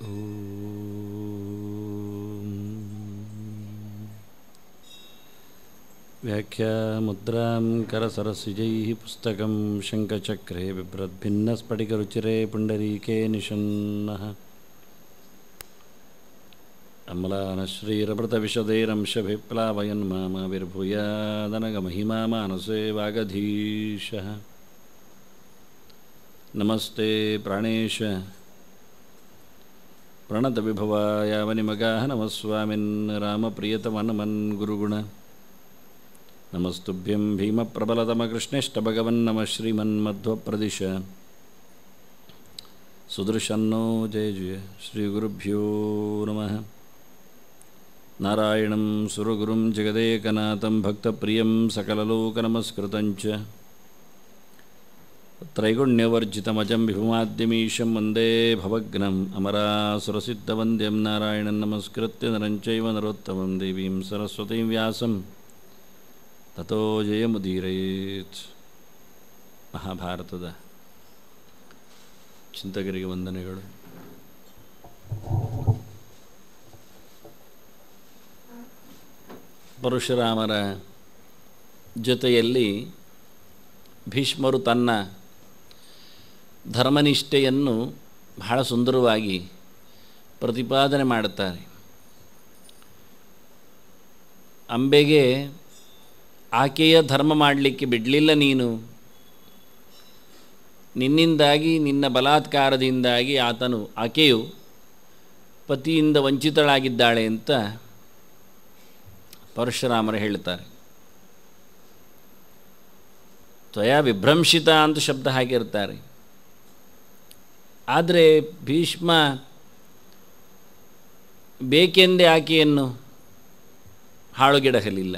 व्याख्यामुद्रां करसरसिजैः पुस्तकं शङ्खचक्रे बिभ्रद्भिन्नस्फटिकरुचिरे पुण्डरीके निषन्नः अम्लानश्रीरमृतविशदैरंशभिप्लावयन् मामाविर्भूयादनगमहिमा मानसे वागधीशः नमस्ते प्राणेश प्रणतविभवायावनिमगाः नमः स्वामिन् रामप्रियतमनमन् गुरुगुण नमस्तुभ्यं भीमप्रबलतमकृष्णेष्टभगवन्नमः श्रीमन्मध्वप्रदिश सुदर्शन्नो जय जय श्रीगुरुभ्यो नमः नारायणं सुरगुरुं जगदेकनाथं भक्तप्रियं सकललोकनमस्कृतं च त्रैगुण्यवर्जितमजं विभुमाद्यमीशं वन्दे भवग्नम् अमरासुरसिद्धवन्द्यं नारायणं नमस्कृत्य नरं चैव नरोत्तमं देवीं सरस्वतीं व्यासं ತಥೋ ಜಯಮುದೀರಯೇತ್ ಮಹಾಭಾರತದ ಚಿಂತಕರಿಗೆ ವಂದನೆಗಳು ಪರಶುರಾಮರ ಜೊತೆಯಲ್ಲಿ ಭೀಷ್ಮರು ತನ್ನ ಧರ್ಮನಿಷ್ಠೆಯನ್ನು ಬಹಳ ಸುಂದರವಾಗಿ ಪ್ರತಿಪಾದನೆ ಮಾಡುತ್ತಾರೆ ಅಂಬೆಗೆ ಆಕೆಯ ಧರ್ಮ ಮಾಡಲಿಕ್ಕೆ ಬಿಡಲಿಲ್ಲ ನೀನು ನಿನ್ನಿಂದಾಗಿ ನಿನ್ನ ಬಲಾತ್ಕಾರದಿಂದಾಗಿ ಆತನು ಆಕೆಯು ಪತಿಯಿಂದ ವಂಚಿತಳಾಗಿದ್ದಾಳೆ ಅಂತ ಪರಶುರಾಮರು ಹೇಳ್ತಾರೆ ತ್ವಯ ವಿಭ್ರಂಶಿತ ಅಂತ ಶಬ್ದ ಹಾಕಿರ್ತಾರೆ ಆದರೆ ಭೀಷ್ಮ ಬೇಕೆಂದೇ ಆಕೆಯನ್ನು ಹಾಳುಗೆಡಹಲಿಲ್ಲ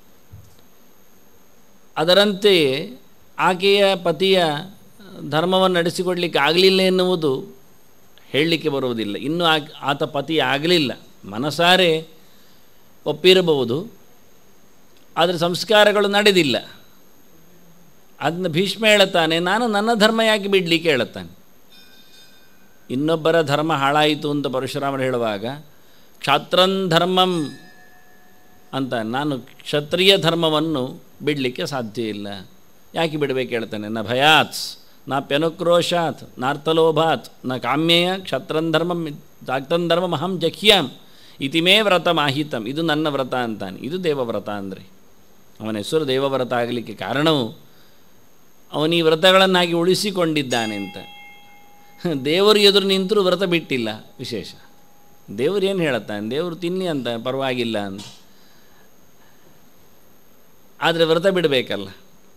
ಅದರಂತೆಯೇ ಆಕೆಯ ಪತಿಯ ಧರ್ಮವನ್ನು ನಡೆಸಿಕೊಡಲಿಕ್ಕೆ ಆಗಲಿಲ್ಲ ಎನ್ನುವುದು ಹೇಳಲಿಕ್ಕೆ ಬರುವುದಿಲ್ಲ ಇನ್ನೂ ಆ ಆತ ಪತಿ ಆಗಲಿಲ್ಲ ಮನಸಾರೆ ಒಪ್ಪಿರಬಹುದು ಆದರೆ ಸಂಸ್ಕಾರಗಳು ನಡೆದಿಲ್ಲ ಅದನ್ನ ಭೀಷ್ಮ ಹೇಳುತ್ತಾನೆ ನಾನು ನನ್ನ ಧರ್ಮ ಯಾಕೆ ಬಿಡಲಿಕ್ಕೆ ಹೇಳುತ್ತಾನೆ ಇನ್ನೊಬ್ಬರ ಧರ್ಮ ಹಾಳಾಯಿತು ಅಂತ ಪರಶುರಾಮರು ಹೇಳುವಾಗ ಕ್ಷಾತ್ರನ್ ಧರ್ಮಂ ಅಂತ ನಾನು ಕ್ಷತ್ರಿಯ ಧರ್ಮವನ್ನು ಬಿಡಲಿಕ್ಕೆ ಸಾಧ್ಯ ಇಲ್ಲ ಯಾಕೆ ಬಿಡಬೇಕು ಹೇಳ್ತಾನೆ ನ ಭಯಾತ್ ನಾ ಪ್ಯನುಕ್ರೋಶಾತ್ ನಾರ್ತಲೋಭಾತ್ ನ ಕಾಮ್ಯಯ ಕ್ಷತ್ರನ್ ಧರ್ಮಂ ದಾಕ್ತನ್ ಧರ್ಮಂ ಅಹಂ ಜಖ್ಯಾಂ ಇತಿಮೇ ವ್ರತ ಮಾಹಿತಂ ಇದು ನನ್ನ ವ್ರತ ಅಂತಾನೆ ಇದು ದೇವವ್ರತ ಅಂದರೆ ಅವನ ಹೆಸರು ದೇವವ್ರತ ಆಗಲಿಕ್ಕೆ ಕಾರಣವು ಅವನು ಈ ವ್ರತಗಳನ್ನಾಗಿ ಉಳಿಸಿಕೊಂಡಿದ್ದಾನೆ ಅಂತ ದೇವರು ಎದುರು ನಿಂತರೂ ವ್ರತ ಬಿಟ್ಟಿಲ್ಲ ವಿಶೇಷ ದೇವರು ಏನು ಹೇಳುತ್ತಾನೆ ದೇವರು ತಿನ್ನಿ ಅಂತ ಪರವಾಗಿಲ್ಲ ಅಂತ ಆದರೆ ವ್ರತ ಬಿಡಬೇಕಲ್ಲ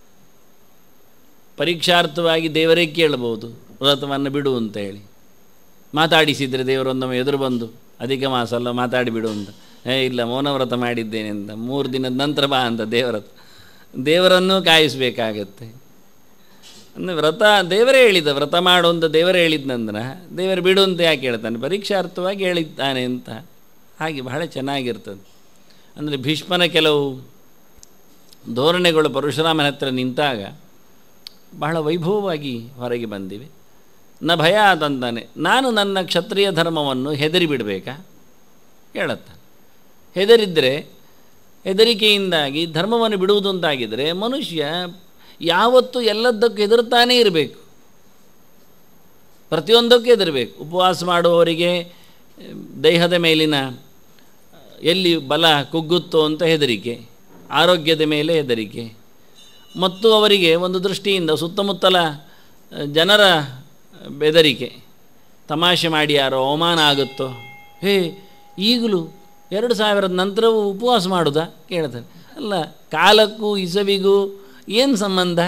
ಪರೀಕ್ಷಾರ್ಥವಾಗಿ ದೇವರೇ ಕೇಳ್ಬೋದು ವ್ರತವನ್ನು ಬಿಡು ಅಂತ ಹೇಳಿ ಮಾತಾಡಿಸಿದರೆ ದೇವರೊಂದೊಮ್ಮೆ ಎದುರು ಬಂದು ಅಧಿಕ ಮಾಸ ಅಲ್ಲ ಮಾತಾಡಿ ಬಿಡು ಅಂತ ಏ ಇಲ್ಲ ಮೌನವ್ರತ ಮಾಡಿದ್ದೇನೆ ಅಂತ ಮೂರು ದಿನದ ನಂತರ ಬಾ ಅಂತ ದೇವರ ದೇವರನ್ನು ಕಾಯಿಸಬೇಕಾಗತ್ತೆ ಅಂದರೆ ವ್ರತ ದೇವರೇ ಹೇಳಿದ ವ್ರತ ಮಾಡು ಅಂತ ದೇವರೇ ಹೇಳಿದ್ನಂದ್ರೆ ದೇವರು ಬಿಡು ಅಂತ ಯಾಕೆ ಹೇಳ್ತಾನೆ ಪರೀಕ್ಷಾರ್ಥವಾಗಿ ಹೇಳಿದ್ದಾನೆ ಅಂತ ಹಾಗೆ ಬಹಳ ಚೆನ್ನಾಗಿರ್ತದೆ ಅಂದರೆ ಭೀಷ್ಮನ ಕೆಲವು ಧೋರಣೆಗಳು ಪರಶುರಾಮನ ಹತ್ರ ನಿಂತಾಗ ಬಹಳ ವೈಭವವಾಗಿ ಹೊರಗೆ ಬಂದಿವೆ ನ ಭಯ ಆದಂತಾನೆ ನಾನು ನನ್ನ ಕ್ಷತ್ರಿಯ ಧರ್ಮವನ್ನು ಹೆದರಿ ಬಿಡಬೇಕಾ ಹೇಳುತ್ತಾನೆ ಹೆದರಿದ್ದರೆ ಹೆದರಿಕೆಯಿಂದಾಗಿ ಧರ್ಮವನ್ನು ಬಿಡುವುದು ಅಂತಾಗಿದ್ದರೆ ಮನುಷ್ಯ ಯಾವತ್ತೂ ಎಲ್ಲದಕ್ಕೂ ಹೆದರ್ತಾನೇ ಇರಬೇಕು ಪ್ರತಿಯೊಂದಕ್ಕೂ ಹೆದರಬೇಕು ಉಪವಾಸ ಮಾಡುವವರಿಗೆ ದೇಹದ ಮೇಲಿನ ಎಲ್ಲಿ ಬಲ ಕುಗ್ಗುತ್ತೋ ಅಂತ ಹೆದರಿಕೆ ಆರೋಗ್ಯದ ಮೇಲೆ ಹೆದರಿಕೆ ಮತ್ತು ಅವರಿಗೆ ಒಂದು ದೃಷ್ಟಿಯಿಂದ ಸುತ್ತಮುತ್ತಲ ಜನರ ಬೆದರಿಕೆ ತಮಾಷೆ ಮಾಡಿ ಯಾರೋ ಅವಮಾನ ಆಗುತ್ತೋ ಹೇ ಈಗಲೂ ಎರಡು ಸಾವಿರದ ನಂತರವೂ ಉಪವಾಸ ಮಾಡೋದಾ ಕೇಳ್ತಾರೆ ಅಲ್ಲ ಕಾಲಕ್ಕೂ ಇಸವಿಗೂ ಏನು ಸಂಬಂಧ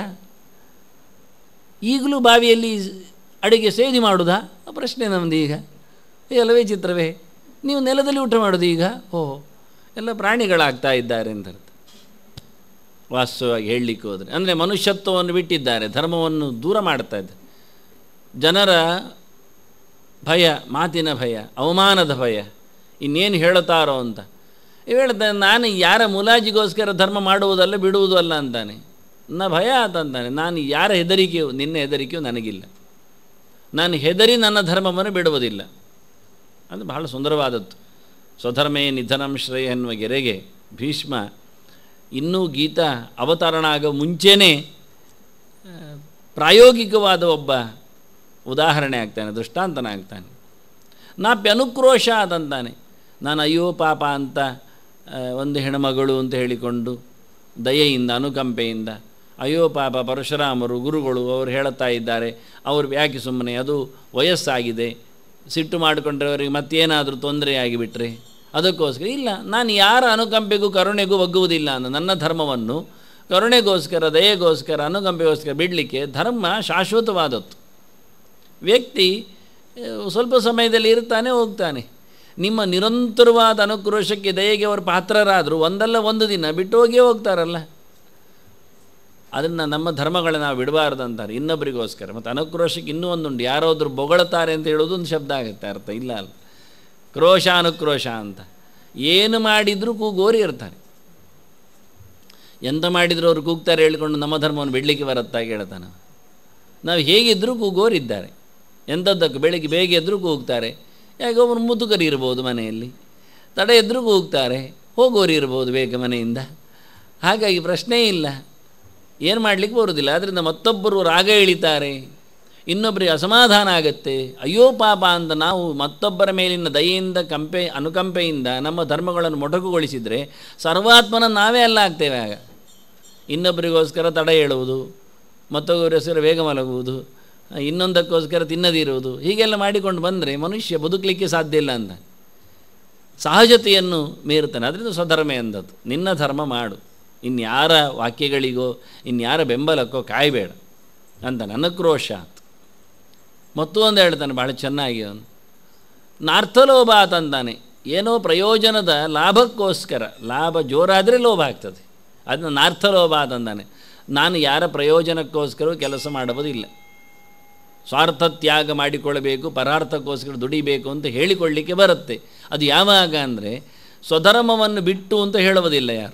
ಈಗಲೂ ಬಾವಿಯಲ್ಲಿ ಅಡುಗೆ ಸೇದಿ ಮಾಡೋದಾ ಪ್ರಶ್ನೆ ನಮ್ಮದು ಈಗ ಎಲ್ಲವೇ ಚಿತ್ರವೇ ನೀವು ನೆಲದಲ್ಲಿ ಊಟ ಮಾಡೋದು ಈಗ ಓಹೋ ಎಲ್ಲ ಪ್ರಾಣಿಗಳಾಗ್ತಾ ಇದ್ದಾರೆ ಅಂತ ಅರ್ಥ ವಾಸ್ತವವಾಗಿ ಹೇಳಲಿಕ್ಕೆ ಹೋದರೆ ಅಂದರೆ ಮನುಷ್ಯತ್ವವನ್ನು ಬಿಟ್ಟಿದ್ದಾರೆ ಧರ್ಮವನ್ನು ದೂರ ಮಾಡ್ತಾ ಇದ್ದಾರೆ ಜನರ ಭಯ ಮಾತಿನ ಭಯ ಅವಮಾನದ ಭಯ ಇನ್ನೇನು ಹೇಳುತ್ತಾರೋ ಅಂತ ಇವು ಹೇಳ್ತಾನೆ ನಾನು ಯಾರ ಮುಲಾಜಿಗೋಸ್ಕರ ಧರ್ಮ ಮಾಡುವುದಲ್ಲ ಬಿಡುವುದು ಅಲ್ಲ ಅಂತಾನೆ ನ ಭಯ ಆತಂತಾನೆ ನಾನು ಯಾರ ಹೆದರಿಕೆಯು ನಿನ್ನ ಹೆದರಿಕೆಯು ನನಗಿಲ್ಲ ನಾನು ಹೆದರಿ ನನ್ನ ಧರ್ಮವನ್ನು ಬಿಡುವುದಿಲ್ಲ ಅದು ಬಹಳ ಸುಂದರವಾದದ್ದು ಸ್ವಧರ್ಮೇ ನಿಧನಂ ಶ್ರೇಯ ಎನ್ನುವ ಗೆರೆಗೆ ಭೀಷ್ಮ ಇನ್ನೂ ಗೀತಾ ಅವತರಣ ಆಗೋ ಮುಂಚೆನೇ ಆ, ಪ್ರಾಯೋಗಿಕವಾದ ಒಬ್ಬ ಉದಾಹರಣೆ ಆಗ್ತಾನೆ ದೃಷ್ಟಾಂತನ ಆಗ್ತಾನೆ ನಾಪ್ಯನುಕ್ರೋಶ ಅದಂತಾನೆ ನಾನು ಅಯ್ಯೋ ಪಾಪ ಅಂತ ಆ, ಒಂದು ಹೆಣ್ಮಗಳು ಅಂತ ಹೇಳಿಕೊಂಡು ದಯೆಯಿಂದ ಅನುಕಂಪೆಯಿಂದ ಅಯ್ಯೋ ಪಾಪ ಪರಶುರಾಮರು ಗುರುಗಳು ಅವರು ಹೇಳುತ್ತಾ ಇದ್ದಾರೆ ಅವರು ಯಾಕೆ ಸುಮ್ಮನೆ ಅದು ವಯಸ್ಸಾಗಿದೆ ಸಿಟ್ಟು ಮಾಡಿಕೊಂಡ್ರೆ ಅವರಿಗೆ ಮತ್ತೇನಾದರೂ ತೊಂದರೆ ಆಗಿಬಿಟ್ರೆ ಅದಕ್ಕೋಸ್ಕರ ಇಲ್ಲ ನಾನು ಯಾರ ಅನುಕಂಪೆಗೂ ಕರುಣೆಗೂ ಒಗ್ಗುವುದಿಲ್ಲ ಅಂತ ನನ್ನ ಧರ್ಮವನ್ನು ಕರುಣೆಗೋಸ್ಕರ ದಯೆಗೋಸ್ಕರ ಅನುಕಂಪೆಗೋಸ್ಕರ ಬಿಡಲಿಕ್ಕೆ ಧರ್ಮ ಶಾಶ್ವತವಾದದ್ದು ವ್ಯಕ್ತಿ ಆ, ಸ್ವಲ್ಪ ಸಮಯದಲ್ಲಿ ಇರ್ತಾನೆ ಹೋಗ್ತಾನೆ ನಿಮ್ಮ ನಿರಂತರವಾದ ಅನುಕ್ರೋಶಕ್ಕೆ ದಯೆಗೆ ಅವರು ಪಾತ್ರರಾದರು ಒಂದಲ್ಲ ಒಂದು ದಿನ ಬಿಟ್ಟು ಹೋಗಿಯೇ ಹೋಗ್ತಾರಲ್ಲ ಅದನ್ನು ನಮ್ಮ ಧರ್ಮಗಳನ್ನ ನಾವು ಬಿಡಬಾರ್ದು ಅಂತಾರೆ ಇನ್ನೊಬ್ಬರಿಗೋಸ್ಕರ ಮತ್ತು ಅನುಕ್ರೋಶಕ್ಕೆ ಇನ್ನೂ ಒಂದುಂಟು ಯಾರಾದರೂ ಬೊಗಳ್ತಾರೆ ಅಂತ ಹೇಳೋದು ಒಂದು ಶಬ್ದ ಆಗುತ್ತೆ ಅರ್ಥ ಇಲ್ಲ ಅಲ್ಲ ಕ್ರೋಶ ಅನುಕ್ರೋಶ ಅಂತ ಏನು ಮಾಡಿದರೂ ಕೂಗೋರಿ ಇರ್ತಾರೆ ಎಂತ ಮಾಡಿದರೂ ಅವ್ರು ಕೂಗ್ತಾರೆ ಹೇಳ್ಕೊಂಡು ನಮ್ಮ ಧರ್ಮವನ್ನು ಬಿಡಲಿಕ್ಕೆ ಬರುತ್ತಾ ಕೇಳ್ತಾನೆ ನಾವು ಹೇಗಿದ್ದರೂ ಕೂಗೋರಿದ್ದಾರೆ ಎಂಥದ್ದಕ್ಕೆ ಬೆಳಿಗ್ಗೆ ಬೇಗ ಎದ್ರೂ ಕೂಗ್ತಾರೆ ಯಾಕೆ ಒಬ್ಬರು ಮುದುಕರು ಇರ್ಬೋದು ಮನೆಯಲ್ಲಿ ತಡ ಎದ್ರೂ ಕೂಗ್ತಾರೆ ಹೋಗೋರು ಇರ್ಬೋದು ಬೇಗ ಮನೆಯಿಂದ ಹಾಗಾಗಿ ಪ್ರಶ್ನೆ ಇಲ್ಲ ಏನು ಮಾಡಲಿಕ್ಕೆ ಬರೋದಿಲ್ಲ ಆದ್ದರಿಂದ ಮತ್ತೊಬ್ಬರು ರಾಗ ಎಳಿತಾರೆ ಇನ್ನೊಬ್ಬರಿಗೆ ಅಸಮಾಧಾನ ಆಗುತ್ತೆ ಅಯ್ಯೋ ಪಾಪ ಅಂತ ನಾವು ಮತ್ತೊಬ್ಬರ ಮೇಲಿನ ದಯೆಯಿಂದ ಕಂಪೆ ಅನುಕಂಪೆಯಿಂದ ನಮ್ಮ ಧರ್ಮಗಳನ್ನು ಮೊಟಕುಗೊಳಿಸಿದರೆ ಸರ್ವಾತ್ಮನ ನಾವೇ ಅಲ್ಲ ಆಗ್ತೇವೆ ಆಗ ಇನ್ನೊಬ್ಬರಿಗೋಸ್ಕರ ತಡ ಹೇಳುವುದು ಮತ್ತೊಬ್ಬರಿಗೋಸ್ಕರ ಬೇಗ ಮಲಗುವುದು ಇನ್ನೊಂದಕ್ಕೋಸ್ಕರ ತಿನ್ನದಿರುವುದು ಹೀಗೆಲ್ಲ ಮಾಡಿಕೊಂಡು ಬಂದರೆ ಮನುಷ್ಯ ಬದುಕಲಿಕ್ಕೆ ಸಾಧ್ಯ ಇಲ್ಲ ಅಂತ ಸಹಜತೆಯನ್ನು ಮೀರುತ್ತಾನೆ ಅದರಿಂದ ಸ್ವಧರ್ಮ ಎಂದದ್ದು ನಿನ್ನ ಧರ್ಮ ಮಾಡು ಇನ್ಯಾರ ವಾಕ್ಯಗಳಿಗೋ ಇನ್ಯಾರ ಬೆಂಬಲಕ್ಕೋ ಕಾಯಬೇಡ ಅಂತ ನನ್ನ ಕ್ರೋಶ ಅಂತ ಮತ್ತೊಂದು ಹೇಳ್ತಾನೆ ಭಾಳ ಚೆನ್ನಾಗಿ ಅವನು ನಾರ್ಥಲೋಭ ಅಂತಾನೆ ಏನೋ ಪ್ರಯೋಜನದ ಲಾಭಕ್ಕೋಸ್ಕರ ಲಾಭ ಜೋರಾದರೆ ಲೋಭ ಆಗ್ತದೆ ಅದನ್ನ ನಾರ್ಥಲೋಭ ಅಂತಾನೆ ನಾನು ಯಾರ ಪ್ರಯೋಜನಕ್ಕೋಸ್ಕರ ಕೆಲಸ ಮಾಡುವುದಿಲ್ಲ ಸ್ವಾರ್ಥ ತ್ಯಾಗ ಮಾಡಿಕೊಳ್ಳಬೇಕು ಪರಾರ್ಥಕ್ಕೋಸ್ಕರ ದುಡಿಬೇಕು ಅಂತ ಹೇಳಿಕೊಳ್ಳಿಕ್ಕೆ ಬರುತ್ತೆ ಅದು ಯಾವಾಗ ಅಂದರೆ ಸ್ವಧರ್ಮವನ್ನು ಬಿಟ್ಟು ಅಂತ ಹೇಳುವುದಿಲ್ಲ ಯಾರು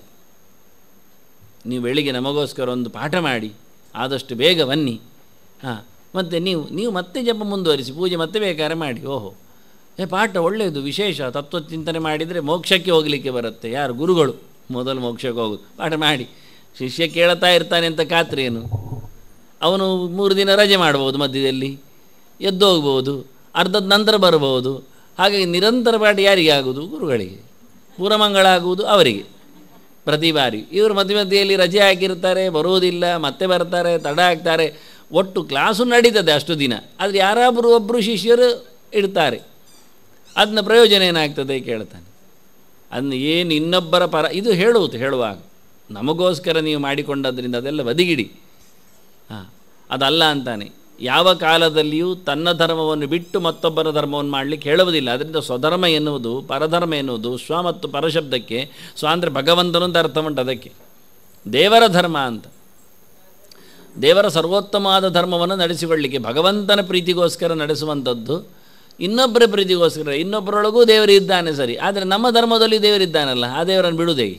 ನೀವು ಬೆಳಿಗ್ಗೆ ನಮಗೋಸ್ಕರ ಒಂದು ಪಾಠ ಮಾಡಿ ಆದಷ್ಟು ಬೇಗ ಬನ್ನಿ ಹಾಂ ಮತ್ತು ನೀವು ನೀವು ಮತ್ತೆ ಜಪ ಮುಂದುವರಿಸಿ ಪೂಜೆ ಮತ್ತೆ ಬೇಕಾದ್ರೆ ಮಾಡಿ ಓಹೋ ಏ ಪಾಠ ಒಳ್ಳೆಯದು ವಿಶೇಷ ತತ್ವ ಚಿಂತನೆ ಮಾಡಿದರೆ ಮೋಕ್ಷಕ್ಕೆ ಹೋಗಲಿಕ್ಕೆ ಬರುತ್ತೆ ಯಾರು ಗುರುಗಳು ಮೊದಲು ಮೋಕ್ಷಕ್ಕೆ ಹೋಗೋದು ಪಾಠ ಮಾಡಿ ಶಿಷ್ಯ ಕೇಳ್ತಾ ಇರ್ತಾನೆ ಅಂತ ಖಾತ್ರಿ ಏನು ಅವನು ಮೂರು ದಿನ ರಜೆ ಮಾಡ್ಬೋದು ಮಧ್ಯದಲ್ಲಿ ಎದ್ದು ಹೋಗ್ಬೋದು ಅರ್ಧದ ನಂತರ ಬರ್ಬೋದು ಹಾಗಾಗಿ ನಿರಂತರ ಪಾಠ ಯಾರಿಗೆ ಆಗುವುದು ಗುರುಗಳಿಗೆ ಪೂರಮಂಗಳ ಆಗುವುದು ಅವರಿಗೆ ಪ್ರತಿ ಬಾರಿ ಇವರು ಮಧ್ಯ ಮಧ್ಯೆಯಲ್ಲಿ ರಜೆ ಹಾಕಿರ್ತಾರೆ ಬರುವುದಿಲ್ಲ ಮತ್ತೆ ಬರ್ತಾರೆ ತಡ ಆಗ್ತಾರೆ ಒಟ್ಟು ಕ್ಲಾಸು ನಡೀತದೆ ಅಷ್ಟು ದಿನ ಆದರೆ ಯಾರಾದರೂ ಒಬ್ಬರು ಶಿಷ್ಯರು ಇಡ್ತಾರೆ ಅದನ್ನ ಪ್ರಯೋಜನ ಏನಾಗ್ತದೆ ಕೇಳ್ತಾನೆ ಅದನ್ನ ಏನು ಇನ್ನೊಬ್ಬರ ಪರ ಇದು ಹೇಳುವುದು ಹೇಳುವಾಗ ನಮಗೋಸ್ಕರ ನೀವು ಮಾಡಿಕೊಂಡದ್ರಿಂದ ಅದೆಲ್ಲ ಬದಿಗಿಡಿ ಹಾಂ ಅದಲ್ಲ ಅಂತಾನೆ ಯಾವ ಕಾಲದಲ್ಲಿಯೂ ತನ್ನ ಧರ್ಮವನ್ನು ಬಿಟ್ಟು ಮತ್ತೊಬ್ಬರ ಧರ್ಮವನ್ನು ಮಾಡಲಿಕ್ಕೆ ಹೇಳುವುದಿಲ್ಲ ಅದರಿಂದ ಸ್ವಧರ್ಮ ಎನ್ನುವುದು ಪರಧರ್ಮ ಎನ್ನುವುದು ಸ್ವ ಮತ್ತು ಪರಶಬ್ದಕ್ಕೆ ಸ್ವ ಅಂದರೆ ಭಗವಂತನು ಅಂತ ಅರ್ಥ ಉಂಟು ಅದಕ್ಕೆ ದೇವರ ಧರ್ಮ ಅಂತ ದೇವರ ಸರ್ವೋತ್ತಮವಾದ ಧರ್ಮವನ್ನು ನಡೆಸಿಕೊಳ್ಳಿಕ್ಕೆ ಭಗವಂತನ ಪ್ರೀತಿಗೋಸ್ಕರ ನಡೆಸುವಂಥದ್ದು ಇನ್ನೊಬ್ಬರ ಪ್ರೀತಿಗೋಸ್ಕರ ಇನ್ನೊಬ್ಬರೊಳಗೂ ದೇವರು ಇದ್ದಾನೆ ಸರಿ ಆದರೆ ನಮ್ಮ ಧರ್ಮದಲ್ಲಿ ದೇವರಿದ್ದಾನಲ್ಲ ಆ ದೇವರನ್ನು ಬಿಡುವುದೇಗೆ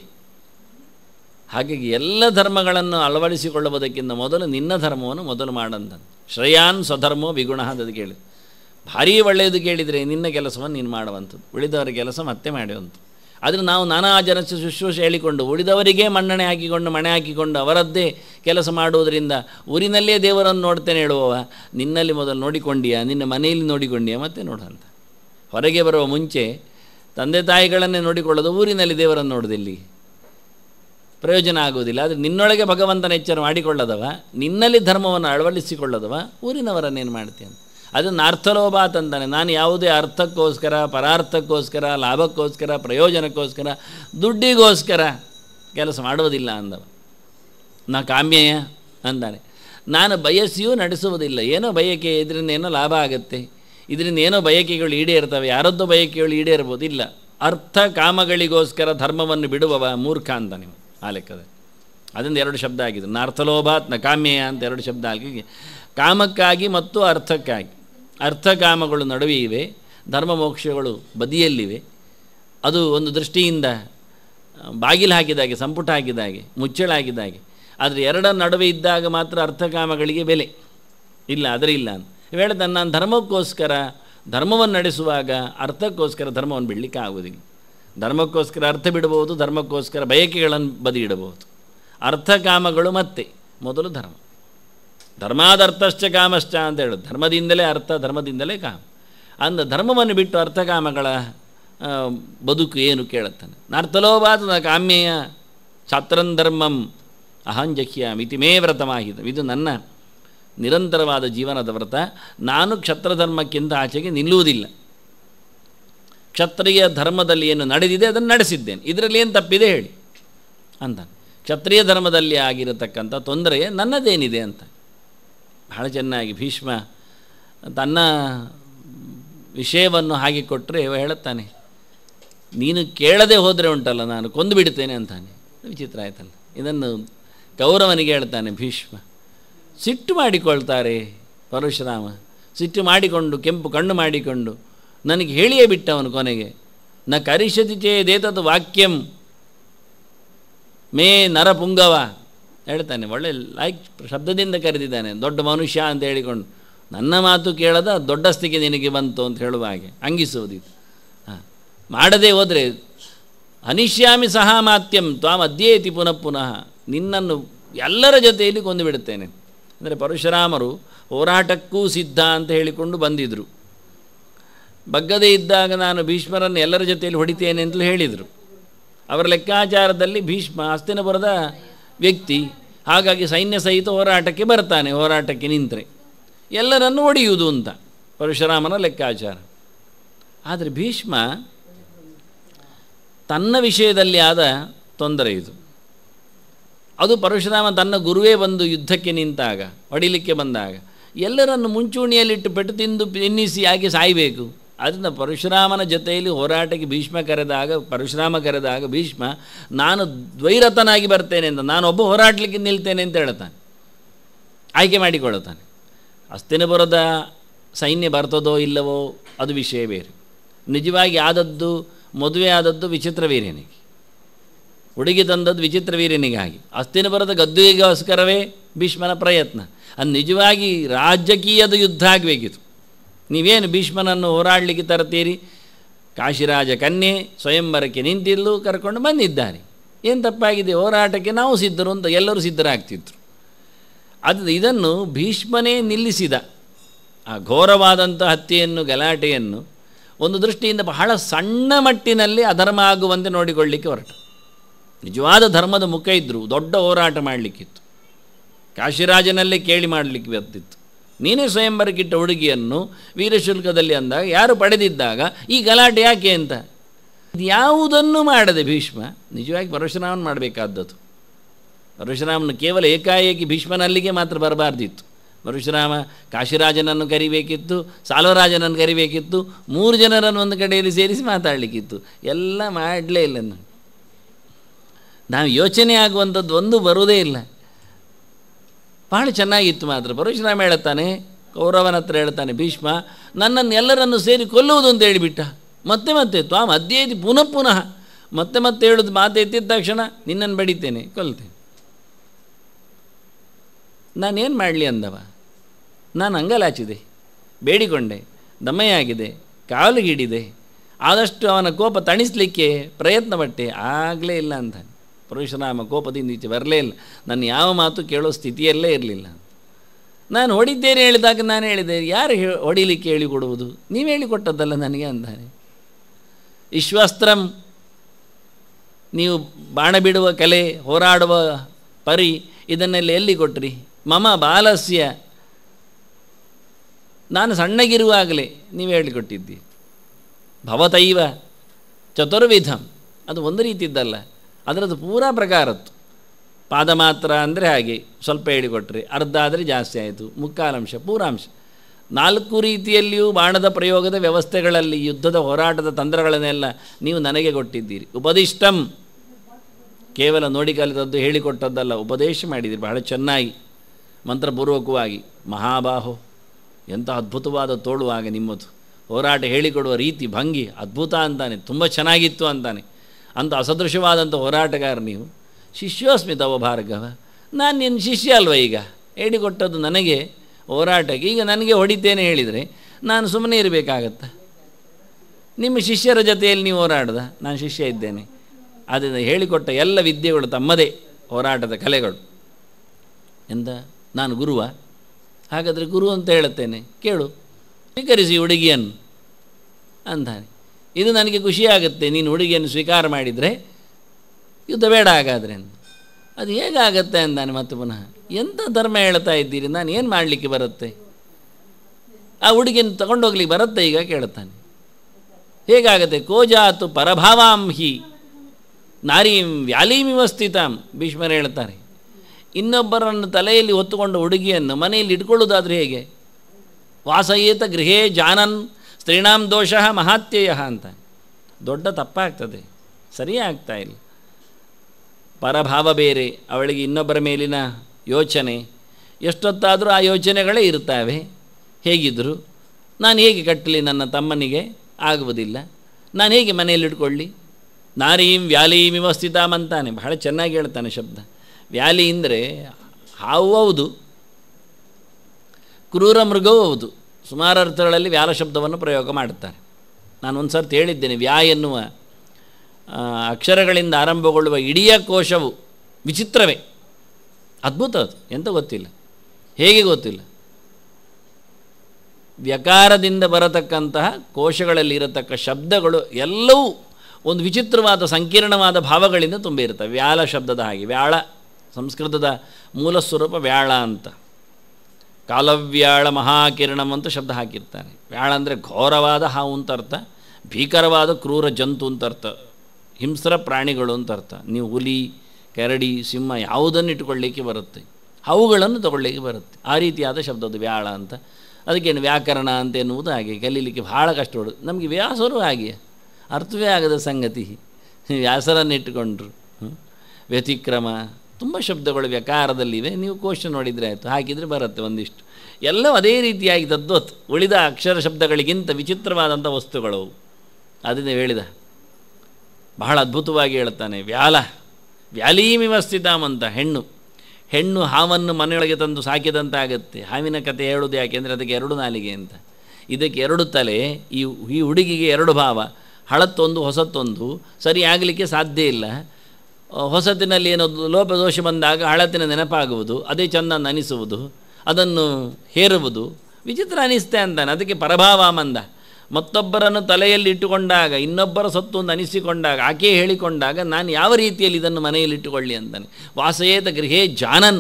ಹಾಗಾಗಿ ಎಲ್ಲ ಧರ್ಮಗಳನ್ನು ಅಳವಡಿಸಿಕೊಳ್ಳುವುದಕ್ಕಿಂತ ಮೊದಲು ನಿನ್ನ ಧರ್ಮವನ್ನು ಮೊದಲು ಮಾಡಂತ ಶ್ರೇಯಾನ್ ಸ್ವಧರ್ಮೋ ವಿಗುಣ ಅದು ಕೇಳಿ ಭಾರೀ ಒಳ್ಳೆಯದು ಕೇಳಿದರೆ ನಿನ್ನ ಕೆಲಸವನ್ನು ನೀನು ಮಾಡುವಂಥದ್ದು ಉಳಿದವರ ಕೆಲಸ ಮತ್ತೆ ಮಾಡುವಂಥದ್ದು ಆದರೆ ನಾವು ನಾನಾ ಜನ ಶುಶ್ರೂಷೆ ಹೇಳಿಕೊಂಡು ಉಳಿದವರಿಗೆ ಮನ್ನಣೆ ಹಾಕಿಕೊಂಡು ಮಣೆ ಹಾಕಿಕೊಂಡು ಅವರದ್ದೇ ಕೆಲಸ ಮಾಡುವುದರಿಂದ ಊರಿನಲ್ಲೇ ದೇವರನ್ನು ನೋಡ್ತೇನೆ ಹೇಳುವವ ನಿನ್ನಲ್ಲಿ ಮೊದಲು ನೋಡಿಕೊಂಡಿಯಾ ನಿನ್ನ ಮನೆಯಲ್ಲಿ ನೋಡಿಕೊಂಡಿಯಾ ಮತ್ತೆ ನೋಡಂತ ಹೊರಗೆ ಬರುವ ಮುಂಚೆ ತಂದೆ ತಾಯಿಗಳನ್ನೇ ನೋಡಿಕೊಳ್ಳೋದು ಊರಿನಲ್ಲಿ ದೇವರನ್ನು ನೋಡೋದಿಲ್ಲಿ ಪ್ರಯೋಜನ ಆಗುವುದಿಲ್ಲ ಆದರೆ ನಿನ್ನೊಳಗೆ ಭಗವಂತನ ಎಚ್ಚರ ಮಾಡಿಕೊಳ್ಳದವ ನಿನ್ನಲ್ಲಿ ಧರ್ಮವನ್ನು ಅಳವಡಿಸಿಕೊಳ್ಳದವ ಊರಿನವರನ್ನೇನು ಮಾಡ್ತೇನೆ ಅದನ್ನು ಅರ್ಥಲೋಭ ತಂದಾನೆ ನಾನು ಯಾವುದೇ ಅರ್ಥಕ್ಕೋಸ್ಕರ ಪರಾರ್ಥಕ್ಕೋಸ್ಕರ ಲಾಭಕ್ಕೋಸ್ಕರ ಪ್ರಯೋಜನಕ್ಕೋಸ್ಕರ ದುಡ್ಡಿಗೋಸ್ಕರ ಕೆಲಸ ಮಾಡುವುದಿಲ್ಲ ಅಂದವ ನಾ ಕಾಮ್ಯಯ ಅಂದಾನೆ ನಾನು ಬಯಸಿಯೂ ನಡೆಸುವುದಿಲ್ಲ ಏನೋ ಬಯಕೆ ಇದರಿಂದ ಏನೋ ಲಾಭ ಆಗುತ್ತೆ ಇದರಿಂದ ಏನೋ ಬಯಕೆಗಳು ಈಡೇರ್ತವೆ ಯಾರದ್ದೋ ಬಯಕೆಗಳು ಈಡೇರ್ಬೋದು ಇಲ್ಲ ಅರ್ಥ ಕಾಮಗಳಿಗೋಸ್ಕರ ಧರ್ಮವನ್ನು ಬಿಡುವವ ಮೂರ್ಖ ಅಂತ ನೀವು ಆ ಲೆಕ್ಕದಲ್ಲಿ ಅದರಿಂದ ಎರಡು ಶಬ್ದ ಆಗಿದೆ ನಾರ್ಥಲೋಭಾತ್ ನ ಕಾಮ್ಯಯ ಅಂತ ಎರಡು ಶಬ್ದ ಆಗಿ ಕಾಮಕ್ಕಾಗಿ ಮತ್ತು ಅರ್ಥಕ್ಕಾಗಿ ಅರ್ಥಕಾಮಗಳು ನಡುವೆ ಇವೆ ಧರ್ಮ ಮೋಕ್ಷಗಳು ಬದಿಯಲ್ಲಿವೆ ಅದು ಒಂದು ದೃಷ್ಟಿಯಿಂದ ಬಾಗಿಲು ಹಾಕಿದಾಗೆ ಸಂಪುಟ ಹಾಕಿದಾಗೆ ಮುಚ್ಚಳ ಹಾಕಿದಾಗೆ ಆದರೆ ಎರಡರ ನಡುವೆ ಇದ್ದಾಗ ಮಾತ್ರ ಅರ್ಥಕಾಮಗಳಿಗೆ ಬೆಲೆ ಇಲ್ಲ ಅದರ ಇಲ್ಲ ಅಂತ ಹೇಳ್ತಾನೆ ನಾನು ಧರ್ಮಕ್ಕೋಸ್ಕರ ಧರ್ಮವನ್ನು ನಡೆಸುವಾಗ ಅರ್ಥಕ್ಕೋಸ್ಕರ ಧರ್ಮವನ್ನು ಬಿಡಲಿಕ್ಕೆ ಆಗುವುದಿಲ್ಲ ಧರ್ಮಕ್ಕೋಸ್ಕರ ಅರ್ಥ ಬಿಡಬಹುದು ಧರ್ಮಕ್ಕೋಸ್ಕರ ಬಯಕೆಗಳನ್ನು ಬದಿ ಇಡಬಹುದು ಅರ್ಥ ಕಾಮಗಳು ಮತ್ತೆ ಮೊದಲು ಧರ್ಮ ಧರ್ಮಾದರ್ಥಶ್ಚ ಕಾಮಶ್ಚ ಅಂತ ಹೇಳೋದು ಧರ್ಮದಿಂದಲೇ ಅರ್ಥ ಧರ್ಮದಿಂದಲೇ ಕಾಮ ಅಂದ ಧರ್ಮವನ್ನು ಬಿಟ್ಟು ಅರ್ಥಕಾಮಗಳ ಆ, ಬದುಕು ಏನು ಕೇಳುತ್ತಾನೆ ನಾರ್ತಲೋಪಾದ ಕಾಮ್ಯೆಯ ಛಾತ್ರನ್ ಧರ್ಮಂ ಅಹಂಜಕ್ಯ ಮಿತಿಮೇ ವ್ರತಮಾಹಿತ ಇದು ನನ್ನ ನಿರಂತರವಾದ ಜೀವನದ ವ್ರತ ನಾನು ಕ್ಷತ್ರಧರ್ಮಕ್ಕಿಂತ ಆಚೆಗೆ ನಿಲ್ಲುವುದಿಲ್ಲ ಕ್ಷತ್ರಿಯ ಧರ್ಮದಲ್ಲಿ ಏನು ನಡೆದಿದೆ ಅದನ್ನು ನಡೆಸಿದ್ದೇನೆ ಇದರಲ್ಲಿ ಏನು ತಪ್ಪಿದೆ ಹೇಳಿ ಅಂತ ಕ್ಷತ್ರಿಯ ಧರ್ಮದಲ್ಲಿ ಆಗಿರತಕ್ಕಂಥ ತೊಂದರೆ ನನ್ನದೇನಿದೆ ಅಂತ ಬಹಳ ಚೆನ್ನಾಗಿ ಭೀಷ್ಮ ತನ್ನ ವಿಷಯವನ್ನು ಹಾಗೆ ಕೊಟ್ಟರೆ ಹೇಳುತ್ತಾನೆ ನೀನು ಕೇಳದೆ ಹೋದರೆ ಉಂಟಲ್ಲ ನಾನು ಕೊಂದು ಬಿಡ್ತೇನೆ ಅಂತಾನೆ ವಿಚಿತ್ರ ಆಯ್ತಲ್ಲ ಇದನ್ನು ಕೌರವನಿಗೆ ಹೇಳ್ತಾನೆ ಭೀಷ್ಮ ಸಿಟ್ಟು ಮಾಡಿಕೊಳ್ತಾರೆ ಪರಶುರಾಮ ಸಿಟ್ಟು ಮಾಡಿಕೊಂಡು ಕೆಂಪು ಕಣ್ಣು ಮಾಡಿಕೊಂಡು ನನಗೆ ಹೇಳಿಯೇ ಬಿಟ್ಟವನು ಕೊನೆಗೆ ನ ಕರಿಷತಿ ಚೇದೇತದು ವಾಕ್ಯಂ ಮೇ ನರಪುಂಗವ ಹೇಳ್ತಾನೆ ಒಳ್ಳೆ ಲೈಕ್ ಶಬ್ದದಿಂದ ಕರೆದಿದ್ದಾನೆ ದೊಡ್ಡ ಮನುಷ್ಯ ಅಂತ ಹೇಳಿಕೊಂಡು ನನ್ನ ಮಾತು ಕೇಳದ ದೊಡ್ಡಸ್ತಿಗೆ ನಿನಗೆ ಬಂತು ಅಂತ ಹೇಳುವ ಹಾಗೆ ಅಂಗಿಸುವುದಿತ್ತು ಹಾಂ ಮಾಡದೇ ಹೋದರೆ ಅನಿಶ್ಯಾಮಿ ಸಹ ಮಾತ್ಯಂ ತ್ವಾಮ್ ಅದ್ಯೇತಿ ಪುನಃ ಪುನಃ ನಿನ್ನನ್ನು ಎಲ್ಲರ ಜೊತೆಯಲ್ಲಿ ಕೊಂದು ಬಿಡುತ್ತೇನೆ ಅಂದರೆ ಪರಶುರಾಮರು ಹೋರಾಟಕ್ಕೂ ಸಿದ್ಧ ಅಂತ ಹೇಳಿಕೊಂಡು ಬಂದಿದ್ದರು ಬಗ್ಗದೇ ಇದ್ದಾಗ ನಾನು ಭೀಷ್ಮರನ್ನು ಎಲ್ಲರ ಜೊತೆಯಲ್ಲಿ ಹೊಡಿತೇನೆ ಅಂತಲೂ ಹೇಳಿದರು ಅವರ ಲೆಕ್ಕಾಚಾರದಲ್ಲಿ ಭೀಷ್ಮ ಹಸ್ತಿನಪುರದ ವ್ಯಕ್ತಿ ಹಾಗಾಗಿ ಸೈನ್ಯ ಸಹಿತ ಹೋರಾಟಕ್ಕೆ ಬರ್ತಾನೆ ಹೋರಾಟಕ್ಕೆ ನಿಂತರೆ ಎಲ್ಲರನ್ನು ಹೊಡೆಯುವುದು ಅಂತ ಪರಶುರಾಮನ ಲೆಕ್ಕಾಚಾರ ಆದರೆ ಭೀಷ್ಮ ತನ್ನ ವಿಷಯದಲ್ಲಿ ಆದ ತೊಂದರೆ ಇದು ಅದು ಪರಶುರಾಮ ತನ್ನ ಗುರುವೇ ಬಂದು ಯುದ್ಧಕ್ಕೆ ನಿಂತಾಗ ಹೊಡಿಲಿಕ್ಕೆ ಬಂದಾಗ ಎಲ್ಲರನ್ನು ಮುಂಚೂಣಿಯಲ್ಲಿಟ್ಟು ಪೆಟ್ಟು ತಿಂದು ಎನ್ನಿಸಿ ಆಗಿ ಸಾಯಬೇಕು ಅದರಿಂದ ಪರಶುರಾಮನ ಜೊತೆಯಲ್ಲಿ ಹೋರಾಟಕ್ಕೆ ಭೀಷ್ಮ ಕರೆದಾಗ ಪರಶುರಾಮ ಕರೆದಾಗ ಭೀಷ್ಮ ನಾನು ದ್ವೈರಥನಾಗಿ ಬರ್ತೇನೆ ಅಂತ ನಾನೊಬ್ಬ ಹೋರಾಟಲಿಕ್ಕೆ ನಿಲ್ತೇನೆ ಅಂತ ಹೇಳ್ತಾನೆ ಆಯ್ಕೆ ಮಾಡಿಕೊಳ್ಳುತ್ತಾನೆ ಹಸ್ತಿನಪುರದ ಸೈನ್ಯ ಬರ್ತದೋ ಇಲ್ಲವೋ ಅದು ವಿಷಯ ಬೇರೆ ನಿಜವಾಗಿ ಆದದ್ದು ಮದುವೆ ಆದದ್ದು ವಿಚಿತ್ರ ವೀರ್ಯನಿಗೆ ಹುಡುಗಿ ತಂದದ್ದು ವಿಚಿತ್ರ ವೀರ್ಯನಿಗಾಗಿ ಹಸ್ತಿನಪುರದ ಗದ್ದುಗೆಗೋಸ್ಕರವೇ ಭೀಷ್ಮನ ಪ್ರಯತ್ನ ಅದು ನಿಜವಾಗಿ ರಾಜಕೀಯದ ಯುದ್ಧ ಆಗಬೇಕಿತ್ತು ನೀವೇನು ಭೀಷ್ಮನನ್ನು ಹೋರಾಡಲಿಕ್ಕೆ ತರ್ತೀರಿ ಕಾಶಿರಾಜ ಕನ್ಯೆ ಸ್ವಯಂವರಕ್ಕೆ ನಿಂತಿದ್ದು ಕರ್ಕೊಂಡು ಬಂದಿದ್ದಾರೆ ಏನು ತಪ್ಪಾಗಿದೆ ಹೋರಾಟಕ್ಕೆ ನಾವು ಸಿದ್ಧರು ಅಂತ ಎಲ್ಲರೂ ಸಿದ್ಧರಾಗ್ತಿದ್ರು ಅದು ಇದನ್ನು ಭೀಷ್ಮನೇ ನಿಲ್ಲಿಸಿದ ಆ ಘೋರವಾದಂಥ ಹತ್ಯೆಯನ್ನು ಗಲಾಟೆಯನ್ನು ಒಂದು ದೃಷ್ಟಿಯಿಂದ ಬಹಳ ಸಣ್ಣ ಮಟ್ಟಿನಲ್ಲಿ ಅಧರ್ಮ ಆಗುವಂತೆ ನೋಡಿಕೊಳ್ಳಿಕ್ಕೆ ಹೊರಟ ನಿಜವಾದ ಧರ್ಮದ ಮುಖ ಇದ್ದರು ದೊಡ್ಡ ಹೋರಾಟ ಮಾಡಲಿಕ್ಕಿತ್ತು ಕಾಶಿರಾಜನಲ್ಲೇ ಕೇಳಿ ಮಾಡಲಿಕ್ಕೆ ಬರ್ತಿತ್ತು ನೀನೇ ಸ್ವಯಂವರಕ್ಕಿಟ್ಟ ಹುಡುಗಿಯನ್ನು ವೀರಶುಲ್ಕದಲ್ಲಿ ಅಂದಾಗ ಯಾರು ಪಡೆದಿದ್ದಾಗ ಈ ಗಲಾಟೆ ಯಾಕೆ ಅಂತ ಇದು ಯಾವುದನ್ನು ಮಾಡದೆ ಭೀಷ್ಮ ನಿಜವಾಗಿ ಪರಶುರಾಮನ್ ಮಾಡಬೇಕಾದದ್ದು ಪರಶುರಾಮನು ಕೇವಲ ಏಕಾಏಕಿ ಭೀಷ್ಮನಲ್ಲಿಗೆ ಮಾತ್ರ ಬರಬಾರ್ದಿತ್ತು ಪರಶುರಾಮ ಕಾಶಿರಾಜನನ್ನು ಕರಿಬೇಕಿತ್ತು ಸಾಲ್ವರಾಜನನ್ನು ಕರಿಬೇಕಿತ್ತು ಮೂರು ಜನರನ್ನು ಒಂದು ಕಡೆಯಲ್ಲಿ ಸೇರಿಸಿ ಮಾತಾಡಲಿಕ್ಕಿತ್ತು ಎಲ್ಲ ಮಾಡಲೇ ಇಲ್ಲ ನಾನು ನಾವು ಯೋಚನೆ ಆಗುವಂಥದ್ದು ಒಂದು ಬರುವುದೇ ಇಲ್ಲ ಬಹಳ ಚೆನ್ನಾಗಿತ್ತು ಮಾತ್ರ ಪರಶುರಾಮ ಹೇಳುತ್ತಾನೆ ಕೌರವನ ಹತ್ರ ಹೇಳ್ತಾನೆ ಭೀಷ್ಮ ನನ್ನನ್ನು ಎಲ್ಲರನ್ನು ಸೇರಿ ಕೊಲ್ಲುವುದು ಅಂತ ಹೇಳಿಬಿಟ್ಟ ಮತ್ತೆ ಮತ್ತೆ ತ್ವಾಮ್ ಅದ್ಯೇತಿ ಪುನಃ ಪುನಃ ಮತ್ತೆ ಮತ್ತೆ ಹೇಳೋದು ಮಾತು ಎತ್ತಿದ ತಕ್ಷಣ ನಿನ್ನನ್ನು ಬಡಿತೇನೆ ಕೊಲ್ತೇನೆ ನಾನೇನು ಮಾಡಲಿ ಅಂದವ ನಾನು ಅಂಗಲಾಚಿದೆ ಬೇಡಿಕೊಂಡೆ ದಮೆಯಾಗಿದೆ ಕಾಲುಗಿಡಿದೆ ಆದಷ್ಟು ಅವನ ಕೋಪ ತಣಿಸಲಿಕ್ಕೆ ಪ್ರಯತ್ನ ಪಟ್ಟೆ ಆಗಲೇ ಇಲ್ಲ ಅಂತಾನೆ ಪರಶುರಾಮ ಕೋಪದಿಂದ ಈಚೆ ಬರಲೇ ಇಲ್ಲ ನನ್ನ ಯಾವ ಮಾತು ಕೇಳೋ ಸ್ಥಿತಿಯಲ್ಲೇ ಇರಲಿಲ್ಲ ನಾನು ಹೊಡಿದ್ದೇನೆ ಹೇಳಿದಾಗ ನಾನು ಹೇಳಿದೆ ಯಾರು ಹೇ ಹೊಡಿಲಿಕ್ಕೆ ಹೇಳಿಕೊಡುವುದು ನೀವು ಹೇಳಿಕೊಟ್ಟದ್ದಲ್ಲ ನನಗೆ ಅಂತಾನೆ ವಿಶ್ವಾಸ್ತ್ರಂ ನೀವು ಬಾಣ ಬಿಡುವ ಕಲೆ ಹೋರಾಡುವ ಪರಿ ಇದನ್ನೆಲ್ಲ ಎಲ್ಲಿ ಕೊಟ್ರಿ ಮಮ ಬಾಲಸ್ಯ ನಾನು ಸಣ್ಣಗಿರುವಾಗಲೇ ನೀವು ಹೇಳಿಕೊಟ್ಟಿದ್ದಿ ಭವತೈವ ಚತುರ್ವಿಧಂ ಅದು ಒಂದು ರೀತಿ ಇದ್ದಲ್ಲ ಅದರದ್ದು ಪೂರಾ ಪ್ರಕಾರತ್ತು ಪಾದ ಮಾತ್ರ ಅಂದರೆ ಹಾಗೆ ಸ್ವಲ್ಪ ಹೇಳಿಕೊಟ್ರೆ ಅರ್ಧ ಆದರೆ ಜಾಸ್ತಿ ಆಯಿತು ಮುಕ್ಕಾಲಂಶ ಪೂರಾಂಶ ನಾಲ್ಕು ರೀತಿಯಲ್ಲಿಯೂ ಬಾಣದ ಪ್ರಯೋಗದ ವ್ಯವಸ್ಥೆಗಳಲ್ಲಿ ಯುದ್ಧದ ಹೋರಾಟದ ತಂತ್ರಗಳನ್ನೆಲ್ಲ ನೀವು ನನಗೆ ಕೊಟ್ಟಿದ್ದೀರಿ ಉಪದಿಷ್ಟಂ ಕೇವಲ ನೋಡಿ ಕಲಿತದ್ದು ಹೇಳಿಕೊಟ್ಟದ್ದಲ್ಲ ಉಪದೇಶ ಮಾಡಿದ್ದೀರಿ ಬಹಳ ಚೆನ್ನಾಗಿ ಮಂತ್ರಪೂರ್ವಕವಾಗಿ ಮಹಾಬಾಹೋ ಎಂಥ ಅದ್ಭುತವಾದ ತೋಳುವಾಗ ನಿಮ್ಮದು ಹೋರಾಟ ಹೇಳಿಕೊಡುವ ರೀತಿ ಭಂಗಿ ಅದ್ಭುತ ಅಂತಾನೆ ತುಂಬ ಚೆನ್ನಾಗಿತ್ತು ಅಂತಾನೆ ಅಂಥ ಅಸದೃಶವಾದಂಥ ಹೋರಾಟಗಾರ ನೀವು ಶಿಷ್ಯೋಸ್ಮಿ ತವ ಭಾರ್ಗವ ನಾನು ನಿನ್ನ ಶಿಷ್ಯ ಅಲ್ವ ಈಗ ಹೇಳಿಕೊಟ್ಟದ್ದು ನನಗೆ ಹೋರಾಟಕ್ಕೆ ಈಗ ನನಗೆ ಹೊಡಿತೇನೆ ಹೇಳಿದರೆ ನಾನು ಸುಮ್ಮನೆ ಇರಬೇಕಾಗತ್ತೆ ನಿಮ್ಮ ಶಿಷ್ಯರ ಜೊತೆಯಲ್ಲಿ ನೀವು ಹೋರಾಡ್ದ ನಾನು ಶಿಷ್ಯ ಇದ್ದೇನೆ ಅದರಿಂದ ಹೇಳಿಕೊಟ್ಟ ಎಲ್ಲ ವಿದ್ಯೆಗಳು ತಮ್ಮದೇ ಹೋರಾಟದ ಕಲೆಗಳು ಎಂದ ನಾನು ಗುರುವ ಹಾಗಾದರೆ ಗುರು ಅಂತ ಹೇಳುತ್ತೇನೆ ಕೇಳು ಸ್ವೀಕರಿಸಿ ಹುಡುಗಿಯನ್ನು ಅಂತಾನೆ ಇದು ನನಗೆ ಖುಷಿಯಾಗುತ್ತೆ ನೀನು ಹುಡುಗಿಯನ್ನು ಸ್ವೀಕಾರ ಮಾಡಿದರೆ ಯುದ್ಧ ಬೇಡ ಹಾಗಾದರೆ ಅಂತ ಅದು ಹೇಗಾಗತ್ತೆ ಅಂದಾನೆ ಮತ್ತೆ ಪುನಃ ಎಂಥ ಧರ್ಮ ಹೇಳ್ತಾ ಇದ್ದೀರಿ ನಾನು ಏನು ಮಾಡಲಿಕ್ಕೆ ಬರುತ್ತೆ ಆ ಹುಡುಗಿಯನ್ನು ತಗೊಂಡೋಗ್ಲಿಕ್ಕೆ ಬರುತ್ತೆ ಈಗ ಕೇಳ್ತಾನೆ ಹೇಗಾಗತ್ತೆ ಕೋಜಾತು ಪರಭಾವಾಂ ಹಿ ನಾರೀಂ ವ್ಯಾಲೀಮಿವ ಸ್ಥಿತಾಂ ಭೀಷ್ಮರು ಹೇಳ್ತಾರೆ ಇನ್ನೊಬ್ಬರನ್ನು ತಲೆಯಲ್ಲಿ ಹೊತ್ತುಕೊಂಡ ಹುಡುಗಿಯನ್ನು ಮನೆಯಲ್ಲಿ ಇಟ್ಕೊಳ್ಳೋದಾದ್ರೆ ಹೇಗೆ ವಾಸಯೇತ ಗೃಹೇ ಜಾನನ್ ಸ್ತ್ರೀಣಾಂ ದೋಷ ಮಹಾತ್ಯಯ ಅಂತ ದೊಡ್ಡ ತಪ್ಪಾಗ್ತದೆ ಸರಿಯೇ ಆಗ್ತಾ ಇಲ್ಲ ಪರಭಾವ ಬೇರೆ ಅವಳಿಗೆ ಇನ್ನೊಬ್ಬರ ಮೇಲಿನ ಯೋಚನೆ ಎಷ್ಟೊತ್ತಾದರೂ ಆ ಯೋಚನೆಗಳೇ ಇರ್ತವೆ ಹೇಗಿದ್ದರು ನಾನು ಹೇಗೆ ಕಟ್ಟಲಿ ನನ್ನ ತಮ್ಮನಿಗೆ ಆಗುವುದಿಲ್ಲ ನಾನು ಹೇಗೆ ಮನೆಯಲ್ಲಿ ಇಟ್ಕೊಳ್ಳಿ ನಾರೀಂ ವ್ಯಾಲೀಮಿವ ಸ್ಥಿತಾಮ್ ಅಂತಾನೆ ಬಹಳ ಚೆನ್ನಾಗಿ ಹೇಳ್ತಾನೆ ಶಬ್ದ ವ್ಯಾಲಿ ಅಂದರೆ ಹಾವು ಹೌದು ಕ್ರೂರ ಮೃಗವೂ ಹೌದು ಸುಮಾರು ಅರ್ಥಗಳಲ್ಲಿ ವ್ಯಾಲ ಶಬ್ದವನ್ನು ಪ್ರಯೋಗ ಮಾಡುತ್ತಾರೆ ನಾನು ಒಂದು ಸರ್ತಿ ಹೇಳಿದ್ದೇನೆ ವ್ಯಾ ಎನ್ನುವ ಆ, ಅಕ್ಷರಗಳಿಂದ ಆರಂಭಗೊಳ್ಳುವ ಇಡೀ ಕೋಶವು ವಿಚಿತ್ರವೇ ಅದ್ಭುತ ಅದು ಎಂತ ಗೊತ್ತಿಲ್ಲ ಹೇಗೆ ಗೊತ್ತಿಲ್ಲ ವ್ಯಕಾರದಿಂದ ಬರತಕ್ಕಂತಹ ಕೋಶಗಳಲ್ಲಿ ಇರತಕ್ಕ ಶಬ್ದಗಳು ಎಲ್ಲವೂ ಒಂದು ವಿಚಿತ್ರವಾದ ಸಂಕೀರ್ಣವಾದ ಭಾವಗಳಿಂದ ತುಂಬಿರ್ತವೆ ವ್ಯಾಳ ಶಬ್ದದ ಹಾಗೆ ವ್ಯಾಳ ಸಂಸ್ಕೃತದ ಮೂಲ ಸ್ವರೂಪ ವ್ಯಾಳ ಅಂತ ಕಾಲವ್ಯಾಳ ಮಹಾಕಿರಣಂ ಅಂತ ಶಬ್ದ ಹಾಕಿರ್ತಾರೆ ವ್ಯಾಳ ಅಂದರೆ ಘೋರವಾದ ಹಾವು ಅಂತ ಅರ್ಥ ಭೀಕರವಾದ ಕ್ರೂರ ಜಂತು ಅಂತ ಅರ್ಥ ಹಿಂಸ್ರ ಪ್ರಾಣಿಗಳು ಅಂತ ಅರ್ಥ ನೀವು ಹುಲಿ ಕೆರಡಿ ಸಿಂಹ ಯಾವುದನ್ನು ಇಟ್ಕೊಳ್ಳಿಕ್ಕೆ ಬರುತ್ತೆ ಅವುಗಳನ್ನು ತಗೊಳ್ಳಿಕ್ಕೆ ಬರುತ್ತೆ ಆ ರೀತಿಯಾದ ಶಬ್ದದ್ದು ವ್ಯಾಳ ಅಂತ ಅದಕ್ಕೇನು ವ್ಯಾಕರಣ ಅಂತ ಎನ್ನುವುದು ಹಾಗೆ ಕಲೀಲಿಕ್ಕೆ ಭಾಳ ಕಷ್ಟ ಹೊಡೋದು ನಮಗೆ ವ್ಯಾಸರು ಹಾಗೆ ಅರ್ಥವೇ ಆಗದ ಸಂಗತಿ ವ್ಯಾಸರನ್ನು ಇಟ್ಟುಕೊಂಡ್ರು ಹ್ಮ್. ವ್ಯತಿಕ್ರಮ ತುಂಬ ಶಬ್ದಗಳು ವ್ಯಕಾರದಲ್ಲಿವೆ ನೀವು ಕೋಶ ನೋಡಿದರೆ ಆಯಿತು ಹಾಕಿದರೆ ಬರುತ್ತೆ ಒಂದಿಷ್ಟು ಎಲ್ಲವೂ ಅದೇ ರೀತಿಯಾಗಿ ತದ್ವತ್ ಉಳಿದ ಅಕ್ಷರ ಶಬ್ದಗಳಿಗಿಂತ ವಿಚಿತ್ರವಾದಂಥ ವಸ್ತುಗಳು ಅವು. ಅದನ್ನೇ ಹೇಳಿದ ಬಹಳ ಅದ್ಭುತವಾಗಿ ಹೇಳ್ತಾನೆ ವ್ಯಾಲ ವ್ಯಾಲೀಮಿವ ಸ್ಥಿತಾಮಂತ ಹೆಣ್ಣು ಹೆಣ್ಣು ಹಾವನ್ನು ಮನೆಯೊಳಗೆ ತಂದು ಸಾಕಿದಂತಾಗತ್ತೆ ಹಾವಿನ ಕತೆ ಹೇಳೋದು ಯಾಕೆಂದರೆ ಅದಕ್ಕೆ ಎರಡು ನಾಲಿಗೆ ಅಂತ ಇದಕ್ಕೆ ಎರಡು ತಲೆ ಈ ಈ ಹುಡುಗಿಗೆ ಎರಡು ಭಾವ ಹಳತ್ತೊಂದು ಹೊಸತ್ತೊಂದು ಸರಿ ಆಗಲಿಕ್ಕೆ ಸಾಧ್ಯ ಇಲ್ಲ ಆ, ಹೊಸತಿನಲ್ಲಿ ಏನೋ ಲೋಪದೋಷ ಬಂದಾಗ ಹಳತಿನ ನೆನಪಾಗುವುದು ಅದೇ ಚಂದ ಅಂತ ಅನಿಸುವುದು ಅದನ್ನು ಹೇರುವುದು ವಿಚಿತ್ರ ಅನಿಸ್ತೆ ಅಂತಾನೆ ಅದಕ್ಕೆ ಪರಭಾವಾಮಂದ ಮತ್ತೊಬ್ಬರನ್ನು ತಲೆಯಲ್ಲಿ ಇಟ್ಟುಕೊಂಡಾಗ ಇನ್ನೊಬ್ಬರ ಸೊತ್ತು ಒಂದು ಅನಿಸಿಕೊಂಡಾಗ ಆಕೆ ಹೇಳಿಕೊಂಡಾಗ ನಾನು ಯಾವ ರೀತಿಯಲ್ಲಿ ಇದನ್ನು ಮನೆಯಲ್ಲಿ ಇಟ್ಟುಕೊಳ್ಳಿ ಅಂತಾನೆ ವಾಸಯೇತ ಗೃಹೇ ಜಾನನ್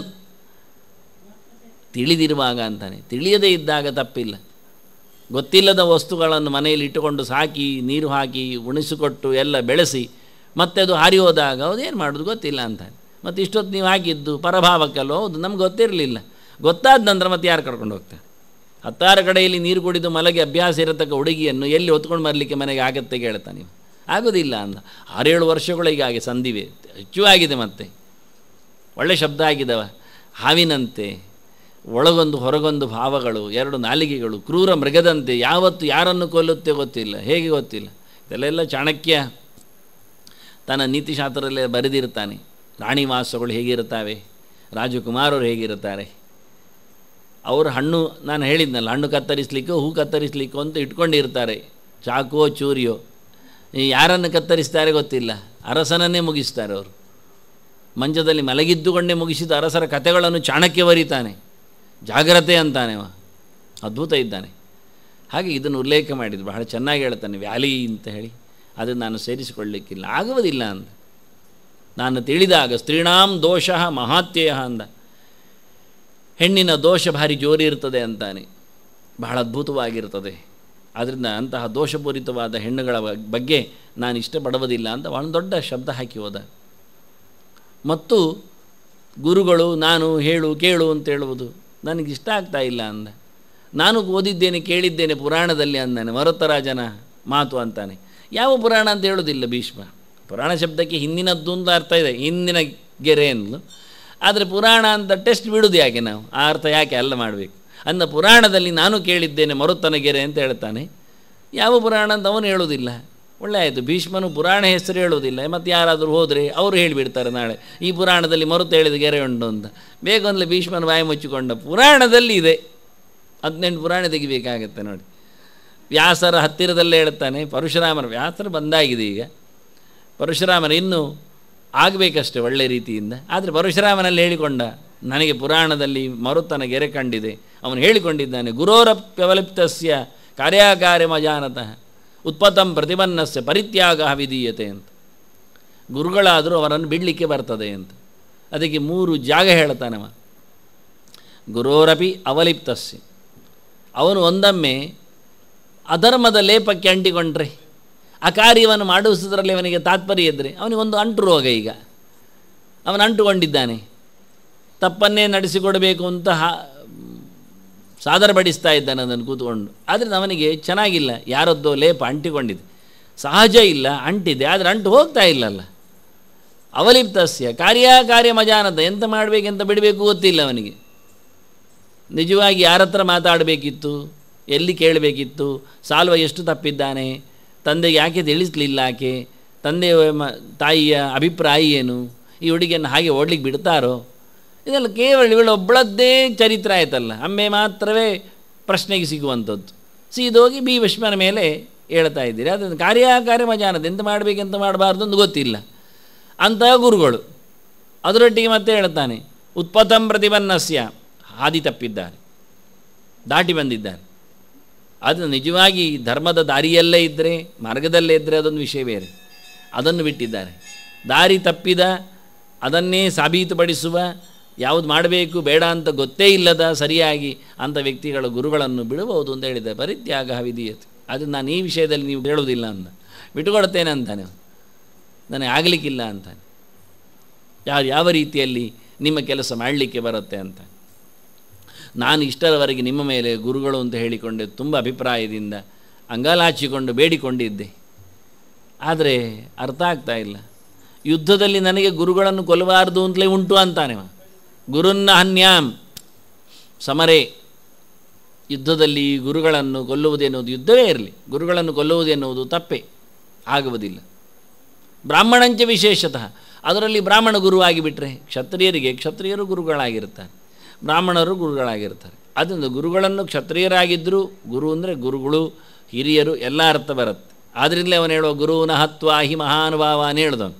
ತಿಳಿದಿರುವಾಗ ಅಂತಾನೆ ತಿಳಿಯದೇ ಇದ್ದಾಗ ತಪ್ಪಿಲ್ಲ ಗೊತ್ತಿಲ್ಲದ ವಸ್ತುಗಳನ್ನು ಮನೆಯಲ್ಲಿ ಇಟ್ಟುಕೊಂಡು ಸಾಕಿ ನೀರು ಹಾಕಿ ಉಣಿಸಿಕೊಟ್ಟು ಎಲ್ಲ ಬೆಳೆಸಿ ಮತ್ತೆ ಅದು ಹಾರಿ ಹೋದಾಗ ಅದೇನು ಮಾಡೋದು ಗೊತ್ತಿಲ್ಲ ಅಂತಾನೆ ಮತ್ತು ಇಷ್ಟೊತ್ತು ನೀವು ಹಾಕಿದ್ದು ಪರಭಾವಕ್ಕಲ್ಲೋ ಹೌದು ನಮ್ಗೆ ಗೊತ್ತಿರಲಿಲ್ಲ ಗೊತ್ತಾದ ನಂತರ ಮತ್ತೆ ಯಾರು ಕರ್ಕೊಂಡು ಹೋಗ್ತಾರೆ ಹತ್ತಾರು ಕಡೆಯಲ್ಲಿ ನೀರು ಕುಡಿದು ಮಲಗಿ ಅಭ್ಯಾಸ ಇರತಕ್ಕ ಹುಡುಗಿಯನ್ನು ಎಲ್ಲಿ ಹೊತ್ಕೊಂಡು ಬರಲಿಕ್ಕೆ ಮನೆಗೆ ಆಗತ್ತೆ ಕೇಳ್ತಾ ನೀವು ಆಗೋದಿಲ್ಲ ಅಂದ ಆರೇಳು ವರ್ಷಗಳಿಗೆ ಹಾಗೆ ಸಂದಿವೆ ಹೆಚ್ಚು ಆಗಿದೆ ಮತ್ತೆ ಒಳ್ಳೆ ಶಬ್ದ ಆಗಿದವ ಹಾವಿನಂತೆ ಒಳಗೊಂದು ಹೊರಗೊಂದು ಭಾವಗಳು ಎರಡು ನಾಲಿಗೆಗಳು ಕ್ರೂರ ಮೃಗದಂತೆ ಯಾವತ್ತು ಯಾರನ್ನು ಕೊಲ್ಲುತ್ತೆ ಗೊತ್ತಿಲ್ಲ ಹೇಗೆ ಗೊತ್ತಿಲ್ಲ ಇದೆಲ್ಲ ಚಾಣಕ್ಯ ತನ್ನ ನೀತಿಶಾಸ್ತ್ರದಲ್ಲೇ ಬರೆದಿರ್ತಾನೆ ರಾಣಿವಾಸಗಳು ಹೇಗಿರುತ್ತವೆ ರಾಜಕುಮಾರರು ಹೇಗಿರುತ್ತಾರೆ ಅವರು ಹಣ್ಣು ನಾನು ಹೇಳಿದ್ನಲ್ಲ ಹಣ್ಣು ಕತ್ತರಿಸಲಿಕ್ಕೋ ಹೂ ಕತ್ತರಿಸಲಿಕ್ಕೋ ಅಂತ ಇಟ್ಕೊಂಡಿರ್ತಾರೆ ಚಾಕುವೋ ಚೂರಿಯೋ ಈ ಯಾರನ್ನು ಕತ್ತರಿಸ್ತಾರೆ ಗೊತ್ತಿಲ್ಲ ಅರಸನನ್ನೇ ಮುಗಿಸ್ತಾರೆ ಅವರು ಮಂಚದಲ್ಲಿ ಮಲಗಿದ್ದುಕೊಂಡೇ ಮುಗಿಸಿದ ಅರಸರ ಕಥೆಗಳನ್ನು ಚಾಣಕ್ಯ ಬರೀತಾನೆ ಜಾಗ್ರತೆ ಅಂತಾನೆ ಅವ ಅದ್ಭುತ ಇದ್ದಾನೆ ಹಾಗೆ ಇದನ್ನು ಉಲ್ಲೇಖ ಮಾಡಿದ್ರು ಬಹಳ ಚೆನ್ನಾಗಿ ಹೇಳ್ತಾನೆ ವ್ಯಾಲಿ ಅಂತ ಹೇಳಿ ಅದನ್ನು ನಾನು ಸೇರಿಸಿಕೊಳ್ಳಲಿಕ್ಕಿಲ್ಲ ಆಗುವುದಿಲ್ಲ ಅಂದ ನಾನು ತಿಳಿದಾಗ ಸ್ತ್ರೀಣಾಂ ದೋಷ ಮಹಾತ್ಯಯ ಅಂದ ಹೆಣ್ಣಿನ ದೋಷ ಭಾರಿ ಜೋರಿ ಇರ್ತದೆ ಅಂತಾನೆ ಬಹಳ ಅದ್ಭುತವಾಗಿರ್ತದೆ ಆದ್ದರಿಂದ ಅಂತಹ ದೋಷಪೂರಿತವಾದ ಹೆಣ್ಣುಗಳ ಬಗ್ಗೆ ನಾನು ಇಷ್ಟಪಡುವುದಿಲ್ಲ ಅಂತ ಒಂದು ದೊಡ್ಡ ಶಬ್ದ ಹಾಕಿ ಹೋದ ಮತ್ತು ಗುರುಗಳು ನಾನು ಹೇಳು ಕೇಳು ಅಂತ ಹೇಳುವುದು ನನಗೆ ಇಷ್ಟ ಆಗ್ತಾ ಇಲ್ಲ ಅಂದ ನಾನು ಓದಿದ್ದೇನೆ ಕೇಳಿದ್ದೇನೆ ಪುರಾಣದಲ್ಲಿ ಅಂದಾನೆ ಮರುತರಾಜನ ಮಾತು ಅಂತಾನೆ ಯಾವ ಪುರಾಣ ಅಂತ ಹೇಳೋದಿಲ್ಲ ಭೀಷ್ಮ ಪುರಾಣ ಶಬ್ದಕ್ಕೆ ಹಿಂದಿನದ್ದು ಅಂತ ಅರ್ಥ ಇದೆ ಹಿಂದಿನ ಗೆರೆ ಅನ್ನಲು ಆದರೆ ಪುರಾಣ ಅಂತ ಟೆಸ್ಟ್ ಬಿಡೋದು ಯಾಕೆ ನಾವು ಆ ಅರ್ಥ ಯಾಕೆ ಅಲ್ಲ ಮಾಡಬೇಕು ಅಂದ ಪುರಾಣದಲ್ಲಿ ನಾನು ಕೇಳಿದ್ದೇನೆ ಮರುತನ ಗೆರೆ ಅಂತ ಹೇಳ್ತಾನೆ ಯಾವ ಪುರಾಣ ಅಂತ ಅವನು ಹೇಳೋದಿಲ್ಲ ಒಳ್ಳೆ ಆಯಿತು ಭೀಷ್ಮನು ಪುರಾಣ ಹೆಸರು ಹೇಳೋದಿಲ್ಲ ಮತ್ತು ಯಾರಾದರೂ ಹೋದರೆ ಅವರು ಹೇಳಿಬಿಡ್ತಾರೆ ನಾಳೆ ಈ ಪುರಾಣದಲ್ಲಿ ಮರುತ ಹೇಳಿದ ಗೆರೆ ಉಂಟು ಅಂತ ಬೇಕಂದಲೇ ಭೀಷ್ಮನ ಬಾಯಿ ಮುಚ್ಚಿಕೊಂಡ ಪುರಾಣದಲ್ಲಿ ಇದೆ ಹದಿನೆಂಟು ಪುರಾಣ ತೆಗಿಬೇಕಾಗತ್ತೆ ನೋಡಿ ವ್ಯಾಸರ ಹತ್ತಿರದಲ್ಲೇ ಹೇಳ್ತಾನೆ ಪರಶುರಾಮರ ವ್ಯಾಸರು ಬಂದಾಗಿದೆ ಈಗ ಪರಶುರಾಮನ ಇನ್ನೂ ಆಗಬೇಕಷ್ಟೆ ಒಳ್ಳೆ ರೀತಿಯಿಂದ ಆದರೆ ಪರಶುರಾಮನಲ್ಲಿ ಹೇಳಿಕೊಂಡ ನನಗೆ ಪುರಾಣದಲ್ಲಿ ಮರುತನ ಗೆರೆ ಕಂಡಿದೆ ಅವನು ಹೇಳಿಕೊಂಡಿದ್ದಾನೆ ಗುರೋರಪ್ಯವಲಿಪ್ತಸ್ಯ ಕಾರ್ಯಾಕಾರ್ಯ ಮಜಾನತಃ ಉತ್ಪತ್ತಂ ಪ್ರತಿಬನ್ನಸ್ಯ ಪರಿತ್ಯಾಗ ವಿಧೀಯತೆ ಅಂತ ಗುರುಗಳಾದರೂ ಅವರನ್ನು ಬಿಡಲಿಕ್ಕೆ ಬರ್ತದೆ ಅಂತ ಅದಕ್ಕೆ ಮೂರು ಜಾಗ ಹೇಳ್ತಾನವ ಗುರೋರಪಿ ಅವಲಿಪ್ತಸ್ಯ ಅವನು ಒಂದೊಮ್ಮೆ ಅಧರ್ಮದ ಲೇಪಕ್ಕೆ ಅಂಟಿಕೊಂಡ್ರೆ ಆ ಕಾರ್ಯವನ್ನು ಮಾಡಿಸುವುದರಲ್ಲಿ ಅವನಿಗೆ ತಾತ್ಪರ್ಯ ಇದ್ದರೆ ಅವನಿಗೊಂದು ಅಂಟು ರೋಗ ಈಗ ಅವನು ಅಂಟುಕೊಂಡಿದ್ದಾನೆ ತಪ್ಪನ್ನೇ ನಡೆಸಿಕೊಡಬೇಕು ಅಂತ ಸಾದರಪಡಿಸ್ತಾ ಇದ್ದಾನೆ ಅದನ್ನು ಕೂತ್ಕೊಂಡು ಆದರೆ ಅವನಿಗೆ ಚೆನ್ನಾಗಿಲ್ಲ ಯಾರದ್ದೋ ಲೇಪ ಅಂಟಿಕೊಂಡಿದೆ ಸಹಜ ಇಲ್ಲ ಅಂಟಿದೆ ಆದರೆ ಅಂಟು ಹೋಗ್ತಾ ಇಲ್ಲಲ್ಲ ಅವಲಿಪ್ತಸ್ಯ ಕಾರ್ಯಕಾರ್ಯ ಮಜಾನದ ಎಂತ ಮಾಡಬೇಕೆಂತ ಬಿಡಬೇಕು ಗೊತ್ತಿಲ್ಲ ಅವನಿಗೆ ನಿಜವಾಗಿ ಯಾರ ಹತ್ರ ಮಾತಾಡಬೇಕಿತ್ತು ಎಲ್ಲಿ ಕೇಳಬೇಕಿತ್ತು ಸಾಲ್ವ ಎಷ್ಟು ತಪ್ಪಿದ್ದಾನೆ ತಂದೆಗೆ ಯಾಕೆ ತಿಳಿಸ್ಲಿಲ್ಲ ಆಕೆ ತಂದೆ ಮ ತಾಯಿಯ ಅಭಿಪ್ರಾಯ ಏನು ಈ ಹುಡುಗಿಯನ್ನು ಹಾಗೆ ಓಡ್ಲಿಕ್ಕೆ ಬಿಡ್ತಾರೋ ಇದೆಲ್ಲ ಕೇವಲ ಇವಳೊಬ್ಬಳದ್ದೇ ಚರಿತ್ರೆ ಆಯ್ತಲ್ಲ ಅಮ್ಮೆ ಮಾತ್ರವೇ ಪ್ರಶ್ನೆಗೆ ಸಿಗುವಂಥದ್ದು ಸೀದೋಗಿ ಬಿ ವಿಶ್ವನ ಮೇಲೆ ಹೇಳ್ತಾ ಇದ್ದೀರಿ ಅದನ್ನು ಕಾರ್ಯಕಾರ್ಯ ಮಜಾನದ ಎಂತ ಮಾಡಬೇಕೆಂತ ಮಾಡಬಾರ್ದು ಅಂತ ಗೊತ್ತಿಲ್ಲ ಅಂತಹ ಗುರುಗಳು ಅದರೊಟ್ಟಿಗೆ ಮತ್ತೆ ಹೇಳ್ತಾನೆ ಉತ್ಪತ್ತಂ ಪ್ರತಿಬನ್ನಸ್ಯ ಹಾದಿ ತಪ್ಪಿದ್ದಾರೆ ದಾಟಿ ಬಂದಿದ್ದಾರೆ ಅದು ನಿಜವಾಗಿ ಧರ್ಮದ ದಾರಿಯಲ್ಲೇ ಇದ್ದರೆ ಮಾರ್ಗದಲ್ಲೇ ಇದ್ದರೆ ಅದೊಂದು ವಿಷಯ ಬೇರೆ ಅದನ್ನು ಬಿಟ್ಟಿದ್ದಾರೆ ದಾರಿ ತಪ್ಪಿದ ಅದನ್ನೇ ಸಾಬೀತುಪಡಿಸುವ ಯಾವುದು ಮಾಡಬೇಕು ಬೇಡ ಅಂತ ಗೊತ್ತೇ ಇಲ್ಲದ ಸರಿಯಾಗಿ ಅಂಥ ವ್ಯಕ್ತಿಗಳ ಗುರುಗಳನ್ನು ಬಿಡಬಹುದು ಅಂತ ಹೇಳಿದ್ದಾರೆ ಪರಿತ್ಯಾಗ ವಿಧಿಯತೆ ಅದು ನಾನು ಈ ವಿಷಯದಲ್ಲಿ ನೀವು ಹೇಳುವುದಿಲ್ಲ ಅಂತ ಬಿಟ್ಟುಕೊಡ್ತೇನೆ ಅಂತಾನೆ ನನಗೆ ಆಗಲಿಕ್ಕಿಲ್ಲ ಅಂತಾನೆ ಯಾರು ಯಾವ ರೀತಿಯಲ್ಲಿ ನಿಮ್ಮ ಕೆಲಸ ಮಾಡಲಿಕ್ಕೆ ಬರುತ್ತೆ ಅಂತ ನಾನು ಇಷ್ಟರವರೆಗೆ ನಿಮ್ಮ ಮೇಲೆ ಗುರುಗಳು ಅಂತ ಹೇಳಿಕೊಂಡೆ ತುಂಬ ಅಭಿಪ್ರಾಯದಿಂದ ಅಂಗಾಲಾಚಿಕೊಂಡು ಬೇಡಿಕೊಂಡಿದ್ದೆ ಆದರೆ ಅರ್ಥ ಆಗ್ತಾ ಇಲ್ಲ ಯುದ್ಧದಲ್ಲಿ ನನಗೆ ಗುರುಗಳನ್ನು ಕೊಲ್ಲಬಾರ್ದು ಅಂತಲೇ ಉಂಟು ಅಂತಾನೆ ಗುರುನ್ನ ಹನ್ಯಾಂ ಸಮರೇ ಯುದ್ಧದಲ್ಲಿ ಗುರುಗಳನ್ನು ಕೊಲ್ಲುವುದೆನ್ನುವುದು ಯುದ್ಧವೇ ಇರಲಿ ಗುರುಗಳನ್ನು ಕೊಲ್ಲುವುದೆನ್ನುವುದು ತಪ್ಪೇ ಆಗುವುದಿಲ್ಲ ಬ್ರಾಹ್ಮಣಂಚ ವಿಶೇಷತಃ ಅದರಲ್ಲಿ ಬ್ರಾಹ್ಮಣ ಗುರುವಾಗಿ ಬಿಟ್ಟರೆ ಕ್ಷತ್ರಿಯರಿಗೆ ಕ್ಷತ್ರಿಯರು ಗುರುಗಳಾಗಿರ್ತಾರೆ ಬ್ರಾಹ್ಮಣರು ಗುರುಗಳಾಗಿರ್ತಾರೆ ಅದರಿಂದ ಗುರುಗಳನ್ನು ಕ್ಷತ್ರಿಯರಾಗಿದ್ದರೂ ಗುರು ಅಂದರೆ ಗುರುಗಳು ಹಿರಿಯರು ಎಲ್ಲ ಅರ್ಥ ಬರುತ್ತೆ ಆದ್ದರಿಂದಲೇ ಅವನು ಹೇಳುವ ಗುರುವಿನ ಹತ್ವ ಹಿ ಮಹಾನುಭಾವ ಅಂತ ಹೇಳ್ದವನು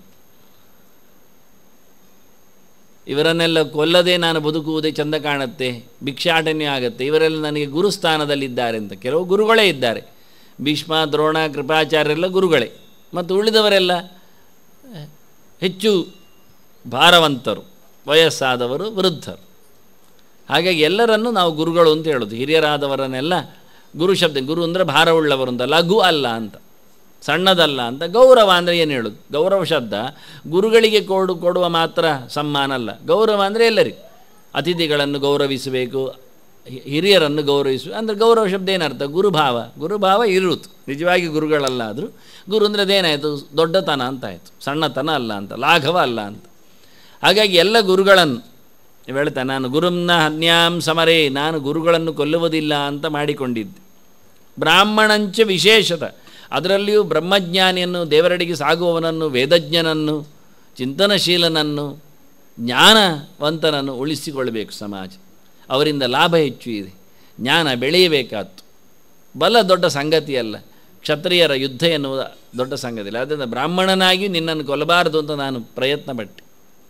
ಇವರನ್ನೆಲ್ಲ ಕೊಲ್ಲದೆ ನಾನು ಬದುಕುವುದೇ ಚಂದ ಕಾಣುತ್ತೆ ಭಿಕ್ಷಾಟನ್ಯ ಆಗುತ್ತೆ ಇವರೆಲ್ಲ ನನಗೆ ಗುರುಸ್ಥಾನದಲ್ಲಿದ್ದಾರೆ ಅಂತ ಕೆಲವು ಗುರುಗಳೇ ಇದ್ದಾರೆ ಭೀಷ್ಮ ದ್ರೋಣ ಕೃಪಾಚಾರ್ಯರೆಲ್ಲ ಗುರುಗಳೇ ಮತ್ತು ಉಳಿದವರೆಲ್ಲ ಹೆಚ್ಚು ಭಾರವಂತರು ವಯಸ್ಸಾದವರು ವೃದ್ಧರು ಹಾಗಾಗಿ ಎಲ್ಲರನ್ನೂ ನಾವು ಗುರುಗಳು ಅಂತ ಹೇಳೋದು ಹಿರಿಯರಾದವರನ್ನೆಲ್ಲ ಗುರು ಶಬ್ದ ಗುರು ಅಂದರೆ ಭಾರವುಳ್ಳವರು ಅಂತ ಲಘು ಅಲ್ಲ ಅಂತ ಸಣ್ಣದಲ್ಲ ಅಂತ ಗೌರವ ಅಂದರೆ ಏನು ಹೇಳೋದು ಗೌರವ ಶಬ್ದ ಗುರುಗಳಿಗೆ ಕೊಡು ಕೊಡುವ ಮಾತ್ರ ಸಮ್ಮಾನ ಅಲ್ಲ ಗೌರವ ಅಂದರೆ ಎಲ್ಲರಿಗೂ ಅತಿಥಿಗಳನ್ನು ಗೌರವಿಸಬೇಕು ಹಿರಿಯರನ್ನು ಗೌರವಿಸು ಅಂದರೆ ಗೌರವ ಶಬ್ದ ಏನರ್ಥ ಗುರುಭಾವ ಗುರುಭಾವ ಇರುತ್ತು ನಿಜವಾಗಿ ಗುರುಗಳಲ್ಲ ಆದರೂ ಗುರು ಅಂದರೆ ಅದೇನಾಯಿತು ದೊಡ್ಡತನ ಅಂತ ಆಯಿತು ಸಣ್ಣತನ ಅಲ್ಲ ಅಂತ ಲಾಘವ ಅಲ್ಲ ಅಂತ ಹಾಗಾಗಿ ಎಲ್ಲ ಗುರುಗಳನ್ನು ನೀವು ಹೇಳ್ತಾ ನಾನು ಗುರುಮ್ನ ಹನ್ಯಾಂ ಸಮರೇ ನಾನು ಗುರುಗಳನ್ನು ಕೊಲ್ಲುವುದಿಲ್ಲ ಅಂತ ಮಾಡಿಕೊಂಡಿದ್ದೆ ಬ್ರಾಹ್ಮಣಂಚ ವಿಶೇಷತ ಅದರಲ್ಲಿಯೂ ಬ್ರಹ್ಮಜ್ಞಾನಿಯನ್ನು ದೇವರಡಿಗೆ ಸಾಗುವವನನ್ನು ವೇದಜ್ಞನನ್ನು ಚಿಂತನಶೀಲನನ್ನು ಜ್ಞಾನವಂತನನ್ನು ಉಳಿಸಿಕೊಳ್ಳಬೇಕು ಸಮಾಜ ಅವರಿಂದ ಲಾಭ ಹೆಚ್ಚು ಇದೆ ಜ್ಞಾನ ಬೆಳೆಯಬೇಕಾತ್ತು ಬಲ ದೊಡ್ಡ ಸಂಗತಿಯಲ್ಲ ಕ್ಷತ್ರಿಯರ ಯುದ್ಧ ಎನ್ನುವ ದೊಡ್ಡ ಸಂಗತಿ ಅಲ್ಲ ಆದ್ದರಿಂದ ಬ್ರಾಹ್ಮಣನಾಗಿ ನಿನ್ನನ್ನು ಕೊಲ್ಲಬಾರದು ಅಂತ ನಾನು ಪ್ರಯತ್ನ ಪಟ್ಟೆ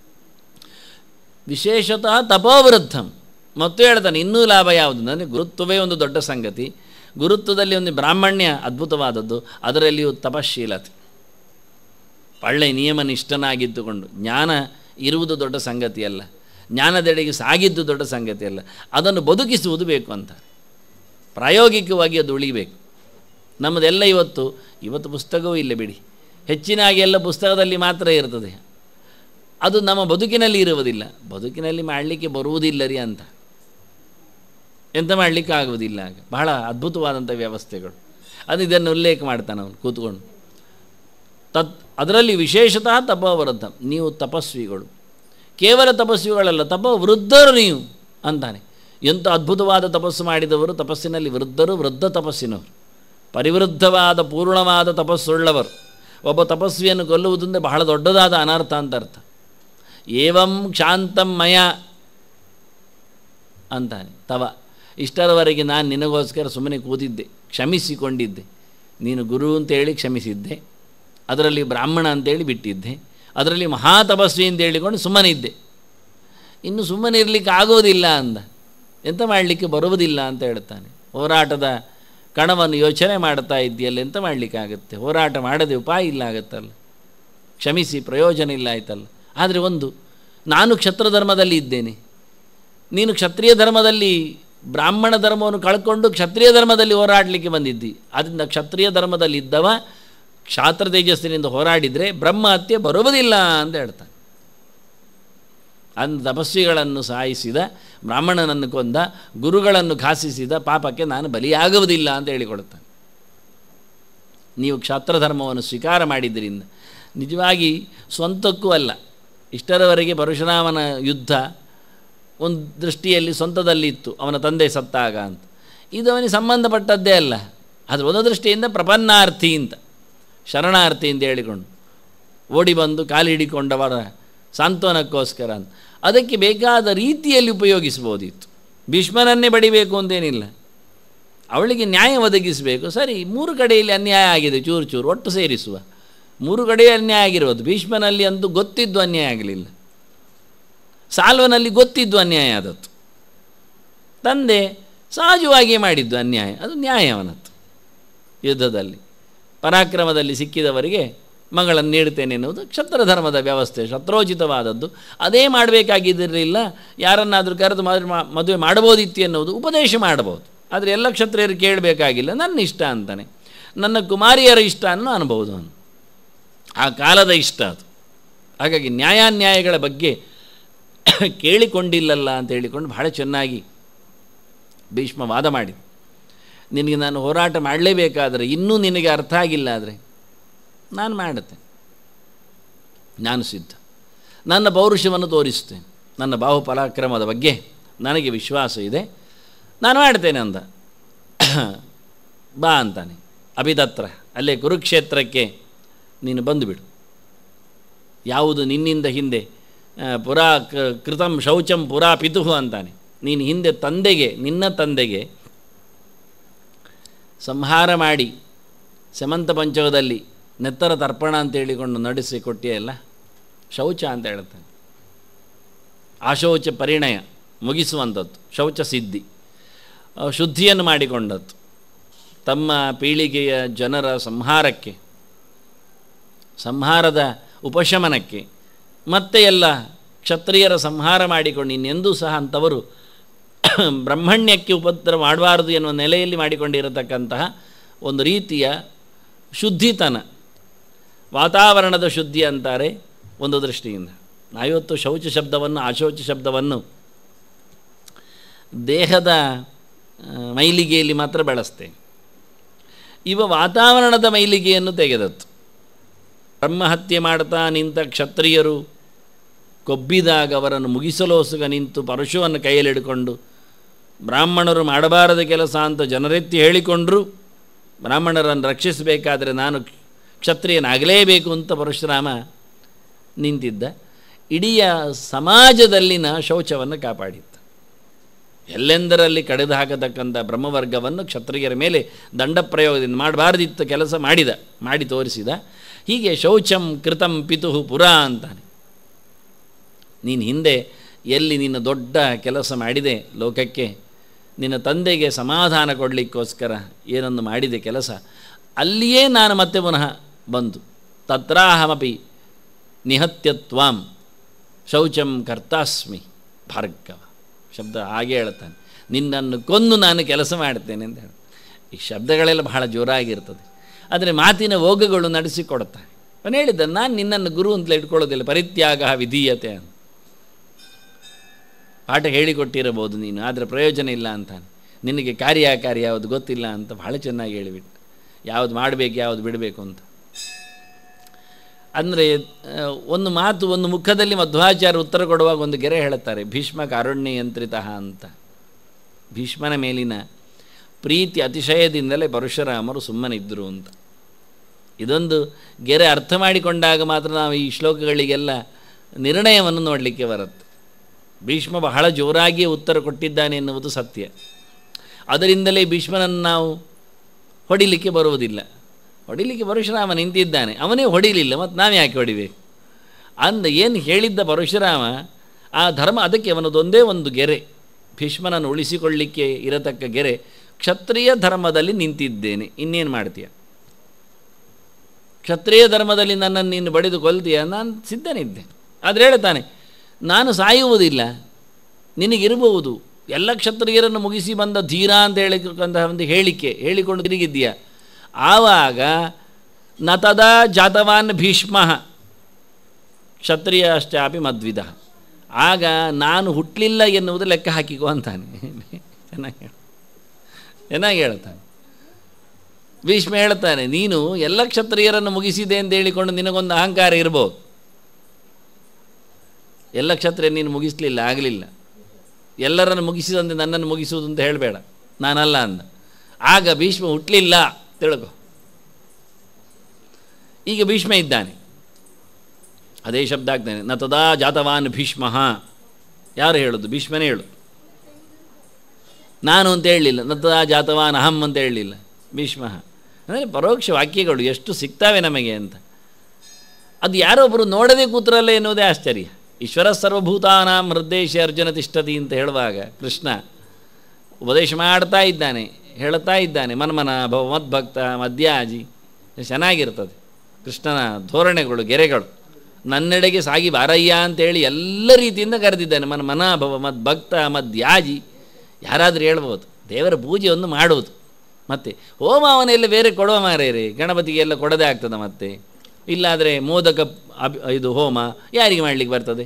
ವಿಶೇಷತಃ ತಪೋವೃದ್ಧಂ ಮತ್ತು ಹೇಳ್ತಾನೆ ಇನ್ನೂ ಲಾಭ ಯಾವುದು ನನಗೆ ಗುರುತ್ವವೇ ಒಂದು ದೊಡ್ಡ ಸಂಗತಿ ಗುರುತ್ವದಲ್ಲಿ ಒಂದು ಬ್ರಾಹ್ಮಣ್ಯ ಅದ್ಭುತವಾದದ್ದು ಅದರಲ್ಲಿಯೂ ತಪಶೀಲತೆ ಒಳ್ಳೆಯ ನಿಯಮನಿಷ್ಠನಾಗಿದ್ದುಕೊಂಡು ಜ್ಞಾನ ಇರುವುದು ದೊಡ್ಡ ಸಂಗತಿಯಲ್ಲ ಜ್ಞಾನದೆಡೆಗೆ ಸಾಗಿದ್ದು ದೊಡ್ಡ ಸಂಗತಿಯಲ್ಲ ಅದನ್ನು ಬದುಕಿಸುವುದು ಬೇಕು ಅಂತ ಪ್ರಾಯೋಗಿಕವಾಗಿ ಅದು ಉಳಿಬೇಕು ನಮ್ಮದೆಲ್ಲ ಇವತ್ತು ಇವತ್ತು ಪುಸ್ತಕವೂ ಇಲ್ಲ ಬಿಡಿ ಹೆಚ್ಚಿನಾಗಿ ಎಲ್ಲ ಪುಸ್ತಕದಲ್ಲಿ ಮಾತ್ರ ಇರ್ತದೆ ಅದು ನಮ್ಮ ಬದುಕಿನಲ್ಲಿ ಇರುವುದಿಲ್ಲ ಬದುಕಿನಲ್ಲಿ ಮಾಡಲಿಕ್ಕೆ ಬರುವುದಿಲ್ಲ ರೀ ಅಂತ ಎಂತ ಮಾಡಲಿಕ್ಕೆ ಆಗುವುದಿಲ್ಲ ಆಗ ಬಹಳ ಅದ್ಭುತವಾದಂಥ ವ್ಯವಸ್ಥೆಗಳು ಅದು ಇದನ್ನು ಉಲ್ಲೇಖ ಮಾಡ್ತಾನೆ ಅವನು ಕೂತ್ಕೊಂಡು ತತ್ ಅದರಲ್ಲಿ ವಿಶೇಷತಃ ತಪವೃದ್ಧ ನೀವು ತಪಸ್ವಿಗಳು ಕೇವಲ ತಪಸ್ವಿಗಳಲ್ಲ ತಪ ವೃದ್ಧರು ನೀವು ಅಂತಾನೆ ಎಂಥ ಅದ್ಭುತವಾದ ತಪಸ್ಸು ಮಾಡಿದವರು ತಪಸ್ಸಿನಲ್ಲಿ ವೃದ್ಧರು ವೃದ್ಧ ತಪಸ್ಸಿನವರು ಪರಿವೃದ್ಧವಾದ ಪೂರ್ಣವಾದ ತಪಸ್ಸುಳ್ಳವರು ಒಬ್ಬ ತಪಸ್ವಿಯನ್ನು ಕೊಲ್ಲುವುದೆಂದರೆ ಬಹಳ ದೊಡ್ಡದಾದ ಅನರ್ಥ ಅಂತ ಅರ್ಥ ಏವಂ ಕ್ಷಾಂತಂ ಮಯ ಅಂತಾನೆ ತವ ಇಷ್ಟರವರೆಗೆ ನಾನು ನಿನಗೋಸ್ಕರ ಸುಮ್ಮನೆ ಕೂತಿದ್ದೆ ಕ್ಷಮಿಸಿಕೊಂಡಿದ್ದೆ ನೀನು ಗುರು ಅಂತೇಳಿ ಕ್ಷಮಿಸಿದ್ದೆ ಅದರಲ್ಲಿ ಬ್ರಾಹ್ಮಣ ಅಂತೇಳಿ ಬಿಟ್ಟಿದ್ದೆ ಅದರಲ್ಲಿ ಮಹಾತಪಸ್ವಿ ಅಂತ ಹೇಳಿಕೊಂಡು ಸುಮ್ಮನಿದ್ದೆ ಇನ್ನು ಸುಮ್ಮನೆ ಇರಲಿಕ್ಕೆ ಆಗೋದಿಲ್ಲ ಅಂದ ಎಂತ ಮಾಡಲಿಕ್ಕೆ ಬರುವುದಿಲ್ಲ ಅಂತ ಹೇಳ್ತಾನೆ ಹೋರಾಟದ ಕಣವನ್ನು ಯೋಚನೆ ಮಾಡ್ತಾ ಇದ್ದೀಯಲ್ಲ ಎಂತ ಮಾಡಲಿಕ್ಕಾಗುತ್ತೆ ಹೋರಾಟ ಮಾಡದೆ ಉಪಾಯ ಇಲ್ಲ ಆಗುತ್ತಲ್ಲ ಕ್ಷಮಿಸಿ ಪ್ರಯೋಜನ ಇಲ್ಲ ಆಯ್ತಲ್ಲ ಆದರೆ ಒಂದು ನಾನು ಕ್ಷತ್ರ ಧರ್ಮದಲ್ಲಿ ಇದ್ದೇನೆ ನೀನು ಕ್ಷತ್ರಿಯ ಧರ್ಮದಲ್ಲಿ ಬ್ರಾಹ್ಮಣ ಧರ್ಮವನ್ನು ಕಳ್ಕೊಂಡು ಕ್ಷತ್ರಿಯ ಧರ್ಮದಲ್ಲಿ ಹೋರಾಡಲಿಕ್ಕೆ ಬಂದಿದ್ದಿ ಆದ್ದರಿಂದ ಕ್ಷತ್ರಿಯ ಧರ್ಮದಲ್ಲಿ ಇದ್ದವ ಕ್ಷಾತ್ರ ತೇಜಸ್ಸಿನಿಂದ ಹೋರಾಡಿದರೆ ಬ್ರಹ್ಮ ಹತ್ಯೆ ಬರುವುದಿಲ್ಲ ಅಂತ ಹೇಳ್ತಾನೆ ಅಂದು ತಪಸ್ವಿಗಳನ್ನು ಸಾಯಿಸಿದ ಬ್ರಾಹ್ಮಣನನ್ನು ಕೊಂದ ಗುರುಗಳನ್ನು ಘಾಸಿಸಿದ ಪಾಪಕ್ಕೆ ನಾನು ಬಲಿಯಾಗುವುದಿಲ್ಲ ಅಂತ ಹೇಳಿಕೊಡುತ್ತಾನೆ ನೀವು ಕ್ಷಾತ್ರ ಧರ್ಮವನ್ನು ಸ್ವೀಕಾರ ಮಾಡಿದ್ದರಿಂದ ನಿಜವಾಗಿ ಸ್ವಂತಕ್ಕೂ ಅಲ್ಲ ಇಷ್ಟರವರೆಗೆ ಪರಶುರಾಮನ ಯುದ್ಧ ಒಂದು ದೃಷ್ಟಿಯಲ್ಲಿ ಸ್ವಂತದಲ್ಲಿ ಇತ್ತು ಅವನ ತಂದೆ ಸತ್ತಾಗ ಅಂತ ಇದು ಅವನಿಗೆ ಸಂಬಂಧಪಟ್ಟದ್ದೇ ಅಲ್ಲ ಆದರೆ ಒಂದು ದೃಷ್ಟಿಯಿಂದ ಪ್ರಪನ್ನಾರ್ಥಿ ಅಂತ ಶರಣಾರ್ಥಿ ಅಂತ ಹೇಳಿಕೊಂಡು ಓಡಿ ಬಂದು ಕಾಲು ಹಿಡಿಕೊಂಡವರ ಸಾಂತ್ವನಕ್ಕೋಸ್ಕರ ಅಂತ ಅದಕ್ಕೆ ಬೇಕಾದ ರೀತಿಯಲ್ಲಿ ಉಪಯೋಗಿಸ್ಬೋದಿತ್ತು ಭೀಷ್ಮನನ್ನೇ ಬಡಿಬೇಕು ಅಂತೇನಿಲ್ಲ ಅವಳಿಗೆ ನ್ಯಾಯ ಒದಗಿಸಬೇಕು ಸರಿ ಮೂರು ಕಡೆಯಲ್ಲಿ ಅನ್ಯಾಯ ಆಗಿದೆ ಚೂರು ಚೂರು ಒಟ್ಟು ಸೇರಿಸುವ ಮೂರು ಕಡೆ ಅನ್ಯಾಯ ಆಗಿರೋದು ಭೀಷ್ಮನಲ್ಲಿ ಅಂತೂ ಗೊತ್ತಿದ್ದು ಅನ್ಯಾಯ ಆಗಲಿಲ್ಲ ಸಾಲ್ವನಲ್ಲಿ ಗೊತ್ತಿದ್ದು ಅನ್ಯಾಯ ಆದದ್ದು ತಂದೆ ಸಹಜವಾಗಿ ಮಾಡಿದ್ದು ಅನ್ಯಾಯ ಅದು ನ್ಯಾಯ ಅವನದ್ದು ಯುದ್ಧದಲ್ಲಿ ಪರಾಕ್ರಮದಲ್ಲಿ ಸಿಕ್ಕಿದವರಿಗೆ ಮಗಳನ್ನು ನೀಡ್ತೇನೆ ಎನ್ನುವುದು ಕ್ಷತ್ರ ಧರ್ಮದ ವ್ಯವಸ್ಥೆ ಶತ್ರೋಚಿತವಾದದ್ದು ಅದೇ ಮಾಡಬೇಕಾಗಿದ್ದಿರಲಿಲ್ಲ ಯಾರನ್ನಾದರೂ ಕರೆದು ಮದುವೆ ಮಾ- ಮದುವೆ ಮಾಡಬಹುದಿತ್ತು ಎನ್ನುವುದು ಉಪದೇಶ ಮಾಡಬಹುದು ಆದರೆ ಎಲ್ಲ ಕ್ಷತ್ರಿಯರು ಕೇಳಬೇಕಾಗಿಲ್ಲ ನನ್ನ ಇಷ್ಟ ಅಂತಾನೆ ನನ್ನ ಕುಮಾರಿಯರ ಇಷ್ಟ ಅನ್ನೋ ಅನ್ಬೋದು ಅವನು ಆ ಕಾಲದ ಇಷ್ಟ ಅದು ಹಾಗಾಗಿ ನ್ಯಾಯಾನ್ಯಾಯಗಳ ಬಗ್ಗೆ ಕೇಳಿಕೊಂಡಿಲ್ಲಲ್ಲ ಅಂತ ಹೇಳಿಕೊಂಡು ಬಹಳ ಚೆನ್ನಾಗಿ ಭೀಷ್ಮ ವಾದ ಮಾಡಿ ನಿನಗೆ ನಾನು ಹೋರಾಟ ಮಾಡಲೇಬೇಕಾದರೆ ಇನ್ನೂ ನಿನಗೆ ಅರ್ಥ ಆಗಿಲ್ಲ ಆದರೆ ನಾನು ಮಾಡುತ್ತೇನೆ ನಾನು ಸಿದ್ಧ ನನ್ನ ಪೌರುಷವನ್ನು ತೋರಿಸ್ತೇನೆ ನನ್ನ ಬಾಹು ಪರಾಕ್ರಮದ ಬಗ್ಗೆ ನನಗೆ ವಿಶ್ವಾಸ ಇದೆ ನಾನು ಮಾಡ್ತೇನೆ ಅಂದ ಬಾ ಅಂತಾನೆ ಅಭಿದತ್ರ ಅಲ್ಲೇ ಕುರುಕ್ಷೇತ್ರಕ್ಕೆ ನೀನು ಬಂದುಬಿಡು ಯಾವುದು ನಿನ್ನಿಂದ ಹಿಂದೆ ಆ, ಪುರಾ ಕ- ಕೃತಂ ಶೌಚಂ ಪುರಾ ಪಿತುಹು ಅಂತಾನೆ ನೀನು ಹಿಂದೆ ತಂದೆಗೆ ನಿನ್ನ ತಂದೆಗೆ ಸಂಹಾರ ಮಾಡಿ ಸಮಂತ ಪಂಚಕದಲ್ಲಿ ನೆತ್ತರ ತರ್ಪಣ ಅಂತ ಹೇಳಿಕೊಂಡು ನಡೆಸಿ ಕೊಟ್ಟಿಯಲ್ಲ ಶೌಚ ಅಂತ ಹೇಳ್ತಾನೆ ಆಶೌಚ ಪರಿಣಯ ಮುಗಿಸುವಂಥದ್ದು ಶೌಚ ಸಿದ್ಧಿ ಆ, ಶುದ್ಧಿಯನ್ನು ಮಾಡಿಕೊಂಡದ್ದು ತಮ್ಮ ಪೀಳಿಗೆಯ ಜನರ ಸಂಹಾರಕ್ಕೆ ಸಂಹಾರದ ಉಪಶಮನಕ್ಕೆ ಮತ್ತೆ ಎಲ್ಲ ಕ್ಷತ್ರಿಯರ ಸಂಹಾರ ಮಾಡಿಕೊಂಡು ಇನ್ನೆಂದೂ ಸಹ ಅಂಥವರು ಬ್ರಹ್ಮಣ್ಯಕ್ಕೆ ಉಪದ್ರ ಮಾಡಬಾರದು ಎನ್ನುವ ನೆಲೆಯಲ್ಲಿ ಮಾಡಿಕೊಂಡಿರತಕ್ಕಂತಹ ಒಂದು ರೀತಿಯ ಶುದ್ಧಿತನ ವಾತಾವರಣದ ಶುದ್ಧಿ ಅಂತಾರೆ ಒಂದು ದೃಷ್ಟಿಯಿಂದ ನಾವಿವತ್ತು ಶೌಚ ಶಬ್ದವನ್ನು ಅಶೌಚ ಶಬ್ದವನ್ನು ದೇಹದ ಆ, ಮೈಲಿಗೆಯಲ್ಲಿ ಮಾತ್ರ ಬಳಸ್ತೇವೆ ಇವ ವಾತಾವರಣದ ಮೈಲಿಗೆಯನ್ನು ತೆಗೆದತ್ತು ಬ್ರಹ್ಮಹತ್ಯೆ ಮಾಡ್ತಾ ನಿಂತ ಕ್ಷತ್ರಿಯರು ಕೊಬ್ಬಿದಾಗ ಅವರನ್ನು ಮುಗಿಸಲೋಸುಗ ನಿಂತು ಪರಶುವನ್ನು ಕೈಯಲ್ಲಿ ಹಿಡ್ಕೊಂಡು ಬ್ರಾಹ್ಮಣರು ಮಾಡಬಾರದ ಕೆಲಸ ಅಂತ ಜನರೆತ್ತಿ ಹೇಳಿಕೊಂಡರೂ ಬ್ರಾಹ್ಮಣರನ್ನು ರಕ್ಷಿಸಬೇಕಾದರೆ ನಾನು ಕ್ಷತ್ರಿಯನಾಗಲೇಬೇಕು ಅಂತ ಪರಶುರಾಮ ನಿಂತಿದ್ದ ಇಡೀ ಸಮಾಜದಲ್ಲಿನ ಶೌಚವನ್ನು ಕಾಪಾಡಿದ್ದ ಎಲ್ಲೆಂದರಲ್ಲಿ ಕಡಿದು ಹಾಕತಕ್ಕಂಥ ಬ್ರಹ್ಮವರ್ಗವನ್ನು ಕ್ಷತ್ರಿಯರ ಮೇಲೆ ದಂಡ ಪ್ರಯೋಗದಿಂದ ಮಾಡಬಾರ್ದಿತ್ತು ಕೆಲಸ ಮಾಡಿದ ಮಾಡಿ ತೋರಿಸಿದ ಹೀಗೆ ಶೌಚಂ ಕೃತಂ ಪಿತುಹು ಪುರಾ ಅಂತಾನೆ ನೀನು ಹಿಂದೆ ಎಲ್ಲಿ ನಿನ್ನ ದೊಡ್ಡ ಕೆಲಸ ಮಾಡಿದೆ ಲೋಕಕ್ಕೆ ನಿನ್ನ ತಂದೆಗೆ ಸಮಾಧಾನ ಕೊಡಲಿಕ್ಕೋಸ್ಕರ ಏನೊಂದು ಮಾಡಿದೆ ಕೆಲಸ ಅಲ್ಲಿಯೇ ನಾನು ಮತ್ತೆ ಪುನಃ ಬಂದು ತತ್ರಾಹಮಪಿ ನಿಹತ್ಯತ್ವಾಂ ಶೌಚಂ ಕರ್ತಾಸ್ಮಿ ಭಾರ್ಗವ ಶಬ್ದ ಹಾಗೆ ಹೇಳ್ತಾನೆ ನಿನ್ನನ್ನು ಕೊಂದು ನಾನು ಕೆಲಸ ಮಾಡ್ತೇನೆ ಅಂತ ಹೇಳಿ ಈ ಶಬ್ದಗಳೆಲ್ಲ ಬಹಳ ಜೋರಾಗಿರ್ತದೆ ಆದರೆ ಮಾತಿನ ಓಗಗಳು ನಡೆಸಿಕೊಡುತ್ತಾರೆ ಅವನು ಹೇಳಿದ್ದ ನಾನು ನಿನ್ನನ್ನು ಗುರು ಅಂತಲೇ ಇಟ್ಕೊಳ್ಳೋದಿಲ್ಲ ಪರಿತ್ಯಾಗ ವಿಧೀಯತೆ ಅಂತ ಪಾಠ ಹೇಳಿಕೊಟ್ಟಿರಬಹುದು ನೀನು ಆದರೆ ಪ್ರಯೋಜನ ಇಲ್ಲ ಅಂತಾನೆ ನಿನಗೆ ಕಾರ್ಯಕಾರಿ ಯಾವುದು ಗೊತ್ತಿಲ್ಲ ಅಂತ ಭಾಳ ಚೆನ್ನಾಗಿ ಹೇಳಿಬಿಟ್ಟು ಯಾವುದು ಮಾಡಬೇಕು ಯಾವುದು ಬಿಡಬೇಕು ಅಂತ ಅಂದರೆ ಒಂದು ಮಾತು ಒಂದು ಮುಖದಲ್ಲಿ ಮಧ್ವಾಚಾರ್ಯ ಉತ್ತರ ಕೊಡುವಾಗ ಒಂದು ಗೆರೆ ಹೇಳುತ್ತಾರೆ ಭೀಷ್ಮ ಕಾರುಣ್ಯ ಯಂತ್ರಿತ ಅಂತ ಭೀಷ್ಮನ ಮೇಲಿನ ಪ್ರೀತಿ ಅತಿಶಯದಿಂದಲೇ ಪರಶುರಾಮರು ಸುಮ್ಮನಿದ್ದರು ಅಂತ ಇದೊಂದು ಗೆರೆ ಅರ್ಥ ಮಾಡಿಕೊಂಡಾಗ ಮಾತ್ರ ನಾವು ಈ ಶ್ಲೋಕಗಳಿಗೆಲ್ಲ ನಿರ್ಣಯವನ್ನು ನೋಡಲಿಕ್ಕೆ ಬರುತ್ತೆ ಭೀಷ್ಮ ಬಹಳ ಜೋರಾಗಿಯೇ ಉತ್ತರ ಕೊಟ್ಟಿದ್ದಾನೆ ಎನ್ನುವುದು ಸತ್ಯ ಅದರಿಂದಲೇ ಭೀಷ್ಮನನ್ನು ನಾವು ಹೊಡಿಲಿಕ್ಕೆ ಬರುವುದಿಲ್ಲ ಹೊಡಿಲಿಕ್ಕೆ ಪರಶುರಾಮ ನಿಂತಿದ್ದಾನೆ ಅವನೇ ಹೊಡಿಲಿಲ್ಲ ಮತ್ತು ನಾವು ಯಾಕೆ ಹೊಡಿಬೇಕು ಅಂದ ಏನು ಹೇಳಿದ್ದ ಪರಶುರಾಮ ಆ ಧರ್ಮ ಅದಕ್ಕೆ ಅವನದೊಂದೇ ಒಂದು ಗೆರೆ ಭೀಷ್ಮನನ್ನು ಉಳಿಸಿಕೊಳ್ಳಿಕ್ಕೆ ಇರತಕ್ಕ ಗೆರೆ ಕ್ಷತ್ರಿಯ ಧರ್ಮದಲ್ಲಿ ನಿಂತಿದ್ದೇನೆ ಇನ್ನೇನು ಮಾಡ್ತೀಯ ಕ್ಷತ್ರಿಯ ಧರ್ಮದಲ್ಲಿ ನನ್ನನ್ನು ನೀನು ಬಡಿದು ಕೊಲ್ತೀಯ ನಾನು ಸಿದ್ಧನಿದ್ದೆ ಆದರೆ ಹೇಳ್ತಾನೆ ನಾನು ಸಾಯುವುದಿಲ್ಲ ನಿನಗಿರಬಹುದು ಎಲ್ಲ ಕ್ಷತ್ರಿಯರನ್ನು ಮುಗಿಸಿ ಬಂದ ಧೀರ ಅಂತ ಹೇಳಿಕೊಂಡ ಒಂದು ಹೇಳಿಕೆ ಹೇಳಿಕೊಂಡು ತಿರುಗಿದ್ದೀಯ ಆವಾಗ ನತದ ಜಾತವಾನ್ ಭೀಷ್ಮ ಕ್ಷತ್ರಿಯ ಅಷ್ಟಾಪಿ ಮದ್ವಿಧ ಆಗ ನಾನು ಹುಟ್ಟಲಿಲ್ಲ ಎನ್ನುವುದು ಲೆಕ್ಕ ಹಾಕಿಕೋ ಅಂತಾನೆ ಚೆನ್ನಾಗಿ ಹೇಳ ಚೆನ್ನಾಗಿ ಹೇಳ್ತಾನೆ ಭೀಷ್ಮ ಹೇಳ್ತಾನೆ ನೀನು ಎಲ್ಲ ಕ್ಷತ್ರಿಯರನ್ನು ಮುಗಿಸಿದೆ ಅಂತ ಹೇಳಿಕೊಂಡು ನಿನಗೊಂದು ಅಹಂಕಾರ ಇರ್ಬೋದು ಎಲ್ಲ ಕ್ಷತ್ರಿಯ ನೀನು ಮುಗಿಸಲಿಲ್ಲ ಆಗಲಿಲ್ಲ ಎಲ್ಲರನ್ನು ಮುಗಿಸಿದಂತೆ ನನ್ನನ್ನು ಮುಗಿಸುವುದು ಅಂತ ಹೇಳಬೇಡ ನಾನಲ್ಲ ಅಂದ ಆಗ ಭೀಷ್ಮ ಹುಟ್ಟಲಿಲ್ಲ ತಿಳ್ಕೊ ಈಗ ಭೀಷ್ಮ ಇದ್ದಾನೆ ಅದೇ ಶಬ್ದ ಆಗ್ತಾನೆ ನ ತದಾ ಜಾತವಾನ್ ಭೀಷ್ಮ ಯಾರು ಹೇಳೋದು ಭೀಷ್ಮನೇ ಹೇಳು ನಾನು ಅಂತ ಹೇಳಲಿಲ್ಲ ನ ತದಾ ಜಾತವಾನ್ ಅಹಂ ಅಂತ ಹೇಳಲಿಲ್ಲ ಭೀಷ್ಮ ಅಂದರೆ ಪರೋಕ್ಷ ವಾಕ್ಯಗಳು ಎಷ್ಟು ಸಿಗ್ತಾವೆ ನಮಗೆ ಅಂತ ಅದು ಯಾರೊಬ್ಬರು ನೋಡದೆ ಕೂತ್ರಲ್ಲ ಎನ್ನುವುದೇ ಆಶ್ಚರ್ಯ ಈಶ್ವರ ಸರ್ವಭೂತಾನಾಂ ಹೃದ್ದೇಶ ಅರ್ಜುನ ತಿಷ್ಠತಿ ಅಂತ ಹೇಳುವಾಗ ಕೃಷ್ಣ ಉಪದೇಶ ಮಾಡ್ತಾ ಇದ್ದಾನೆ ಹೇಳ್ತಾ ಇದ್ದಾನೆ ಮನ್ಮನ ಭವ ಮದ್ಭಕ್ತ ಮದ್ಯಾಜಿ ಚೆನ್ನಾಗಿರ್ತದೆ ಕೃಷ್ಣನ ಧೋರಣೆಗಳು ಗೆರೆಗಳು ನನ್ನೆಡೆಗೆ ಸಾಗಿ ಬಾರಯ್ಯ ಅಂತೇಳಿ ಎಲ್ಲ ರೀತಿಯಿಂದ ಕರೆದಿದ್ದಾನೆ ಮನ ಮನಾಭವ ಮದ್ಭಕ್ತ ಮದ್ಯಾಜಿ ಯಾರಾದರೂ ಹೇಳ್ಬೋದು ದೇವರ ಪೂಜೆಯನ್ನು ಮಾಡುವುದು ಮತ್ತೆ ಹೋಮ ಅವನೆಲ್ಲ ಬೇರೆ ಕೊಡುವ ಮಾರೇರಿ ಗಣಪತಿಗೆ ಎಲ್ಲ ಕೊಡದೇ ಆಗ್ತದೆ ಮತ್ತೆ ಇಲ್ಲಾದರೆ ಮೋದಕ ಅಬ್ ಇದು ಹೋಮ ಯಾರಿಗೆ ಮಾಡಲಿಕ್ಕೆ ಬರ್ತದೆ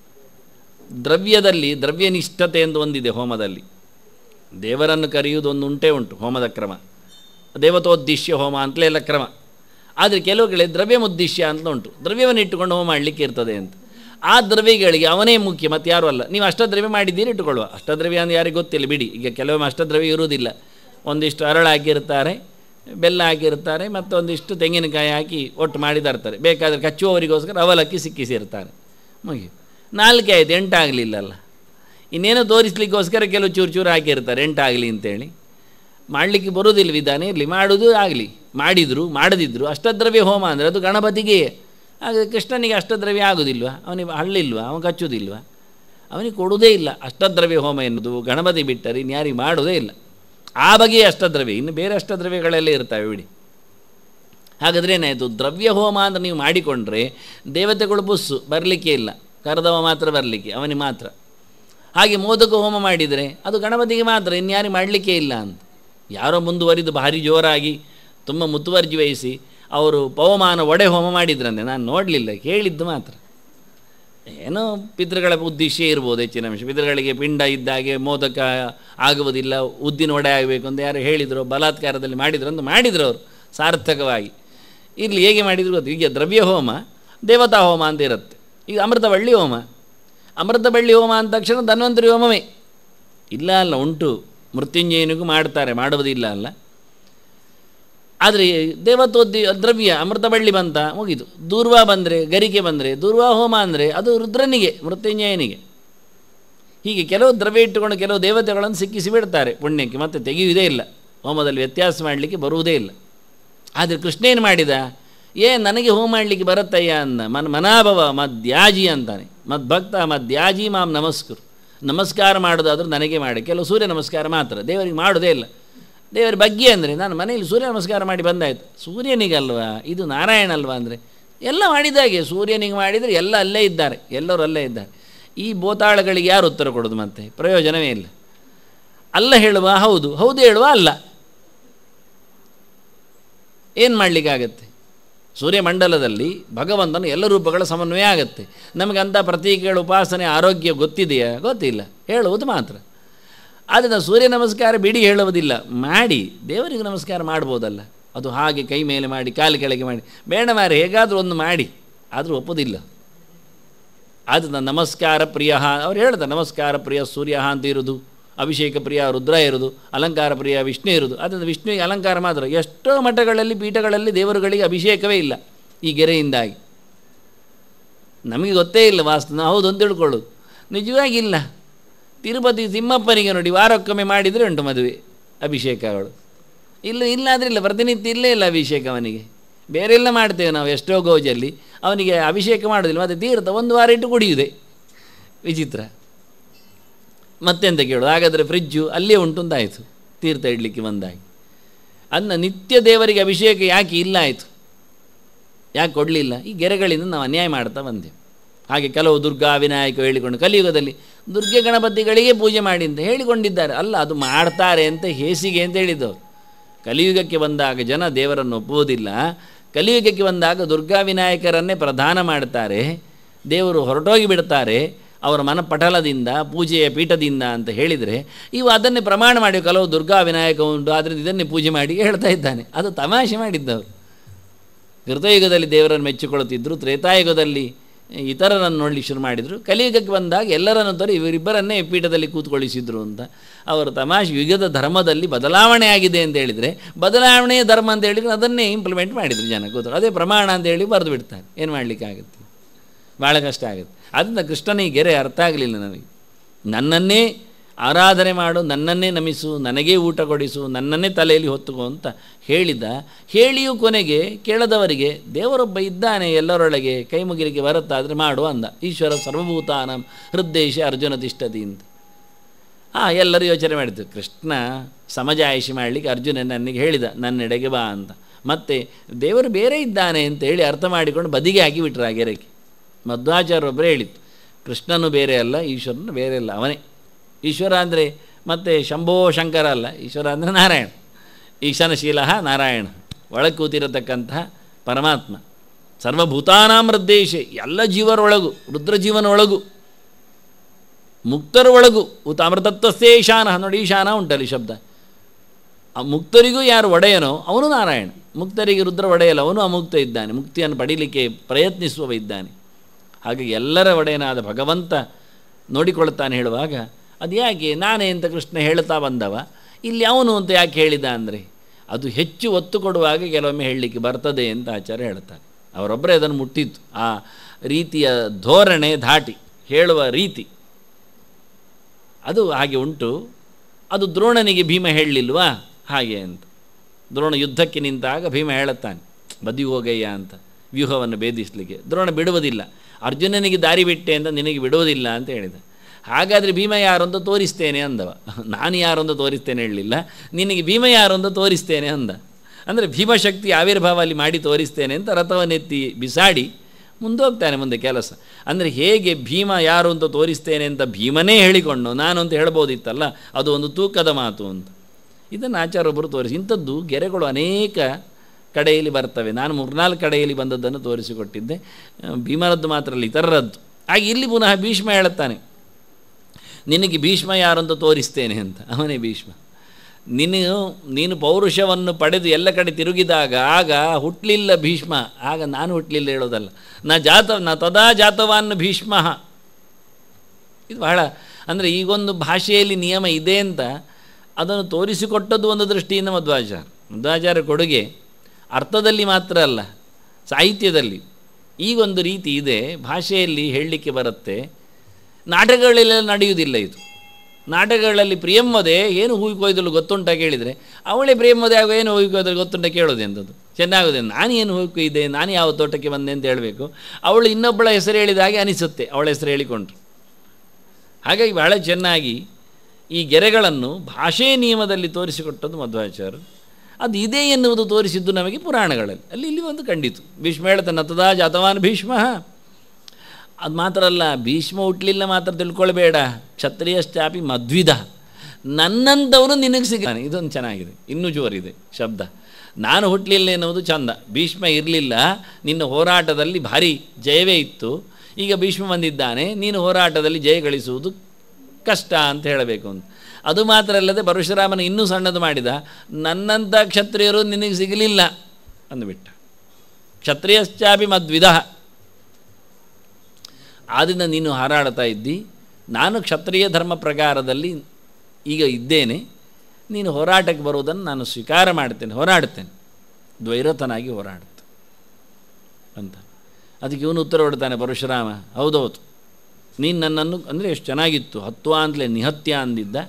ದ್ರವ್ಯದಲ್ಲಿ ದ್ರವ್ಯನಿಷ್ಠತೆ ಎಂದು ಒಂದಿದೆ ಹೋಮದಲ್ಲಿ ದೇವರನ್ನು ಕರೆಯುವುದು ಒಂದು ಉಂಟೇ ಉಂಟು ಹೋಮದ ಕ್ರಮ ದೇವತೋದ್ದೇಶ್ಯ ಹೋಮ ಅಂತಲೇ ಎಲ್ಲ ಕ್ರಮ ಆದರೆ ಕೆಲವು ಕಡೆ ದ್ರವ್ಯಮುದ್ದೇಶ್ಯ ಅಂತ ಉಂಟು ದ್ರವ್ಯವನ್ನು ಇಟ್ಟುಕೊಂಡು ಹೋಮ ಮಾಡಲಿಕ್ಕೆ ಇರ್ತದೆ ಅಂತ ಆ ದ್ರವ್ಯಗಳಿಗೆ ಅವನೇ ಮುಖ್ಯ ಮತ್ತು ಯಾರೂ ಅಲ್ಲ ನೀವು ಅಷ್ಟದ್ರವ್ಯ ಮಾಡಿದ್ದೀರಿ ಇಟ್ಟುಕೊಳ್ಳುವ ಅಷ್ಟದ್ರವ್ಯ ಅಂತ ಯಾರಿಗೆ ಗೊತ್ತಿಲ್ಲ ಬಿಡಿ ಈಗ ಕೆಲವೊಮ್ಮೆ ಅಷ್ಟದ್ರವ್ಯ ಇರುವುದಿಲ್ಲ ಒಂದಿಷ್ಟು ಅರಳು ಹಾಕಿರ್ತಾರೆ ಬೆಲ್ಲ ಹಾಕಿರ್ತಾರೆ ಮತ್ತು ಒಂದಿಷ್ಟು ತೆಂಗಿನಕಾಯಿ ಹಾಕಿ ಒಟ್ಟು ಮಾಡಿ ತರ್ತಾರೆ ಬೇಕಾದರೆ ಕಚ್ಚುವವರಿಗೋಸ್ಕರ ಅವಲಕ್ಕಿ ಸಿಕ್ಕಿಸಿರ್ತಾರೆ ಮುಗಿ ನಾಲ್ಕೆ ಆಯ್ತು ಎಂಟಾಗಲಿಲ್ಲಲ್ಲ ಇನ್ನೇನೋ ತೋರಿಸ್ಲಿಕ್ಕೋಸ್ಕರ ಕೆಲವು ಚೂರು ಚೂರು ಹಾಕಿರ್ತಾರೆ ಎಂಟಾಗಲಿ ಅಂತೇಳಿ ಮಾಡಲಿಕ್ಕೆ ಬರೋದಿಲ್ಲ ವಿಧಾನ ಇರಲಿ ಮಾಡೋದು ಆಗಲಿ ಮಾಡಿದರು ಮಾಡದಿದ್ದರು ಅಷ್ಟದ್ರವ್ಯ ಹೋಮ ಅಂದರೆ ಅದು ಗಣಪತಿಗೆ ಹಾಗೆ ಕೃಷ್ಣನಿಗೆ ಅಷ್ಟದ್ರವ್ಯ ಆಗೋದಿಲ್ವ ಅವನಿಗೆ ಹಳ್ಳಿಲ್ವ ಅವನು ಕಚ್ಚೋದಿಲ್ವ ಅವನಿಗೆ ಕೊಡುವುದೇ ಇಲ್ಲ ಅಷ್ಟದ್ರವ್ಯ ಹೋಮ ಎನ್ನುವುದು ಗಣಪತಿ ಬಿಟ್ಟರೆ ಇನ್ಯಾರಿಗೆ ಮಾಡೋದೇ ಇಲ್ಲ ಆ ಬಗೆಯ ಅಷ್ಟದ್ರವ್ಯ ಇನ್ನು ಬೇರೆ ಅಷ್ಟದ್ರವ್ಯಗಳೆಲ್ಲ ಇರ್ತವೆ ಬಿಡಿ ಹಾಗಾದರೆ ಏನಾಯಿತು ದ್ರವ್ಯ ಹೋಮ ಅಂತ ನೀವು ಮಾಡಿಕೊಂಡ್ರೆ ದೇವತೆಗಳು ಬುಸ್ಸು ಬರಲಿಕ್ಕೆ ಇಲ್ಲ ಕರೆದವ ಮಾತ್ರ ಬರಲಿಕ್ಕೆ ಅವನಿಗೆ ಮಾತ್ರ ಹಾಗೆ ಮೋದಕ ಹೋಮ ಮಾಡಿದರೆ ಅದು ಗಣಪತಿಗೆ ಮಾತ್ರ ಇನ್ಯಾರಿಗೆ ಮಾಡಲಿಕ್ಕೆ ಇಲ್ಲ ಅಂತ ಯಾರೋ ಮುಂದುವರಿದು ಭಾರಿ ಜೋರಾಗಿ ತುಂಬ ಮುತುವರ್ಜಿ ವಹಿಸಿ ಅವರು ಪವಮಾನ ಒಡೆ ಹೋಮ ಮಾಡಿದ್ರಂತೆ ನಾನು ನೋಡಲಿಲ್ಲ ಕೇಳಿದ್ದು ಮಾತ್ರ ಏನೋ ಪಿತೃಗಳ ಉದ್ದೇಶ ಇರ್ಬೋದು ಹೆಚ್ಚಿನ ಅಂಶ ಪಿತೃಗಳಿಗೆ ಪಿಂಡ ಇದ್ದಾಗೆ ಮೋದಕ ಆಗುವುದಿಲ್ಲ ಉದ್ದಿನ ಒಡೆ ಆಗಬೇಕು ಅಂತ ಯಾರು ಹೇಳಿದರು ಬಲಾತ್ಕಾರದಲ್ಲಿ ಮಾಡಿದ್ರು ಅಂತ ಮಾಡಿದ್ರು ಅವರು ಸಾರ್ಥಕವಾಗಿ ಇಲ್ಲಿ ಹೇಗೆ ಮಾಡಿದ್ರು ಗೊತ್ತು ಈಗ ದ್ರವ್ಯ ಹೋಮ ದೇವತಾ ಹೋಮ ಅಂತ ಇರುತ್ತೆ ಈಗ ಅಮೃತಬಳ್ಳಿ ಹೋಮ ಅಮೃತಬಳ್ಳಿ ಹೋಮ ಅಂದ ತಕ್ಷಣ ಧನ್ವಂತರಿ ಹೋಮವೇ ಇಲ್ಲ ಅಲ್ಲ ಉಂಟು ಮೃತ್ಯುಂಜಯನಿಗೂ ಮಾಡ್ತಾರೆ ಮಾಡುವುದಿಲ್ಲ ಅಲ್ಲ ಆದರೆ ದೇವತೋದ್ದಿ ದ್ರವ್ಯ ಅಮೃತಬಳ್ಳಿ ಬಂತ ಮುಗೀತು ದೂರ್ವಾ ಬಂದರೆ ಗರಿಕೆ ಬಂದರೆ ದೂರ್ವಾ ಹೋಮ ಅಂದರೆ ಅದು ರುದ್ರನಿಗೆ ಮೃತ್ಯುಂಜಯನಿಗೆ ಹೀಗೆ ಕೆಲವು ದ್ರವ್ಯ ಇಟ್ಟುಕೊಂಡು ಕೆಲವು ದೇವತೆಗಳನ್ನು ಸಿಕ್ಕಿಸಿ ಬಿಡ್ತಾರೆ ಪುಣ್ಯಕ್ಕೆ ಮತ್ತೆ ತೆಗೆಯುವುದೇ ಇಲ್ಲ ಹೋಮದಲ್ಲಿ ವ್ಯತ್ಯಾಸ ಮಾಡಲಿಕ್ಕೆ ಬರುವುದೇ ಇಲ್ಲ ಆದರೆ ಕೃಷ್ಣ ಏನು ಮಾಡಿದ ಏ ನನಗೆ ಹೋಮ ಮಾಡಲಿಕ್ಕೆ ಬರುತ್ತಯ್ಯ ಅಂದ ಮನ್ ಮನಾಭವ ಮದ್ಯಾಜಿ ಅಂತಾನೆ ಮದ್ಭಕ್ತ ಮದ್ಯಾಜಿ ಮಾಂ ನಮಸ್ಕರು ನಮಸ್ಕಾರ ಮಾಡೋದಾದ್ರೂ ನನಗೆ ಮಾಡಿ ಕೆಲವು ಸೂರ್ಯ ನಮಸ್ಕಾರ ಮಾತ್ರ ದೇವರಿಗೆ ಮಾಡೋದೇ ಇಲ್ಲ ದೇವರ ಬಗ್ಗೆ ಅಂದರೆ ನಾನು ಮನೆಯಲ್ಲಿ ಸೂರ್ಯ ನಮಸ್ಕಾರ ಮಾಡಿ ಬಂದಾಯಿತು ಸೂರ್ಯನಿಗಲ್ವಾ ಇದು ನಾರಾಯಣ ಅಲ್ವಾ ಅಂದರೆ ಎಲ್ಲ ಮಾಡಿದಾಗೆ ಸೂರ್ಯನಿಗೆ ಮಾಡಿದರೆ ಎಲ್ಲ ಅಲ್ಲೇ ಇದ್ದಾರೆ ಎಲ್ಲರೂ ಅಲ್ಲೇ ಇದ್ದಾರೆ ಈ ಬೋತಾಳಗಳಿಗೆ ಯಾರು ಉತ್ತರ ಕೊಡೋದು ಮತ್ತೆ ಪ್ರಯೋಜನವೇ ಇಲ್ಲ ಅಲ್ಲ ಹೇಳುವ ಹೌದು ಹೌದು ಹೇಳುವ ಅಲ್ಲ ಏನು ಮಾಡಲಿಕ್ಕಾಗತ್ತೆ ಸೂರ್ಯಮಂಡಲದಲ್ಲಿ ಭಗವಂತನ ಎಲ್ಲ ರೂಪಗಳ ಸಮನ್ವಯ ಆಗುತ್ತೆ ನಮಗೆ ಅಂಥ ಪ್ರತೀಕಗಳ ಉಪಾಸನೆ ಆರೋಗ್ಯ ಗೊತ್ತಿದೆಯಾ ಗೊತ್ತಿಲ್ಲ ಹೇಳುವುದು ಮಾತ್ರ ಆದರೆ ನಾವು ಸೂರ್ಯ ನಮಸ್ಕಾರ ಬಿಡಿ ಹೇಳುವುದಿಲ್ಲ ಮಾಡಿ ದೇವರಿಗೆ ನಮಸ್ಕಾರ ಮಾಡ್ಬೋದಲ್ಲ ಅದು ಹಾಗೆ ಕೈ ಮೇಲೆ ಮಾಡಿ ಕಾಲು ಕೆಳಗೆ ಮಾಡಿ ಬೇಡ ಮಾರೆ ಹೇಗಾದರೂ ಒಂದು ಮಾಡಿ ಆದರೂ ಒಪ್ಪೋದಿಲ್ಲ ಅದು ನನ್ನ ನಮಸ್ಕಾರ ಪ್ರಿಯ ಅವ್ರು ಹೇಳ್ತಾರೆ ನಮಸ್ಕಾರ ಪ್ರಿಯ ಸೂರ್ಯ ಅಂತ ಇರೋದು ಅಭಿಷೇಕ ಪ್ರಿಯ ರುದ್ರ ಇರೋದು ಅಲಂಕಾರ ಪ್ರಿಯ ವಿಷ್ಣು ಇರೋದು ಅದನ್ನು ವಿಷ್ಣುವಿಗೆ ಅಲಂಕಾರ ಮಾತ್ರ ಎಷ್ಟೋ ಮಠಗಳಲ್ಲಿ ಪೀಠಗಳಲ್ಲಿ ದೇವರುಗಳಿಗೆ ಅಭಿಷೇಕವೇ ಇಲ್ಲ ಈ ಗೆರೆಯಿಂದಾಗಿ ನಮಗೆ ಗೊತ್ತೇ ಇಲ್ಲ ವಾಸ್ತು ನಾವು ಹೌದು ಅಂತ ತಿಳ್ಕೊಳ್ಳೋದು ನಿಜವಾಗಿ ಇಲ್ಲ ತಿರುಪತಿ ತಿಮ್ಮಪ್ಪನಿಗೆ ನೋಡಿ ವಾರಕ್ಕೊಮ್ಮೆ ಮಾಡಿದರೆ ಉಂಟು ಮದುವೆ ಅಭಿಷೇಕಗಳು ಇಲ್ಲ ಇಲ್ಲ ಆದರೆ ಇಲ್ಲ ಪ್ರತಿನಿತ್ಯ ಇಲ್ಲೇ ಇಲ್ಲ ಅಭಿಷೇಕ ಅವನಿಗೆ ಬೇರೆಲ್ಲ ಮಾಡ್ತೇವೆ ನಾವು ಎಷ್ಟೋ ಗೋಜಲ್ಲಿ ಅವನಿಗೆ ಅಭಿಷೇಕ ಮಾಡೋದಿಲ್ಲ ಮತ್ತು ತೀರ್ಥ ಒಂದು ವಾರ ಇಟ್ಟು ಕುಡಿಯುವುದೇ ವಿಚಿತ್ರ ಮತ್ತೆಂತ ಕೇಳೋದು ಹಾಗಾದರೆ ಫ್ರಿಜ್ಜು ಅಲ್ಲೇ ಉಂಟು ಅಂತಾಯಿತು ತೀರ್ಥ ಇಡಲಿಕ್ಕೆ ಬಂದಾಗಿ ಅನ್ನ ನಿತ್ಯ ದೇವರಿಗೆ ಅಭಿಷೇಕ ಯಾಕೆ ಇಲ್ಲ ಆಯಿತು ಯಾಕೆ ಕೊಡಲಿಲ್ಲ ಈ ಗೆರೆಗಳಿಂದ ನಾವು ಅನ್ಯಾಯ ಮಾಡ್ತಾ ಬಂದೆವು ಹಾಗೆ ಕೆಲವು ದುರ್ಗಾ ವಿನಾಯಕ ಹೇಳಿಕೊಂಡು ಕಲಿಯುಗದಲ್ಲಿ ದುರ್ಗೆ ಗಣಪತಿಗಳಿಗೆ ಪೂಜೆ ಮಾಡಿ ಅಂತ ಹೇಳಿಕೊಂಡಿದ್ದಾರೆ ಅಲ್ಲ ಅದು ಮಾಡ್ತಾರೆ ಅಂತ ಹೇಸಿಗೆ ಅಂತ ಹೇಳಿದ್ದವರು ಕಲಿಯುಗಕ್ಕೆ ಬಂದಾಗ ಜನ ದೇವರನ್ನು ಒಪ್ಪುವುದಿಲ್ಲ ಕಲಿಯುಗಕ್ಕೆ ಬಂದಾಗ ದುರ್ಗಾ ವಿನಾಯಕರನ್ನೇ ಪ್ರಧಾನ ಮಾಡ್ತಾರೆ ದೇವರು ಹೊರಟೋಗಿ ಬಿಡ್ತಾರೆ ಅವರ ಮನಪಟಲದಿಂದ ಪೂಜೆಯ ಪೀಠದಿಂದ ಅಂತ ಹೇಳಿದರೆ ಇವು ಅದನ್ನೇ ಪ್ರಮಾಣ ಮಾಡಿ ಕೆಲವು ದುರ್ಗಾ ವಿನಾಯಕ ಉಂಟು ಆದ್ದರಿಂದ ಇದನ್ನೇ ಪೂಜೆ ಮಾಡಿ ಹೇಳ್ತಾ ಇದ್ದಾನೆ ಅದು ತಮಾಷೆ ಮಾಡಿದ್ದವರು ಕೃತಯುಗದಲ್ಲಿ ದೇವರನ್ನು ಮೆಚ್ಚಿಕೊಳ್ಳುತ್ತಿದ್ದರು ತ್ರೇತಾಯುಗದಲ್ಲಿ ಇತರರನ್ನು ನೋಡಲಿಕ್ಕೆ ಶುರು ಮಾಡಿದರು ಕಲಿಯುಗಕ್ಕೆ ಬಂದಾಗ ಎಲ್ಲರನ್ನು ತರ ಇವರಿಬ್ಬರನ್ನೇ ಪೀಠದಲ್ಲಿ ಕೂತ್ಕೊಳ್ಳಿಸಿದ್ರು ಅಂತ ಅವರು ತಮಾಷೆ ಯುಗದ ಧರ್ಮದಲ್ಲಿ ಬದಲಾವಣೆ ಆಗಿದೆ ಅಂತ ಹೇಳಿದರೆ ಬದಲಾವಣೆಯ ಧರ್ಮ ಅಂತ ಹೇಳಿದರೆ ಅದನ್ನೇ ಇಂಪ್ಲಿಮೆಂಟ್ ಮಾಡಿದರು ಜನ ಕೂತರು ಅದೇ ಪ್ರಮಾಣ ಅಂತ ಹೇಳಿ ಬರೆದು ಬಿಡ್ತಾರೆ ಏನು ಮಾಡಲಿಕ್ಕಾಗುತ್ತೆ ಭಾಳ ಕಷ್ಟ ಆಗುತ್ತೆ ಅದರಿಂದ ಕೃಷ್ಣನಿಗೆ ಗೆರೆ ಅರ್ಥ ಆಗಲಿಲ್ಲ ನನಗೆ ನನ್ನನ್ನೇ ಆರಾಧನೆ ಮಾಡು ನನ್ನನ್ನೇ ನಮಿಸು ನನಗೇ ಊಟ ಕೊಡಿಸು ನನ್ನನ್ನೇ ತಲೆಯಲ್ಲಿ ಹೊತ್ತುಕೋ ಅಂತ ಹೇಳಿದ ಹೇಳಿಯೂ ಕೊನೆಗೆ ಕೇಳದವರಿಗೆ ದೇವರೊಬ್ಬ ಇದ್ದಾನೆ ಎಲ್ಲರೊಳಗೆ ಕೈ ಮುಗಿಲಿಕ್ಕೆ ಬರುತ್ತಾದರೆ ಮಾಡು ಅಂದ ಈಶ್ವರ ಸರ್ವಭೂತಾನಂ ಹೃದ್ದೇಶ ಅರ್ಜುನ ತಿಷ್ಟದಿ ಅಂತ ಹಾಂ ಎಲ್ಲರೂ ಯೋಚನೆ ಮಾಡಿದ್ರು ಕೃಷ್ಣ ಸಮಜಾಯಿಷಿ ಮಾಡಲಿಕ್ಕೆ ಅರ್ಜುನ ನನಗೆ ಹೇಳಿದ ನನ್ನೆಡೆಗೆ ಬಾ ಅಂತ ಮತ್ತು ದೇವರು ಬೇರೆ ಇದ್ದಾನೆ ಅಂತ ಹೇಳಿ ಅರ್ಥ ಮಾಡಿಕೊಂಡು ಬದಿಗೆ ಹಾಕಿಬಿಟ್ರು ಆ ಗೆರೆಗೆ ಮಧ್ವಾಚಾರ್ಯೊಬ್ಬರೇ ಹೇಳಿತ್ತು ಕೃಷ್ಣನು ಬೇರೆ ಅಲ್ಲ ಈಶ್ವರನು ಬೇರೆ ಅಲ್ಲ ಅವನೇ ಈಶ್ವರ ಅಂದರೆ ಮತ್ತು ಶಂಭೋ ಶಂಕರ ಅಲ್ಲ ಈಶ್ವರ ಅಂದರೆ ನಾರಾಯಣ ಈಶಾನಶೀಲ ನಾರಾಯಣ ಒಳಗೆ ಕೂತಿರತಕ್ಕಂತಹ ಪರಮಾತ್ಮ ಸರ್ವಭೂತಾನಾಂ ಹೃದ್ದೇಶ ಎಲ್ಲ ಜೀವರೊಳಗು ರುದ್ರಜೀವನ ಒಳಗು ಮುಕ್ತರ ಒಳಗು ಉತ ಅಮೃತತ್ವಸ್ಥೇ ಈಶಾನ ನೋಡಿ ಈಶಾನ ಉಂಟಲ್ಲಿ ಶಬ್ದ ಆ ಮುಕ್ತರಿಗೂ ಯಾರು ಒಡೆಯನೋ ಅವನು ನಾರಾಯಣ ಮುಕ್ತರಿಗೆ ರುದ್ರ ಒಡೆಯಲ್ಲ ಅವನು ಅಮುಕ್ತ ಇದ್ದಾನೆ ಮುಕ್ತಿಯನ್ನು ಪಡೀಲಿಕ್ಕೆ ಪ್ರಯತ್ನಿಸುವ ಇದ್ದಾನೆ ಹಾಗೆ ಎಲ್ಲರ ಒಡೆಯನಾದ ಭಗವಂತ ನೋಡಿಕೊಳ್ತಾನೆ ಹೇಳುವಾಗ ಅದು ಯಾಕೆ ನಾನೇ ಅಂತ ಕೃಷ್ಣ ಹೇಳ್ತಾ ಬಂದವ ಇಲ್ಲಿ ಅವನು ಅಂತ ಯಾಕೆ ಹೇಳಿದ ಅಂದರೆ ಅದು ಹೆಚ್ಚು ಒತ್ತು ಕೊಡುವಾಗ ಕೆಲವೊಮ್ಮೆ ಹೇಳಲಿಕ್ಕೆ ಬರ್ತದೆ ಅಂತ ಆಚಾರ್ಯ ಹೇಳ್ತಾರೆ ಅವರೊಬ್ಬರೇ ಅದನ್ನು ಮುಟ್ಟಿತ್ತು ಆ ರೀತಿಯ ಧೋರಣೆ ಧಾಟಿ ಹೇಳುವ ರೀತಿ ಅದು ಹಾಗೆ ಉಂಟು ಅದು ದ್ರೋಣನಿಗೆ ಭೀಮ ಹೇಳಲಿಲ್ವಾ ಹಾಗೆ ಅಂತ ದ್ರೋಣ ಯುದ್ಧಕ್ಕೆ ನಿಂತಾಗ ಭೀಮ ಹೇಳುತ್ತಾನೆ ಬದಿ ಹೋಗಯ್ಯ ಅಂತ ವ್ಯೂಹವನ್ನು ಭೇದಿಸಲಿಕ್ಕೆ ದ್ರೋಣ ಬಿಡುವುದಿಲ್ಲ ಅರ್ಜುನನಿಗೆ ದಾರಿ ಬಿಟ್ಟೆ ಅಂತ ನಿನಗೆ ಬಿಡುವುದಿಲ್ಲ ಅಂತ ಹೇಳಿದ ಹಾಗಾದರೆ ಭೀಮ ಯಾರು ಅಂತ ತೋರಿಸ್ತೇನೆ ಅಂದವ ನಾನು ಯಾರು ಅಂತ ತೋರಿಸ್ತೇನೆ ಹೇಳಲಿಲ್ಲ ನಿನಗೆ ಭೀಮ ಯಾರು ಅಂತ ತೋರಿಸ್ತೇನೆ ಅಂದ ಅಂದರೆ ಭೀಮಶಕ್ತಿ ಆವಿರ್ಭಾವ ಅಲ್ಲಿ ಮಾಡಿ ತೋರಿಸ್ತೇನೆ ಅಂತ ರಥವನ್ನೆತ್ತಿ ಬಿಸಾಡಿ ಮುಂದೋಗ್ತಾನೆ ಮುಂದೆ ಕೆಲಸ ಅಂದರೆ ಹೇಗೆ ಭೀಮ ಯಾರು ಅಂತ ತೋರಿಸ್ತೇನೆ ಅಂತ ಭೀಮನೇ ಹೇಳಿಕೊಂಡು ನಾನು ಅಂತ ಹೇಳ್ಬೋದಿತ್ತಲ್ಲ ಅದು ಒಂದು ತೂಕದ ಮಾತು ಅಂತ ಇದನ್ನು ಆಚಾರೊಬ್ಬರು ತೋರಿಸಿ ಇಂಥದ್ದು ಗೆರೆಗಳು ಅನೇಕ ಕಡೆಯಲ್ಲಿ ಬರ್ತವೆ ನಾನು ಮೂರ್ನಾಲ್ಕು ಕಡೆಯಲ್ಲಿ ಬಂದದ್ದನ್ನು ತೋರಿಸಿಕೊಟ್ಟಿದ್ದೆ ಭೀಮರದ್ದು ಮಾತ್ರ ಅಲ್ಲ ಇತರರದ್ದು ಹಾಗೆ ಇಲ್ಲಿ ಪುನಃ ಭೀಷ್ಮ ಹೇಳುತ್ತಾನೆ ನಿನಗೆ ಭೀಷ್ಮ ಯಾರು ಅಂತ ತೋರಿಸ್ತೇನೆ ಅಂತ ಅವನೇ ಭೀಷ್ಮ ನೀನು ನೀನು ಪೌರುಷವನ್ನು ಪಡೆದು ಎಲ್ಲ ಕಡೆ ತಿರುಗಿದಾಗ ಆಗ ಹುಟ್ಟಲಿಲ್ಲ ಭೀಷ್ಮ ಆಗ ನಾನು ಹುಟ್ಟಲಿಲ್ಲ ಹೇಳೋದಲ್ಲ ನಾ ಜಾತ ನಾ ತದಾ ಜಾತವಾನ್ ಭೀಷ್ಮ ಇದು ಬಹಳ ಅಂದರೆ ಈಗೊಂದು ಭಾಷೆಯಲ್ಲಿ ನಿಯಮ ಇದೆ ಅಂತ ಅದನ್ನು ತೋರಿಸಿಕೊಟ್ಟದ್ದು ಒಂದು ದೃಷ್ಟಿಯಿಂದ ಮಧ್ವಾಚಾರ ಮಧ್ವಾಚಾರ್ಯ ಕೊಡುಗೆ ಅರ್ಥದಲ್ಲಿ ಮಾತ್ರ ಅಲ್ಲ ಸಾಹಿತ್ಯದಲ್ಲಿ ಈಗೊಂದು ರೀತಿ ಇದೆ ಭಾಷೆಯಲ್ಲಿ ಹೇಳಲಿಕ್ಕೆ ಬರುತ್ತೆ ನಾಟಕಗಳೆಲ್ಲ ನಡೆಯುವುದಿಲ್ಲ ಇದು ನಾಟಕಗಳಲ್ಲಿ ಪ್ರಿಯಮ್ಮದೆ ಏನು ಹೂವು ಕೊಯ್ದಲು ಗೊತ್ತುಂಟ ಕೇಳಿದರೆ ಅವಳೇ ಪ್ರಿಯಮ್ಮದೆ ಆಗ ಏನು ಹೂವು ಕೊಯ್ದಲು ಗೊತ್ತುಂಟ ಕೇಳೋದೆ ಅಂಥದ್ದು ಚೆನ್ನಾಗಿದೆ ನಾನು ಏನು ಹೂವು ಕೊಯ್ದೆ ನಾನು ಯಾವ ತೋಟಕ್ಕೆ ಬಂದೆ ಅಂತ ಹೇಳಬೇಕು ಅವಳು ಇನ್ನೊಬ್ಬಳ ಹೆಸರು ಹೇಳಿದ ಹಾಗೆ ಅನಿಸುತ್ತೆ ಅವಳ ಹೆಸರು ಹೇಳಿಕೊಂಡ್ರು ಹಾಗಾಗಿ ಬಹಳ ಚೆನ್ನಾಗಿ ಈ ಗೆರೆಗಳನ್ನು ಭಾಷೆ ನಿಯಮದಲ್ಲಿ ತೋರಿಸಿಕೊಟ್ಟದ್ದು ಮಧ್ವಾಚಾರ್ಯರು ಅದು ಇದೆ ಎನ್ನುವುದು ತೋರಿಸಿದ್ದು ನಮಗೆ ಪುರಾಣಗಳಲ್ಲಿ ಅಲ್ಲಿ ಇಲ್ಲಿ ಒಂದು ಖಂಡಿತು ಭೀಷ್ಮ ಹೇಳ್ತಾನೆ ನತದಾ ಜಾತವಾನ್ ಭೀಷ್ಮ ಅದು ಮಾತ್ರ ಅಲ್ಲ ಭೀಷ್ಮ ಹುಟ್ಟಲಿಲ್ಲ ಮಾತ್ರ ತಿಳ್ಕೊಳ್ಬೇಡ ಕ್ಷತ್ರಿಯಶ್ಚಾಪಿ ಮದ್ವಿಧ ನನ್ನಂಥವನು ನಿನಗೆ ಸಿಗ್ತಾನೆ ಇದೊಂದು ಚೆನ್ನಾಗಿದೆ ಇನ್ನೂ ಜೋರಿದೆ ಶಬ್ದ ನಾನು ಹುಟ್ಟಲಿಲ್ಲ ಎನ್ನುವುದು ಚಂದ ಭೀಷ್ಮ ಇರಲಿಲ್ಲ ನಿನ್ನ ಹೋರಾಟದಲ್ಲಿ ಭಾರಿ ಜಯವೇ ಇತ್ತು ಈಗ ಭೀಷ್ಮ ಬಂದಿದ್ದಾನೆ ನೀನು ಹೋರಾಟದಲ್ಲಿ ಜಯ ಗಳಿಸುವುದು ಕಷ್ಟ ಅಂತ ಹೇಳಬೇಕು ಅಂತ ಅದು ಮಾತ್ರ ಅಲ್ಲದೆ ಪರಶುರಾಮನ ಇನ್ನೂ ಸಣ್ಣದು ಮಾಡಿದ ನನ್ನಂಥ ಕ್ಷತ್ರಿಯರು ನಿನಗೆ ಸಿಗಲಿಲ್ಲ ಅಂದುಬಿಟ್ಟ ಕ್ಷತ್ರಿಯಶ್ಚಾಪಿ ಮದ್ವಿಧ ಆದ್ದರಿಂದ ನೀನು ಹಾರಾಡ್ತಾ ಇದ್ದಿ ನಾನು ಕ್ಷತ್ರಿಯ ಧರ್ಮ ಪ್ರಕಾರದಲ್ಲಿ ಈಗ ಇದ್ದೇನೆ ನೀನು ಹೋರಾಟಕ್ಕೆ ಬರುವುದನ್ನು ನಾನು ಸ್ವೀಕಾರ ಮಾಡ್ತೇನೆ ಹೋರಾಡ್ತೇನೆ ದ್ವೈರಥನಾಗಿ ಹೋರಾಡುತ್ತೆ ಅಂತ ಅದಕ್ಕೆ ಇವನು ಉತ್ತರ ಕೊಡ್ತಾನೆ ಪರಶುರಾಮ ಹೌದೌದು ನೀನು ನನ್ನನ್ನು ಅಂದರೆ ಎಷ್ಟು ಚೆನ್ನಾಗಿತ್ತು ಹತ್ವ ಅಂತಲೇ ನಿಹತ್ಯ ಅಂದಿದ್ದ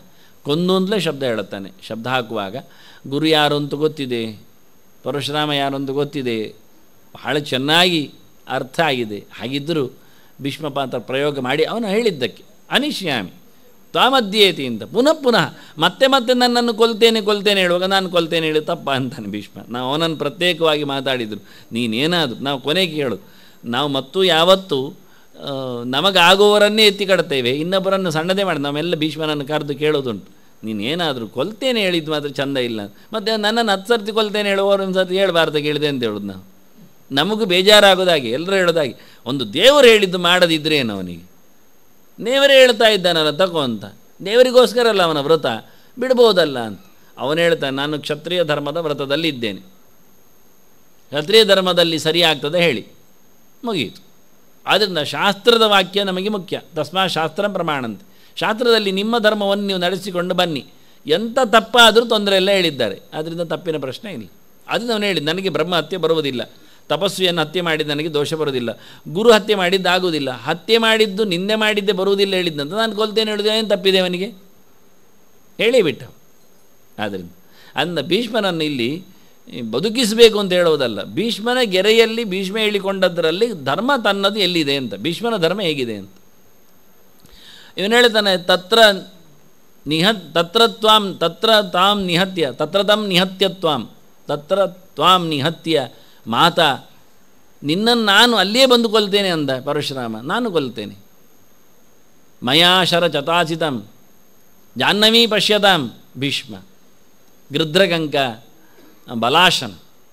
ಕೊಂದು ಅಂತಲೇ ಶಬ್ದ ಹೇಳುತ್ತಾನೆ ಶಬ್ದ ಹಾಕುವಾಗ ಗುರು ಯಾರು ಅಂತ ಗೊತ್ತಿದೆ ಪರಶುರಾಮ ಯಾರು ಅಂತ ಗೊತ್ತಿದೆ ಬಹಳ ಚೆನ್ನಾಗಿ ಅರ್ಥ ಆಗಿದೆ ಹಾಗಿದ್ದರೂ ಭೀಷ್ಮಪಾತ್ರ ಪ್ರಯೋಗ ಮಾಡಿ ಅವನು ಹೇಳಿದ್ದಕ್ಕೆ ಅನಿಶ್ಯಾಮಿ ತ್ವಾಮಧ್ಯೇತಿ ಅಂತ ಪುನಃ ಪುನಃ ಮತ್ತೆ ಮತ್ತೆ ನನ್ನನ್ನು ಕೊಲ್ತೇನೆ ಕೊಲ್ತೇನೆ ಹೇಳುವಾಗ ನಾನು ಕೊಲ್ತೇನೆ ಹೇಳಿ ತಪ್ಪ ಅಂತಾನೆ ಭೀಷ್ಮ ನಾವು ಅವನನ್ನು ಪ್ರತ್ಯೇಕವಾಗಿ ಮಾತಾಡಿದರು ನೀನೇನಾದರೂ ನಾವು ಕೊನೆಗೆ ಹೇಳು ನಾವು ಮತ್ತು ಯಾವತ್ತೂ ಆ, ನಮಗಾಗುವವರನ್ನೇ ಎತ್ತಿ ಕಡ್ತೇವೆ ಇನ್ನೊಬ್ಬರನ್ನು ಸಣ್ಣದೇ ಮಾಡಿ ನಾವೆಲ್ಲ ಭೀಷ್ಮನನ್ನು ಕರೆದು ಕೇಳೋದುಂಟು ನೀನೇನಾದರೂ ಕೊಲ್ತೇನೆ ಹೇಳಿದ್ದು ಮಾತ್ರ ಚಂದ ಇಲ್ಲ ಮತ್ತು ನನ್ನನ್ನು ಹತ್ತು ಸರ್ತಿ ಕೊಲ್ತೇನೆ ಹೇಳುವವರು ಒಂದು ಸರ್ತಿ ಹೇಳ್ಬಾರ್ದು ಕೇಳಿದೆ ಅಂತ ಹೇಳೋದು ನಾವು ನಮಗೂ ಬೇಜಾರಾಗೋದಾಗಿ ಎಲ್ಲರೂ ಹೇಳೋದಾಗಿ ಒಂದು ದೇವರು ಹೇಳಿದ್ದು ಮಾಡದಿದ್ರೇನು ಅವನಿಗೆ ದೇವರೇ ಹೇಳ್ತಾ ಇದ್ದಾನಲ್ಲ ತಗೋ ಅಂತ ದೇವರಿಗೋಸ್ಕರ ಅಲ್ಲ ಅವನ ವ್ರತ ಬಿಡ್ಬೋದಲ್ಲ ಅಂತ ಅವನು ಹೇಳ್ತಾನೆ ನಾನು ಕ್ಷತ್ರಿಯ ಧರ್ಮದ ವ್ರತದಲ್ಲಿ ಇದ್ದೇನೆ ಕ್ಷತ್ರಿಯ ಧರ್ಮದಲ್ಲಿ ಸರಿ ಆಗ್ತದೆ ಹೇಳಿ ಮುಗಿಯಿತು ಆದ್ದರಿಂದ ಶಾಸ್ತ್ರದ ವಾಕ್ಯ ನಮಗೆ ಮುಖ್ಯ ತಸ್ಮಾ ಶಾಸ್ತ್ರ ಪ್ರಮಾಣಂತೆ ಶಾಸ್ತ್ರದಲ್ಲಿ ನಿಮ್ಮ ಧರ್ಮವನ್ನು ನೀವು ನಡೆಸಿಕೊಂಡು ಬನ್ನಿ ಎಂಥ ತಪ್ಪಾದರೂ ತೊಂದರೆ ಎಲ್ಲ ಹೇಳಿದ್ದಾರೆ ಆದ್ದರಿಂದ ತಪ್ಪಿನ ಪ್ರಶ್ನೆ ಇಲ್ಲ ಅದನ್ನು ಅವನು ಹೇಳಿದ್ದು ನನಗೆ ಬ್ರಹ್ಮ ಹತ್ಯೆ ಬರುವುದಿಲ್ಲ ತಪಸ್ವಿಯನ್ನು ಹತ್ಯೆ ಮಾಡಿದ್ದು ನನಗೆ ದೋಷ ಬರುವುದಿಲ್ಲ ಗುರು ಹತ್ಯೆ ಮಾಡಿದ್ದು ಆಗುವುದಿಲ್ಲ ಹತ್ಯೆ ಮಾಡಿದ್ದು ನಿಂದೆ ಮಾಡಿದ್ದೆ ಬರುವುದಿಲ್ಲ ಹೇಳಿದ್ದಂತ ನಾನು ಕೊಲ್ತೇನೆ ಹೇಳಿದ್ರೆ ಏನು ತಪ್ಪಿದೆ ಅವನಿಗೆ ಹೇಳೇ ಬಿಟ್ಟ ಆದ್ದರಿಂದ ಅಂದ ಭೀಷ್ಮನನ್ನು ಇಲ್ಲಿ ಬದುಕಿಸಬೇಕು ಅಂತ ಹೇಳುವುದಲ್ಲ ಭೀಷ್ಮನ ಗೆರೆಯಲ್ಲಿ ಭೀಷ್ಮ ಹೇಳಿಕೊಂಡದ್ದರಲ್ಲಿ ಧರ್ಮ ತನ್ನದು ಎಲ್ಲಿದೆ ಅಂತ ಭೀಷ್ಮನ ಧರ್ಮ ಹೇಗಿದೆ ಅಂತ ಇವನು ಹೇಳ್ತಾನೆ ತತ್ರ ನಿಹ ತತ್ರ ತ್ವಾಂ ತತ್ರ ತಾಂ ನಿಹತ್ಯ ತತ್ರ ತಂ ನಿಹತ್ಯ ತ್ವಾಂ ತತ್ರ ತ್ವಾಂ ನಿಹತ್ಯ ಮಾತಾ ನಿನ್ನನ್ನು ನಾನು ಅಲ್ಲಿಯೇ ಬಂದು ಕೊಲ್ತೇನೆ ಅಂದ ಪರಶುರಾಮ ನಾನು ಕೊಲ್ತೇನೆ ಮಯಾ ಶರ ಚತಾಚಿತಂ ಜಾಹ್ನವೀ ಪಶ್ಯತಾಂ ಭೀಷ್ಮ ಗೃಧ್ರಗಂಕ ಬಲಾಶನ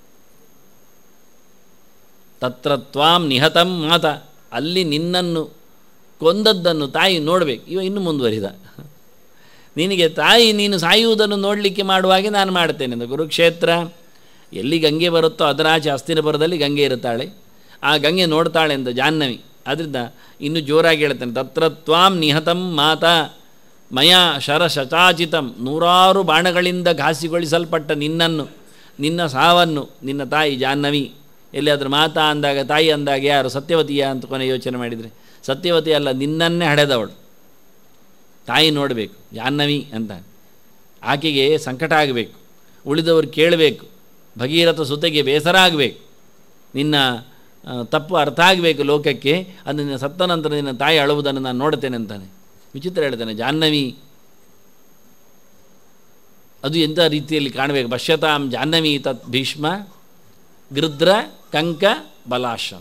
ತತ್ರ ತ್ವಾಂ ನಿಹತಂ ಮಾತ ಅಲ್ಲಿ ನಿನ್ನನ್ನು ಕೊಂದದ್ದನ್ನು ತಾಯಿ ನೋಡಬೇಕು ಇವ ಇನ್ನು ಮುಂದುವರಿದ ನಿನಗೆ ತಾಯಿ ನೀನು ಸಾಯುವುದನ್ನು ನೋಡಲಿಕ್ಕೆ ಮಾಡುವಾಗೆ ನಾನು ಮಾಡ್ತೇನೆ ಅಂತ ಕುರುಕ್ಷೇತ್ರ ಎಲ್ಲಿ ಗಂಗೆ ಬರುತ್ತೋ ಅದರಾಚೆ ಅಸ್ತಿನಪುರದಲ್ಲಿ ಗಂಗೆ ಇರುತ್ತಾಳೆ ಆ ಗಂಗೆ ನೋಡ್ತಾಳೆ ಅಂತ ಜಾಹ್ನವಿ ಅದರಿಂದ ಇನ್ನು ಜೋರಾಗಿ ಹೇಳ್ತಾನೆ ತತ್ರ ತ್ವಾಂ ನಿಹತಂ ಮಾತಾ ಮಯಾ ಶರ ಶಚಾಚಿತಂ ನೂರಾರು ಬಾಣಗಳಿಂದ ಘಾಸಿಗೊಳಿಸಲ್ಪಟ್ಟ ನಿನ್ನನ್ನು ನಿನ್ನ ಸಾವನ್ನು ನಿನ್ನ ತಾಯಿ ಜಾಹ್ನವಿ ಎಲ್ಲಿಯಾದರೂ ಮಾತಾ ಅಂದಾಗ ತಾಯಿ ಅಂದಾಗ ಯಾರು ಸತ್ಯವತಿಯ ಅಂತ ಕೊನೆ ಯೋಚನೆ ಮಾಡಿದರೆ ಸತ್ಯವತಿ ಅಲ್ಲ ನಿನ್ನನ್ನೇ ಹಡೆದವಳು ತಾಯಿ ನೋಡಬೇಕು ಜಾಹ್ನವಿ ಅಂತ ಆಕೆಗೆ ಸಂಕಟ ಆಗಬೇಕು ಉಳಿದವರು ಕೇಳಬೇಕು ಭಗೀರಥ ಸುತೆಗೆ ಬೇಸರ ಆಗಬೇಕು ನಿನ್ನ ಆ, ತಪ್ಪು ಅರ್ಥ ಆಗಬೇಕು ಲೋಕಕ್ಕೆ ಅದನ್ನು ಸತ್ತ ನಂತರ ನಿನ್ನ ತಾಯಿ ಅಳುವುದನ್ನು ನಾನು ನೋಡ್ತೇನೆ ಅಂತಾನೆ ವಿಚಿತ್ರ ಹೇಳ್ತಾನೆ ಜಾಹ್ನವಿ ಅದು ಎಂಥ ರೀತಿಯಲ್ಲಿ ಕಾಣಬೇಕು ಪಶ್ಯತಾಂ ಜಾಹ್ನವಿ ತತ್ ಭೀಷ್ಮ ಗೃದ್ರ ಕಂಕ ಬಲಾಶನ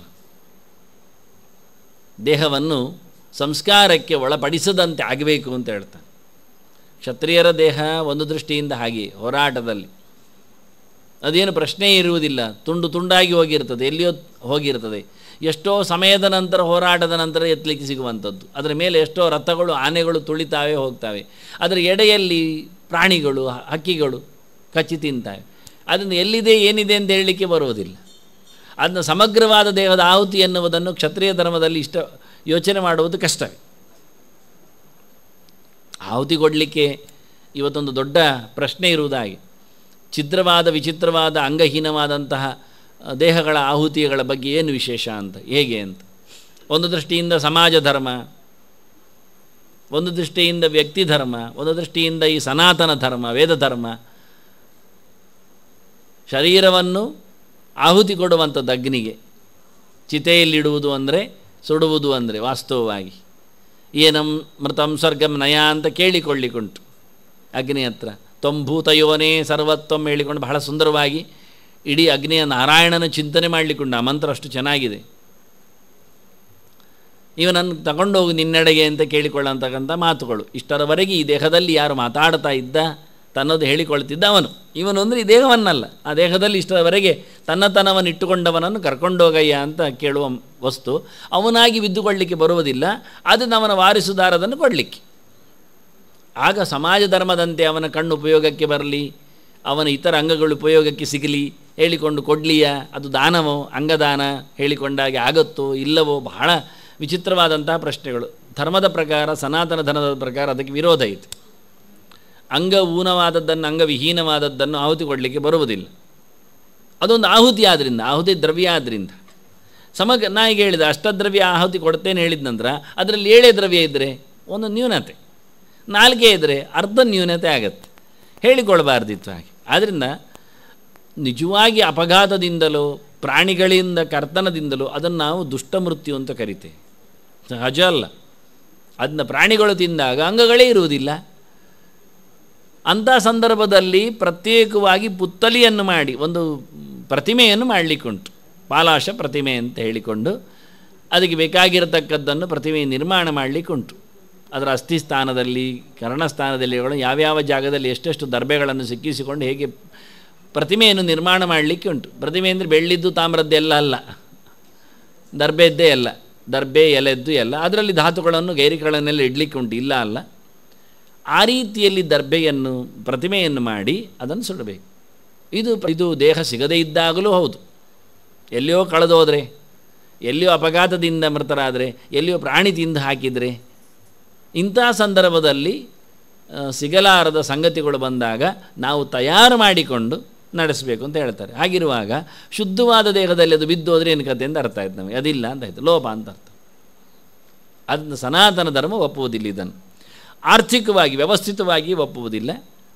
ದೇಹವನ್ನು ಸಂಸ್ಕಾರಕ್ಕೆ ಒಳಪಡಿಸದಂತೆ ಆಗಬೇಕು ಅಂತ ಹೇಳ್ತಾನೆ ಕ್ಷತ್ರಿಯರ ದೇಹ ಒಂದು ದೃಷ್ಟಿಯಿಂದ ಹಾಗೆ ಹೋರಾಟದಲ್ಲಿ ಅದೇನು ಪ್ರಶ್ನೆ ಇರುವುದಿಲ್ಲ ತುಂಡು ತುಂಡಾಗಿ ಹೋಗಿರ್ತದೆ ಎಲ್ಲಿಯೋ ಹೋಗಿರ್ತದೆ ಎಷ್ಟೋ ಸಮಯದ ನಂತರ ಹೋರಾಟದ ನಂತರ ಎತ್ತಲಿಕ್ಕೆ ಸಿಗುವಂಥದ್ದು ಅದರ ಮೇಲೆ ಎಷ್ಟೋ ರಥಗಳು ಆನೆಗಳು ತುಳಿತಾವೆ ಹೋಗ್ತವೆ ಅದರ ಎಡೆಯಲ್ಲಿ ಪ್ರಾಣಿಗಳು ಹ- ಹಕ್ಕಿಗಳು ಕಚ್ಚಿ ತಿಂತಾವೆ ಅದನ್ನು ಎಲ್ಲಿದೆ ಏನಿದೆ ಅಂತ ಹೇಳಲಿಕ್ಕೆ ಬರುವುದಿಲ್ಲ ಅದನ್ನು ಸಮಗ್ರವಾದ ದೇಹದ ಆಹುತಿ ಎನ್ನುವುದನ್ನು ಕ್ಷತ್ರಿಯ ಧರ್ಮದಲ್ಲಿ ಇಷ್ಟ ಯೋಚನೆ ಮಾಡುವುದು ಕಷ್ಟವೇ ಆಹುತಿ ಕೊಡಲಿಕ್ಕೆ ಇವತ್ತೊಂದು ದೊಡ್ಡ ಪ್ರಶ್ನೆ ಇರುವುದಾಗಿ ಛಿದ್ರವಾದ ವಿಚಿತ್ರವಾದ ಅಂಗಹೀನವಾದಂತಹ ಆ, ದೇಹಗಳ ಆಹುತಿಗಳ ಬಗ್ಗೆ ಏನು ವಿಶೇಷ ಅಂತ ಹೇಗೆ ಅಂತ ಒಂದು ದೃಷ್ಟಿಯಿಂದ ಸಮಾಜ ಧರ್ಮ ಒಂದು ದೃಷ್ಟಿಯಿಂದ ವ್ಯಕ್ತಿ ಧರ್ಮ ಒಂದು ದೃಷ್ಟಿಯಿಂದ ಈ ಸನಾತನ ಧರ್ಮ ವೇದ ಧರ್ಮ ಶರೀರವನ್ನು ಆಹುತಿ ಕೊಡುವಂಥದ್ದು ಅಗ್ನಿಗೆ ಚಿತೆಯಲ್ಲಿಡುವುದು ಅಂದರೆ ಸುಡುವುದು ಅಂದರೆ ವಾಸ್ತವವಾಗಿ ಏನಂ ಮೃತಂ ಸ್ವರ್ಗಂ ನಯ ಅಂತ ಕೇಳಿಕೊಳ್ಳಿಕ್ಕುಂಟು ಅಗ್ನಿ ಹತ್ರ ತ್ವಂಭೂತಯೋನೇ ಸರ್ವತ್ವಂ ಹೇಳಿಕೊಂಡು ಬಹಳ ಸುಂದರವಾಗಿ ಇಡೀ ಅಗ್ನಿಯ ನಾರಾಯಣನ ಚಿಂತನೆ ಮಾಡಲಿಕ್ಕುಂಟು ಆ ಮಂತ್ರ ಅಷ್ಟು ಚೆನ್ನಾಗಿದೆ ಇವನನ್ನು ತಗೊಂಡೋಗು ನಿನ್ನೆಡೆಗೆ ಅಂತ ಕೇಳಿಕೊಳ್ಳತಕ್ಕಂಥ ಮಾತುಗಳು ಇಷ್ಟರವರೆಗೆ ಈ ದೇಹದಲ್ಲಿ ಯಾರು ಮಾತಾಡ್ತಾ ಇದ್ದ ತನ್ನದು ಹೇಳಿಕೊಳ್ತಿದ್ದ ಅವನು ಇವನು ಅಂದರೆ ಈ ದೇಹವನ್ನಲ್ಲ ಆ ದೇಹದಲ್ಲಿ ಇಷ್ಟರವರೆಗೆ ತನ್ನತನವನ್ನು ಇಟ್ಟುಕೊಂಡವನನ್ನು ಕರ್ಕೊಂಡೋಗಯ್ಯ ಅಂತ ಕೇಳುವ ವಸ್ತು ಅವನಾಗಿ ಬಿದ್ದುಕೊಳ್ಳಿಕ್ಕೆ ಬರುವುದಿಲ್ಲ ಅದನ್ನು ಅವನ ವಾರಿಸುದಾರದನ್ನು ಕೊಡಲಿಕ್ಕೆ ಆಗ ಸಮಾಜ ಧರ್ಮದಂತೆ ಅವನ ಕಣ್ಣು ಉಪಯೋಗಕ್ಕೆ ಬರಲಿ ಅವನ ಇತರ ಅಂಗಗಳು ಉಪಯೋಗಕ್ಕೆ ಸಿಗಲಿ ಹೇಳಿಕೊಂಡು ಕೊಡಲಿಯ ಅದು ದಾನವೋ ಅಂಗದಾನ ಹೇಳಿಕೊಂಡಾಗೆ ಆಗುತ್ತೋ ಇಲ್ಲವೋ ಬಹಳ ವಿಚಿತ್ರವಾದಂತಹ ಪ್ರಶ್ನೆಗಳು ಧರ್ಮದ ಪ್ರಕಾರ ಸನಾತನ ಧರ್ಮದ ಪ್ರಕಾರ ಅದಕ್ಕೆ ವಿರೋಧ ಇದೆ ಅಂಗ ಊನವಾದದ್ದನ್ನು ಅಂಗವಿಹೀನವಾದದ್ದನ್ನು ಆಹುತಿ ಕೊಡಲಿಕ್ಕೆ ಬರುವುದಿಲ್ಲ ಅದೊಂದು ಆಹುತಿ ಆದ್ದರಿಂದ ಆಹುತಿ ದ್ರವ್ಯ ಆದ್ದರಿಂದ ಸಮಗ್ರ ನಾ ಈಗ ಹೇಳಿದ ಅಷ್ಟದ್ರವ್ಯ ಆಹುತಿ ಕೊಡ್ತೇನೆ ಹೇಳಿದ ನಂತರ ಅದರಲ್ಲಿ ಏಳೇ ದ್ರವ್ಯ ಇದ್ದರೆ ಒಂದು ನ್ಯೂನತೆ ನಾಲ್ಗೆ ಇದ್ದರೆ ಅರ್ಧ ನ್ಯೂನತೆ ಆಗತ್ತೆ ಹೇಳಿಕೊಳ್ಬಾರ್ದಿತ್ತು ಹಾಗೆ ಆದ್ದರಿಂದ ನಿಜವಾಗಿ ಅಪಘಾತದಿಂದಲೋ ಪ್ರಾಣಿಗಳಿಂದ ಕರ್ತನದಿಂದಲೋ ಅದನ್ನು ನಾವು ದುಷ್ಟ ಮೃತ್ಯು ಅಂತ ಕರಿತೇವೆ ಸಹಜ ಅಲ್ಲ ಅದನ್ನ ಪ್ರಾಣಿಗಳು ತಿಂದಾಗ ಅಂಗಗಳೇ ಇರುವುದಿಲ್ಲ ಅಂಥ ಸಂದರ್ಭದಲ್ಲಿ ಪ್ರತ್ಯೇಕವಾಗಿ ಪುತ್ತಲಿಯನ್ನು ಮಾಡಿ ಒಂದು ಪ್ರತಿಮೆಯನ್ನು ಮಾಡಲಿಕ್ಕುಂಟು ಪಾಲಾಶ ಪ್ರತಿಮೆ ಅಂತ ಹೇಳಿಕೊಂಡು ಅದಕ್ಕೆ ಬೇಕಾಗಿರತಕ್ಕದ್ದನ್ನು ಪ್ರತಿಮೆ ನಿರ್ಮಾಣ ಮಾಡಲಿಕ್ಕುಂಟು ಅದರ ಅಸ್ಥಿ ಸ್ಥಾನದಲ್ಲಿ ಕರ್ಣಸ್ಥಾನದಲ್ಲಿ ಯಾವ್ಯಾವ ಜಾಗದಲ್ಲಿ ಎಷ್ಟೆಷ್ಟು ದರ್ಬೆಗಳನ್ನು ಸಿಕ್ಕಿಸಿಕೊಂಡು ಹೇಗೆ ಪ್ರತಿಮೆಯನ್ನು ನಿರ್ಮಾಣ ಮಾಡಲಿಕ್ಕೆ ಉಂಟು ಪ್ರತಿಮೆ ಅಂದರೆ ಬೆಳ್ಳಿದ್ದು ತಾಮ್ರದ್ದೆಲ್ಲ ಅಲ್ಲ ದರ್ಬೆದ್ದೇ ಅಲ್ಲ ದರ್ಬೆ ಎಲೆದ್ದು ಎಲ್ಲ ಅದರಲ್ಲಿ ಧಾತುಗಳನ್ನು ಗೈರಿಗಳನ್ನೆಲ್ಲ ಇಡಲಿಕ್ಕೆ ಉಂಟು ಇಲ್ಲ ಅಲ್ಲ ಆ ರೀತಿಯಲ್ಲಿ ದರ್ಬೆಯನ್ನು ಪ್ರತಿಮೆಯನ್ನು ಮಾಡಿ ಅದನ್ನು ಸುಡಬೇಕು ಇದು ಇದು ದೇಹ ಸಿಗದೇ ಇದ್ದಾಗಲೂ ಹೌದು ಎಲ್ಲಿಯೋ ಕಳೆದೋದ್ರೆ ಎಲ್ಲಿಯೋ ಅಪಘಾತದಿಂದ ಮೃತರಾದರೆ ಎಲ್ಲಿಯೋ ಪ್ರಾಣಿ ತಿಂದು ಹಾಕಿದರೆ ಇಂಥ ಸಂದರ್ಭದಲ್ಲಿ ಸಿಗಲಾರದ ಸಂಗತಿಗಳು ಬಂದಾಗ ನಾವು ತಯಾರು ಮಾಡಿಕೊಂಡು ನಡೆಸಬೇಕು ಅಂತ ಹೇಳ್ತಾರೆ ಹಾಗಿರುವಾಗ ಶುದ್ಧವಾದ ದೇಹದಲ್ಲಿ ಅದು ಬಿದ್ದು ಹೋದರೆ ಏನು ಕತೆ ಅಂತ ಅರ್ಥ ಆಯ್ತು ನಮಗೆ ಅದಿಲ್ಲ ಅಂತ ಆಯಿತು ಲೋಪ ಅಂತ ಅರ್ಥ ಅದನ್ನು ಸನಾತನ ಧರ್ಮ ಒಪ್ಪುವುದಿಲ್ಲ ಇದನ್ನು ಆರ್ಥಿಕವಾಗಿ ವ್ಯವಸ್ಥಿತವಾಗಿ ಒಪ್ಪುವುದಿಲ್ಲ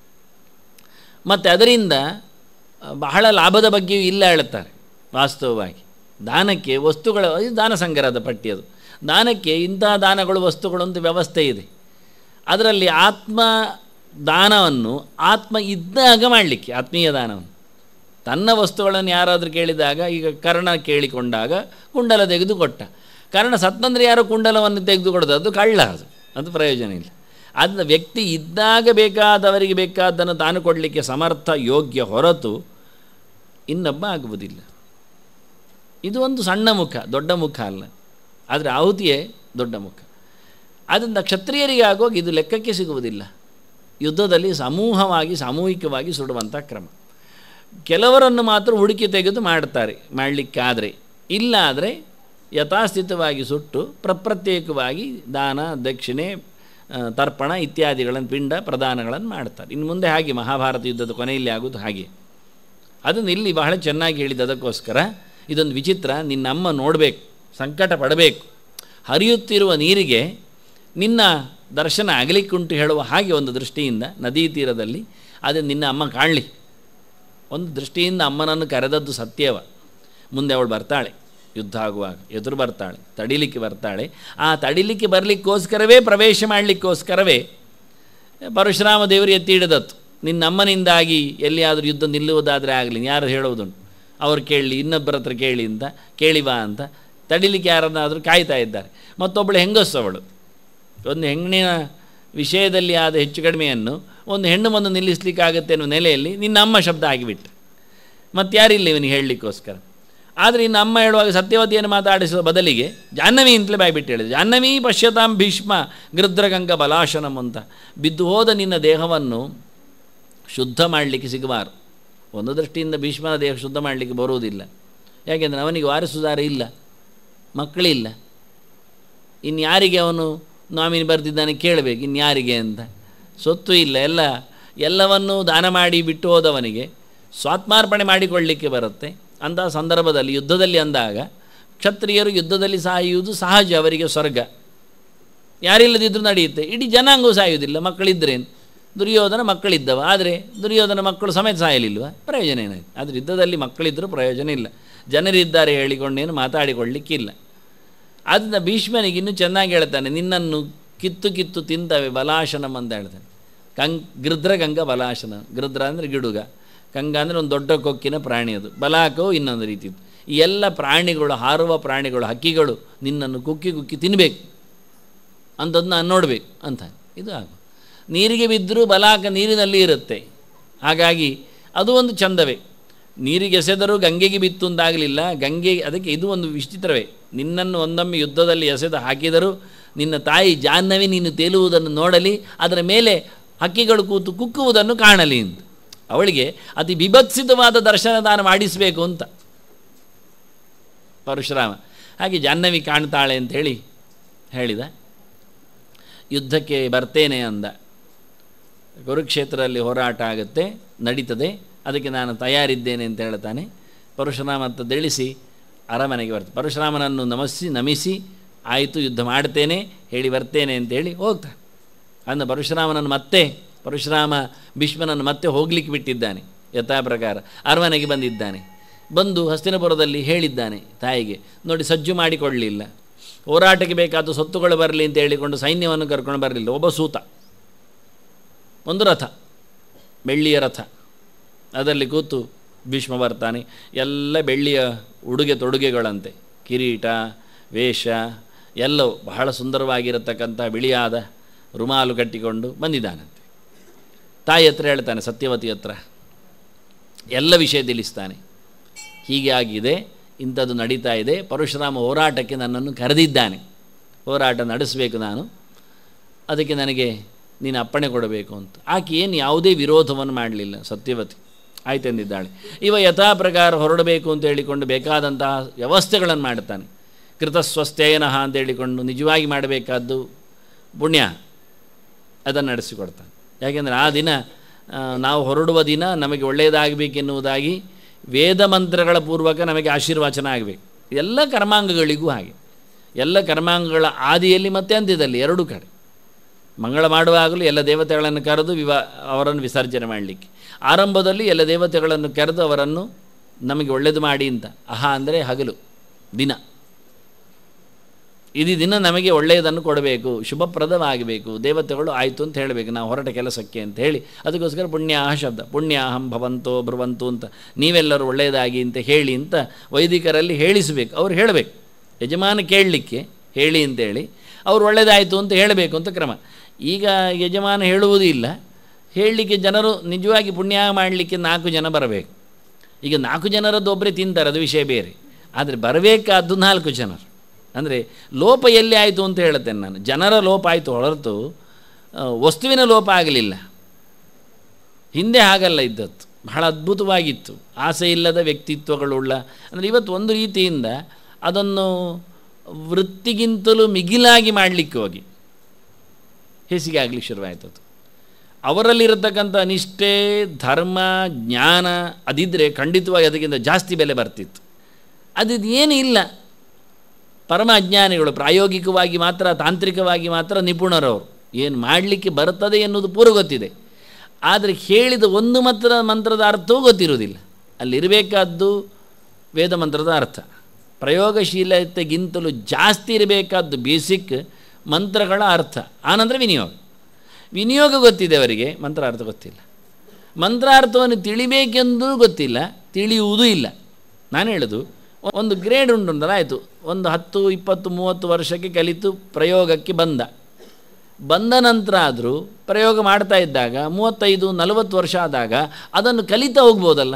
ಮತ್ತು ಅದರಿಂದ ಬಹಳ ಲಾಭದ ಬಗ್ಗೆಯೂ ಇಲ್ಲ ಹೇಳುತ್ತಾರೆ ವಾಸ್ತವವಾಗಿ ದಾನಕ್ಕೆ ವಸ್ತುಗಳ ಇದು ದಾನ ಸಂಗ್ರಹದ ಪಟ್ಟಿ ಅದು ದಾನಕ್ಕೆ ಇಂತಹ ದಾನಗಳು ವಸ್ತುಗಳು ಅಂತ ವ್ಯವಸ್ಥೆ ಇದೆ ಅದರಲ್ಲಿ ಆತ್ಮ ದಾನವನ್ನು ಆತ್ಮ ಇದ್ದಾಗ ಮಾಡಲಿಕ್ಕೆ ಆತ್ಮೀಯ ದಾನವನ್ನು ತನ್ನ ವಸ್ತುಗಳನ್ನು ಯಾರಾದರೂ ಕೇಳಿದಾಗ ಈಗ ಕರ್ಣ ಕೇಳಿಕೊಂಡಾಗ ಕುಂಡಲ ತೆಗೆದು ಕೊಟ್ಟ ಕರ್ಣ ಸತ್ತಂದರೆ ಯಾರೋ ಕುಂಡಲವನ್ನು ತೆಗೆದುಕೊಡೋದು ಅದು ಕಳ್ಳ ಅದು ಅದು ಪ್ರಯೋಜನ ಇಲ್ಲ ಅದನ್ನ ವ್ಯಕ್ತಿ ಇದ್ದಾಗ ಬೇಕಾದವರಿಗೆ ಬೇಕಾದ್ದನ್ನು ತಾನು ಕೊಡಲಿಕ್ಕೆ ಸಮರ್ಥ ಯೋಗ್ಯ ಹೊರತು ಇನ್ನೊಬ್ಬ ಆಗುವುದಿಲ್ಲ ಇದು ಒಂದು ಸಣ್ಣ ಮುಖ ದೊಡ್ಡ ಮುಖ ಅಲ್ಲ ಆದರೆ ಆಹುತಿಯೇ ದೊಡ್ಡ ಮುಖ ಆದ್ದರಿಂದ ಕ್ಷತ್ರಿಯರಿಗೆ ಆಗೋಗಿ ಇದು ಲೆಕ್ಕಕ್ಕೆ ಸಿಗುವುದಿಲ್ಲ ಯುದ್ಧದಲ್ಲಿ ಸಮೂಹವಾಗಿ ಸಾಮೂಹಿಕವಾಗಿ ಸುಡುವಂಥ ಕ್ರಮ ಕೆಲವರನ್ನು ಮಾತ್ರ ಹುಡುಕಿ ತೆಗೆದು ಮಾಡ್ತಾರೆ ಮಾಡಲಿಕ್ಕಾದರೆ ಇಲ್ಲ ಆದರೆ ಯಥಾಸ್ಥಿತವಾಗಿ ಸುಟ್ಟು ಪ್ರಪ್ರತ್ಯೇಕವಾಗಿ ದಾನ ದಕ್ಷಿಣೆ ತರ್ಪಣ ಇತ್ಯಾದಿಗಳನ್ನು ಪಿಂಡ ಪ್ರದಾನಗಳನ್ನು ಮಾಡ್ತಾರೆ ಇನ್ನು ಮುಂದೆ ಹಾಗೆ ಮಹಾಭಾರತ ಯುದ್ಧದ ಕೊನೆಯಲ್ಲಿ ಆಗೋದು ಹಾಗೆ ಅದನ್ನು ಇಲ್ಲಿ ಬಹಳ ಚೆನ್ನಾಗಿ ಹೇಳಿದ್ದು ಅದಕ್ಕೋಸ್ಕರ ಇದೊಂದು ವಿಚಿತ್ರ ನಿನ್ನಮ್ಮ ನೋಡಬೇಕು ಸಂಕಟ ಪಡಬೇಕು ಹರಿಯುತ್ತಿರುವ ನೀರಿಗೆ ನಿನ್ನ ದರ್ಶನ ಆಗಲಿಕ್ಕುಂಟು ಹೇಳುವ ಹಾಗೆ ಒಂದು ದೃಷ್ಟಿಯಿಂದ ನದಿ ತೀರದಲ್ಲಿ ಅದು ನಿನ್ನ ಅಮ್ಮ ಕಾಣಲಿ ಒಂದು ದೃಷ್ಟಿಯಿಂದ ಅಮ್ಮನನ್ನು ಕರೆದದ್ದು ಸತ್ಯವ ಮುಂದೆ ಅವಳು ಬರ್ತಾಳೆ ಯುದ್ಧ ಆಗುವಾಗ ಎದುರು ಬರ್ತಾಳೆ ತಡಿಲಿಕ್ಕೆ ಬರ್ತಾಳೆ ಆ ತಡಿಲಿಕ್ಕೆ ಬರಲಿಕ್ಕೋಸ್ಕರವೇ ಪ್ರವೇಶ ಮಾಡಲಿಕ್ಕೋಸ್ಕರವೇ ಪರಶುರಾಮ ದೇವರು ಎತ್ತಿ ಹಿಡಿದತ್ತು ನಿನ್ನ ಅಮ್ಮನಿಂದಾಗಿ ಎಲ್ಲಿಯಾದರೂ ಯುದ್ಧ ನಿಲ್ಲುವುದಾದರೆ ಆಗಲಿ ಯಾರು ಹೇಳೋದುಂಟು ಅವ್ರು ಕೇಳಲಿ ಇನ್ನೊಬ್ಬರ ಹತ್ರ ಕೇಳಿ ಅಂತ ಕೇಳಿ ಬಾ ಅಂತ ತಡಿಲಿಕ್ಕೆ ಯಾರನ್ನಾದರೂ ಕಾಯ್ತಾ ಇದ್ದಾರೆ ಮತ್ತೊಬ್ಬಳು ಹೆಂಗಸ್ಸು ಅವಳು ಒಂದು ಹೆಣ್ಣಿನ ವಿಷಯದಲ್ಲಿ ಆದ ಹೆಚ್ಚು ಕಡಿಮೆಯನ್ನು ಒಂದು ಹೆಣ್ಣು ಬಂದು ನಿಲ್ಲಿಸಲಿಕ್ಕಾಗತ್ತೆ ಅನ್ನೋ ನೆಲೆಯಲ್ಲಿ ನಿನ್ನ ಅಮ್ಮ ಶಬ್ದ ಆಗಿಬಿಟ್ಟು ಮತ್ತು ಯಾರಿಲ್ಲ ಇವನಿಗೆ ಹೇಳಲಿಕ್ಕೋಸ್ಕರ ಆದರೆ ಇನ್ನು ಅಮ್ಮ ಹೇಳುವಾಗ ಸತ್ಯವತಿಯನ್ನು ಮಾತಾಡಿಸುವ ಬದಲಿಗೆ ಜಾಹ್ನವಿ ಅಂತಲೇ ಬಾಯ್ಬಿಟ್ಟು ಹೇಳಿದೆ ಜಾಹ್ನವಿ ಪಶ್ಯತಾಂ ಭೀಷ್ಮ ಗೃದ್ರಗಂಗ ಬಲಾಶನಂ ಅಂತ ಬಿದ್ದು ಹೋದ ನಿನ್ನ ದೇಹವನ್ನು ಶುದ್ಧ ಮಾಡಲಿಕ್ಕೆ ಸಿಗಬಾರು ಒಂದು ದೃಷ್ಟಿಯಿಂದ ಭೀಷ್ಮನ ದೇಹ ಶುದ್ಧ ಮಾಡಲಿಕ್ಕೆ ಬರುವುದಿಲ್ಲ ಯಾಕೆಂದರೆ ಅವನಿಗೆ ವಾರಿಸುದಾರ ಇಲ್ಲ ಮಕ್ಕಳಿಲ್ಲ ಇನ್ಯಾರಿಗೆ ಅವನು ನಾಮಿನಿ ಬರೆದಿದ್ದಾನೆ ಕೇಳಬೇಕು ಇನ್ಯಾರಿಗೆ ಅಂತ ಸೊತ್ತು ಇಲ್ಲ ಎಲ್ಲ ಎಲ್ಲವನ್ನೂ ದಾನ ಮಾಡಿ ಬಿಟ್ಟು ಹೋದವನಿಗೆ ಸ್ವಾತ್ಮಾರ್ಪಣೆ ಮಾಡಿಕೊಳ್ಳಲಿಕ್ಕೆ ಬರುತ್ತೆ ಅಂಥ ಸಂದರ್ಭದಲ್ಲಿ ಯುದ್ಧದಲ್ಲಿ ಅಂದಾಗ ಕ್ಷತ್ರಿಯರು ಯುದ್ಧದಲ್ಲಿ ಸಾಯುವುದು ಸಹಜ ಅವರಿಗೆ ಸ್ವರ್ಗ ಯಾರಿಲ್ಲದಿದ್ದರೂ ನಡೆಯುತ್ತೆ ಇಡೀ ಜನಾಂಗವು ಸಾಯುವುದಿಲ್ಲ ಮಕ್ಕಳಿದ್ರೇನು ದುರ್ಯೋಧನ ಮಕ್ಕಳಿದ್ದವ ಆದರೆ ದುರ್ಯೋಧನ ಮಕ್ಕಳು ಸಮೇತ ಸಾಯಲಿಲ್ವ ಪ್ರಯೋಜನ ಏನಾಯ್ತು ಆದರೆ ಯುದ್ಧದಲ್ಲಿ ಮಕ್ಕಳಿದ್ದರೂ ಪ್ರಯೋಜನ ಇಲ್ಲ ಜನರಿದ್ದಾರೆ ಹೇಳಿಕೊಂಡೇನು ಮಾತಾಡಿಕೊಳ್ಳಿಕ್ಕಿಲ್ಲ ಆದ್ದರಿಂದ ಭೀಷ್ಮನಿಗೆ ಇನ್ನೂ ಚೆನ್ನಾಗಿ ಹೇಳ್ತಾನೆ ನಿನ್ನನ್ನು ಕಿತ್ತು ಕಿತ್ತು ತಿಂತವೆ ಬಲಾಶನಂ ಅಂತ ಹೇಳ್ತಾನೆ ಕಂಗ್ ಗೃದ್ರಗಂಗ ಬಲಾಶನ ಗೃದ್ರ ಅಂದರೆ ಗಿಡುಗ ಕಂಗ ಅಂದರೆ ಒಂದು ದೊಡ್ಡ ಕೊಕ್ಕಿನ ಪ್ರಾಣಿ ಅದು ಬಲಾಕವು ಇನ್ನೊಂದು ರೀತಿ ಈ ಎಲ್ಲ ಪ್ರಾಣಿಗಳು ಹಾರುವ ಪ್ರಾಣಿಗಳು ಹಕ್ಕಿಗಳು ನಿನ್ನನ್ನು ಕುಕ್ಕಿ ಕುಕ್ಕಿ ತಿನ್ನಬೇಕು ಅಂಥದ್ದು ನಾನು ನೋಡಬೇಕು ಅಂತ ಇದು ಆಗು ನೀರಿಗೆ ಬಿದ್ದರೂ ಬಲಾಕ ನೀರಿನಲ್ಲಿ ಇರುತ್ತೆ ಹಾಗಾಗಿ ಅದು ಒಂದು ಚಂದವೇ ನೀರಿಗೆ ಎಸೆದರೂ ಗಂಗೆಗೆ ಬಿತ್ತು ಅಂತಾಗಲಿಲ್ಲ ಗಂಗೆ ಅದಕ್ಕೆ ಇದು ಒಂದು ವಿಚಿತ್ರವೇ ನಿನ್ನನ್ನು ಒಂದೊಮ್ಮೆ ಯುದ್ಧದಲ್ಲಿ ಎಸೆದು ಹಾಕಿದರೂ ನಿನ್ನ ತಾಯಿ ಜಾಹ್ನವಿ ನೀನು ತೇಲುವುದನ್ನು ನೋಡಲಿ ಅದರ ಮೇಲೆ ಹಕ್ಕಿಗಳು ಕೂತು ಕುಕ್ಕುವುದನ್ನು ಕಾಣಲಿ ಅಂತ ಅವಳಿಗೆ ಅತಿ ಬಿಭತ್ಸಿತವಾದ ದರ್ಶನ ದಾನ ಮಾಡಿಸಬೇಕು ಅಂತ ಪರಶುರಾಮ ಹಾಗೆ ಜಾಹ್ನವಿ ಕಾಣ್ತಾಳೆ ಅಂಥೇಳಿ ಹೇಳಿದ ಯುದ್ಧಕ್ಕೆ ಬರ್ತೇನೆ ಅಂದ ಕುರುಕ್ಷೇತ್ರದಲ್ಲಿ ಹೋರಾಟ ಆಗುತ್ತೆ ನಡೀತದೆ ಅದಕ್ಕೆ ನಾನು ತಯಾರಿದ್ದೇನೆ ಅಂತ ಹೇಳ್ತಾನೆ ಪರಶುರಾಮ ಅಂತ ತಿಳಿಸಿ ಅರಮನೆಗೆ ಬರ್ತಾನೆ ಪರಶುರಾಮನನ್ನು ನಮಸ್ಸಿ ನಮಿಸಿ ಆಯಿತು ಯುದ್ಧ ಮಾಡ್ತೇನೆ ಹೇಳಿ ಬರ್ತೇನೆ ಅಂತೇಳಿ ಹೋಗ್ತಾನೆ ಅಂದ ಪರಶುರಾಮನನ್ನು ಮತ್ತೆ ಪರಶುರಾಮ ಭೀಷ್ಮನನ್ನು ಮತ್ತೆ ಹೋಗ್ಲಿಕ್ಕೆ ಬಿಟ್ಟಿದ್ದಾನೆ ಯಥಾ ಪ್ರಕಾರ ಅರಮನೆಗೆ ಬಂದಿದ್ದಾನೆ ಬಂದು ಹಸ್ತಿನಪುರದಲ್ಲಿ ಹೇಳಿದ್ದಾನೆ ತಾಯಿಗೆ ನೋಡಿ ಸಜ್ಜು ಮಾಡಿಕೊಳ್ಳಲಿಲ್ಲ ಹೋರಾಟಕ್ಕೆ ಬೇಕಾದ ಸೊತ್ತುಗಳು ಬರಲಿ ಅಂತ ಹೇಳಿಕೊಂಡು ಸೈನ್ಯವನ್ನು ಕರ್ಕೊಂಡು ಬರಲಿಲ್ಲ ಒಬ್ಬ ಸೂತ ಒಂದು ರಥ ಬೆಳ್ಳಿಯ ರಥ ಅದರಲ್ಲಿ ಕೂತು ಭೀಷ್ಮ ಬರ್ತಾನೆ ಎಲ್ಲ ಬೆಳ್ಳಿಯ ಉಡುಗೆ ತೊಡುಗೆಗಳಂತೆ ಕಿರೀಟ ವೇಷ ಎಲ್ಲವೂ ಬಹಳ ಸುಂದರವಾಗಿರತಕ್ಕಂಥ ಬಿಳಿಯಾದ ರುಮಾಲು ಕಟ್ಟಿಕೊಂಡು ಬಂದಿದ್ದಾನಂತೆ ತಾಯಿ ಹತ್ರ ಹೇಳ್ತಾನೆ ಸತ್ಯವತಿ ಹತ್ರ ಎಲ್ಲ ವಿಷಯ ತಿಳಿಸ್ತಾನೆ ಹೀಗೆ ಆಗಿದೆ ಇಂಥದ್ದು ನಡೀತಾ ಇದೆ ಪರಶುರಾಮ ಹೋರಾಟಕ್ಕೆ ನನ್ನನ್ನು ಕರೆದಿದ್ದಾನೆ ಹೋರಾಟ ನಡೆಸಬೇಕು ನಾನು ಅದಕ್ಕೆ ನನಗೆ ನೀನು ಅಪ್ಪಣೆ ಕೊಡಬೇಕು ಅಂತ ಆಕೆ ಏನು ಯಾವುದೇ ವಿರೋಧವನ್ನು ಮಾಡಲಿಲ್ಲ ಸತ್ಯವತಿ ಆಯ್ತೆಂದಿದ್ದಾಳೆ ಇವ ಯಥಾ ಪ್ರಕಾರ ಹೊರಡಬೇಕು ಅಂತ ಹೇಳಿಕೊಂಡು ಬೇಕಾದಂತಹ ವ್ಯವಸ್ಥೆಗಳನ್ನು ಮಾಡ್ತಾನೆ ಕೃತಸ್ವಸ್ಥೇನಃ ಅಂತ ಹೇಳಿಕೊಂಡು ನಿಜವಾಗಿ ಮಾಡಬೇಕಾದ್ದು ಪುಣ್ಯ ಅದನ್ನು ನಡೆಸಿಕೊಡ್ತಾನೆ ಯಾಕೆಂದರೆ ಆ ದಿನ ಆ, ನಾವು ಹೊರಡುವ ದಿನ ನಮಗೆ ಒಳ್ಳೆಯದಾಗಬೇಕೆನ್ನುವುದಾಗಿ ವೇದ ಮಂತ್ರಗಳ ಪೂರ್ವಕ ನಮಗೆ ಆಶೀರ್ವಾಚನ ಆಗಬೇಕು ಎಲ್ಲ ಕರ್ಮಾಂಗಗಳಿಗೂ ಹಾಗೆ ಎಲ್ಲ ಕರ್ಮಾಂಗಗಳ ಆದಿಯಲ್ಲಿ ಮತ್ತು ಅಂತ್ಯದಲ್ಲಿ ಎರಡೂ ಕಡೆ ಮಂಗಳ ಮಾಡುವಾಗಲೂ ಎಲ್ಲ ದೇವತೆಗಳನ್ನು ಕರೆದು ವಿವಾ ಅವರನ್ನು ವಿಸರ್ಜನೆ ಮಾಡಲಿಕ್ಕೆ ಆರಂಭದಲ್ಲಿ ಎಲ್ಲ ದೇವತೆಗಳನ್ನು ಕರೆದು ಅವರನ್ನು ನಮಗೆ ಒಳ್ಳೆಯದು ಮಾಡಿ ಅಂತ ಅಹ ಅಂದರೆ ಹಗಲು ದಿನ ಇಡೀ ದಿನ ನಮಗೆ ಒಳ್ಳೆಯದನ್ನು ಕೊಡಬೇಕು ಶುಭಪ್ರದವಾಗಬೇಕು ದೇವತೆಗಳು ಆಯಿತು ಅಂತ ಹೇಳಬೇಕು ನಾವು ಹೊರಟ ಕೆಲಸಕ್ಕೆ ಅಂತ ಹೇಳಿ ಅದಕ್ಕೋಸ್ಕರ ಪುಣ್ಯಾಹ ಶಬ್ದ ಪುಣ್ಯಾಹಂ ಭವಂತೋ ಬ್ರುವಂತು ಅಂತ ನೀವೆಲ್ಲರೂ ಒಳ್ಳೆಯದಾಗಿ ಅಂತ ಹೇಳಿ ಅಂತ ವೈದಿಕರಲ್ಲಿ ಹೇಳಿಸಬೇಕು ಅವ್ರು ಹೇಳಬೇಕು ಯಜಮಾನ ಕೇಳಲಿಕ್ಕೆ ಹೇಳಿ ಅಂತೇಳಿ ಅವ್ರು ಒಳ್ಳೆಯದಾಯಿತು ಅಂತ ಹೇಳಬೇಕು ಅಂತ ಕ್ರಮ ಈಗ ಯಜಮಾನ ಹೇಳುವುದೂ ಇಲ್ಲ ಹೇಳಲಿಕ್ಕೆ ಜನರು ನಿಜವಾಗಿ ಪುಣ್ಯ ಮಾಡಲಿಕ್ಕೆ ನಾಲ್ಕು ಜನ ಬರಬೇಕು ಈಗ ನಾಲ್ಕು ಜನರದ್ದು ಒಬ್ಬರೇ ತಿಂತಾರೆ ಅದು ವಿಷಯ ಬೇರೆ ಆದರೆ ಬರಬೇಕಾದ್ದು ನಾಲ್ಕು ಜನರು ಅಂದರೆ ಲೋಪ ಎಲ್ಲಿ ಆಯಿತು ಅಂತ ಹೇಳುತ್ತೇನೆ ನಾನು ಜನರ ಲೋಪ ಆಯಿತು ಹೊರತು ಆ, ವಸ್ತುವಿನ ಲೋಪ ಆಗಲಿಲ್ಲ ಹಿಂದೆ ಹಾಗಲ್ಲ ಇದ್ದದ್ದು ಬಹಳ ಅದ್ಭುತವಾಗಿತ್ತು ಆಸೆ ಇಲ್ಲದ ವ್ಯಕ್ತಿತ್ವಗಳುಳ್ಳ ಅಂದರೆ ಇವತ್ತು ಒಂದು ರೀತಿಯಿಂದ ಅದನ್ನು ವೃತ್ತಿಗಿಂತಲೂ ಮಿಗಿಲಾಗಿ ಮಾಡಲಿಕ್ಕೆ ಹೋಗಿ ಹೇಸಿಗೆ ಆಗಲಿಕ್ಕೆ ಶುರುವಾಯ್ತದು ಅವರಲ್ಲಿರತಕ್ಕಂಥ ನಿಷ್ಠೆ ಧರ್ಮ ಜ್ಞಾನ ಅದಿದ್ದರೆ ಖಂಡಿತವಾಗಿ ಅದಕ್ಕಿಂತ ಜಾಸ್ತಿ ಬೆಲೆ ಬರ್ತಿತ್ತು ಅದಿದು ಏನೂ ಇಲ್ಲ ಪರಮ ಅಜ್ಞಾನಿಗಳು ಪ್ರಾಯೋಗಿಕವಾಗಿ ಮಾತ್ರ ತಾಂತ್ರಿಕವಾಗಿ ಮಾತ್ರ ನಿಪುಣರವರು ಏನು ಮಾಡಲಿಕ್ಕೆ ಬರ್ತದೆ ಎನ್ನುವುದು ಪೂರ್ವ ಗೊತ್ತಿದೆ ಆದರೆ ಹೇಳಿದ ಒಂದು ಮಂತ್ರ ಮಂತ್ರದ ಅರ್ಥವೂ ಗೊತ್ತಿರುವುದಿಲ್ಲ ಅಲ್ಲಿರಬೇಕಾದ್ದು ವೇದ ಮಂತ್ರದ ಅರ್ಥ ಪ್ರಯೋಗಶೀಲತೆಗಿಂತಲೂ ಜಾಸ್ತಿ ಇರಬೇಕಾದ್ದು ಬೇಸಿಕ್ ಮಂತ್ರಗಳ ಅರ್ಥ ಆನಂತರ ವಿನಿಯೋಗ ವಿನಿಯೋಗ ಗೊತ್ತಿದೆ ಅವರಿಗೆ ಮಂತ್ರ ಅರ್ಥ ಗೊತ್ತಿಲ್ಲ ಮಂತ್ರಾರ್ಥವನ್ನು ತಿಳಿಬೇಕೆಂದೂ ಗೊತ್ತಿಲ್ಲ ತಿಳಿಯುವುದೂ ಇಲ್ಲ ನಾನು ಹೇಳೋದು ಒಂದು ಗ್ರೇಡ್ ಉಂಟುಂಟಲ್ಲ ಆಯಿತು ಒಂದು ಹತ್ತು ಇಪ್ಪತ್ತು ಮೂವತ್ತು ವರ್ಷಕ್ಕೆ ಕಲಿತು ಪ್ರಯೋಗಕ್ಕೆ ಬಂದ ಬಂದ ನಂತರ ಆದರೂ ಪ್ರಯೋಗ ಮಾಡ್ತಾ ಇದ್ದಾಗ ಮೂವತ್ತೈದು ನಲವತ್ತು ವರ್ಷ ಆದಾಗ ಅದನ್ನು ಕಲಿತಾ ಹೋಗ್ಬೋದಲ್ಲ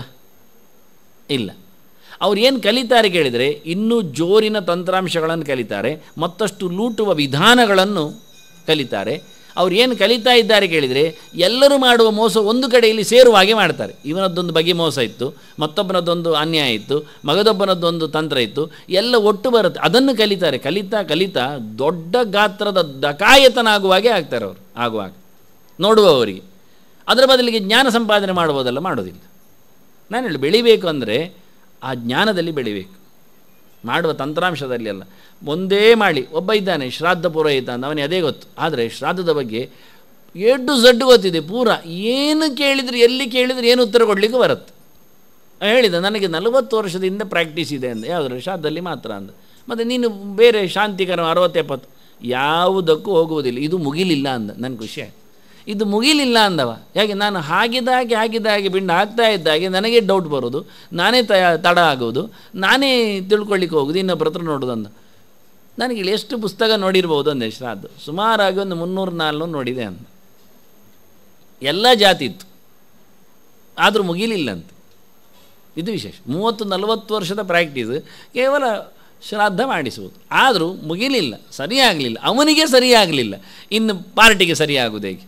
ಇಲ್ಲ ಅವ್ರು ಏನು ಕಲಿತಾರೆ ಕೇಳಿದರೆ ಇನ್ನೂ ಜೋರಿನ ತಂತ್ರಾಂಶಗಳನ್ನು ಕಲಿತಾರೆ ಮತ್ತಷ್ಟು ಲೂಟುವ ವಿಧಾನಗಳನ್ನು ಕಲಿತಾರೆ ಅವ್ರು ಏನು ಕಲಿತಾ ಇದ್ದಾರೆ ಕೇಳಿದರೆ ಎಲ್ಲರೂ ಮಾಡುವ ಮೋಸ ಒಂದು ಕಡೆಯಲ್ಲಿ ಸೇರುವ ಹಾಗೆ ಮಾಡ್ತಾರೆ ಇವನದ್ದೊಂದು ಬಗೆ ಮೋಸ ಇತ್ತು ಮತ್ತೊಬ್ಬನದ್ದೊಂದು ಅನ್ಯಾಯ ಇತ್ತು ಮಗದೊಬ್ಬನದ್ದೊಂದು ತಂತ್ರ ಇತ್ತು ಎಲ್ಲ ಒಟ್ಟು ಬರುತ್ತೆ ಅದನ್ನು ಕಲಿತಾರೆ ಕಲಿತಾ ಕಲಿತಾ ದೊಡ್ಡ ಗಾತ್ರದ ಡಕಾಯತನಾಗುವ ಹಾಗೆ ಆಗ್ತಾರೆ ಅವರು ಆಗುವಾಗ ನೋಡುವವರಿಗೆ ಅದರ ಬದಲಿಗೆ ಜ್ಞಾನ ಸಂಪಾದನೆ ಮಾಡ್ಬೋದಲ್ಲ ಮಾಡೋದಿಲ್ಲ ನಾನು ಹೇಳಿ ಬೆಳಿಬೇಕು ಅಂದರೆ ಆ ಜ್ಞಾನದಲ್ಲಿ ಬೆಳಿಬೇಕು ಮಾಡುವ ತಂತ್ರಾಂಶದಲ್ಲಿ ಅಲ್ಲ ಒಂದೇ ಮಾಡಿ ಒಬ್ಬ ಇದ್ದಾನೆ ಶ್ರಾದ್ದ ಪುರೋಹಿತ ಅಂತ ಅವನಿಗೆ ಅದೇ ಗೊತ್ತು ಆದರೆ ಶ್ರಾದ್ದದ ಬಗ್ಗೆ ಎಡ್ಡು ಝಡ್ಡು ಗೊತ್ತಿದೆ ಪೂರ ಏನು ಕೇಳಿದರೆ ಎಲ್ಲಿ ಕೇಳಿದರೆ ಏನು ಉತ್ತರ ಕೊಡಲಿಕ್ಕೆ ಬರುತ್ತೆ ಹೇಳಿದ ನನಗೆ ನಲವತ್ತು ವರ್ಷದಿಂದ ಪ್ರಾಕ್ಟೀಸ್ ಇದೆ ಅಂದ ಯಾವುದ್ರ ಶ್ರಾದ್ದದಲ್ಲಿ ಮಾತ್ರ ಅಂದ ಮತ್ತು ನೀನು ಬೇರೆ ಶಾಂತಿಕರ ಅರವತ್ತೆಪ್ಪತ್ತು ಯಾವುದಕ್ಕೂ ಹೋಗುವುದಿಲ್ಲ ಇದು ಮುಗಿಲಿಲ್ಲ ಅಂದ ನನ್ನ ಖುಷಿ ಆಯ್ತು ಇದು ಮುಗಿಲಿಲ್ಲ ಅಂದವ ಯಾಕೆ ನಾನು ಹಾಗಿದ್ದಾಗೆ ಹಾಗಿದ್ದಾಗೆ ಬಿಂಡ ಹಾಕ್ತಾ ಇದ್ದಾಗೆ ನನಗೆ ಡೌಟ್ ಬರೋದು ನಾನೇ ತಯ ತಡ ಆಗೋದು ನಾನೇ ತಿಳ್ಕೊಳ್ಳಿಕ್ಕೆ ಹೋಗೋದು ಇನ್ನೊಬ್ಬರ ಹತ್ರ ನೋಡೋದು ಅಂದ ನನಗೆ ಇಲ್ಲಿ ಎಷ್ಟು ಪುಸ್ತಕ ನೋಡಿರ್ಬೋದು ಅಂದೆ ಶ್ರಾದ್ದು ಸುಮಾರಾಗಿ ಒಂದು ಮುನ್ನೂರು ನಾಲ್ನೂರು ನೋಡಿದೆ ಅಂದ ಎಲ್ಲ ಜಾತಿ ಇತ್ತು ಆದರೂ ಮುಗಿಲಿಲ್ಲ ಅಂತ ಇದು ವಿಶೇಷ ಮೂವತ್ತು ನಲವತ್ತು ವರ್ಷದ ಪ್ರಾಕ್ಟೀಸ್ ಕೇವಲ ಶ್ರಾದ್ದ ಮಾಡಿಸುವುದು ಆದರೂ ಮುಗಿಲಿಲ್ಲ ಸರಿಯಾಗಲಿಲ್ಲ ಅವನಿಗೆ ಸರಿಯಾಗಲಿಲ್ಲ ಇನ್ನು ಪಾರ್ಟಿಗೆ ಸರಿಯಾಗುವುದು ಹೇಗೆ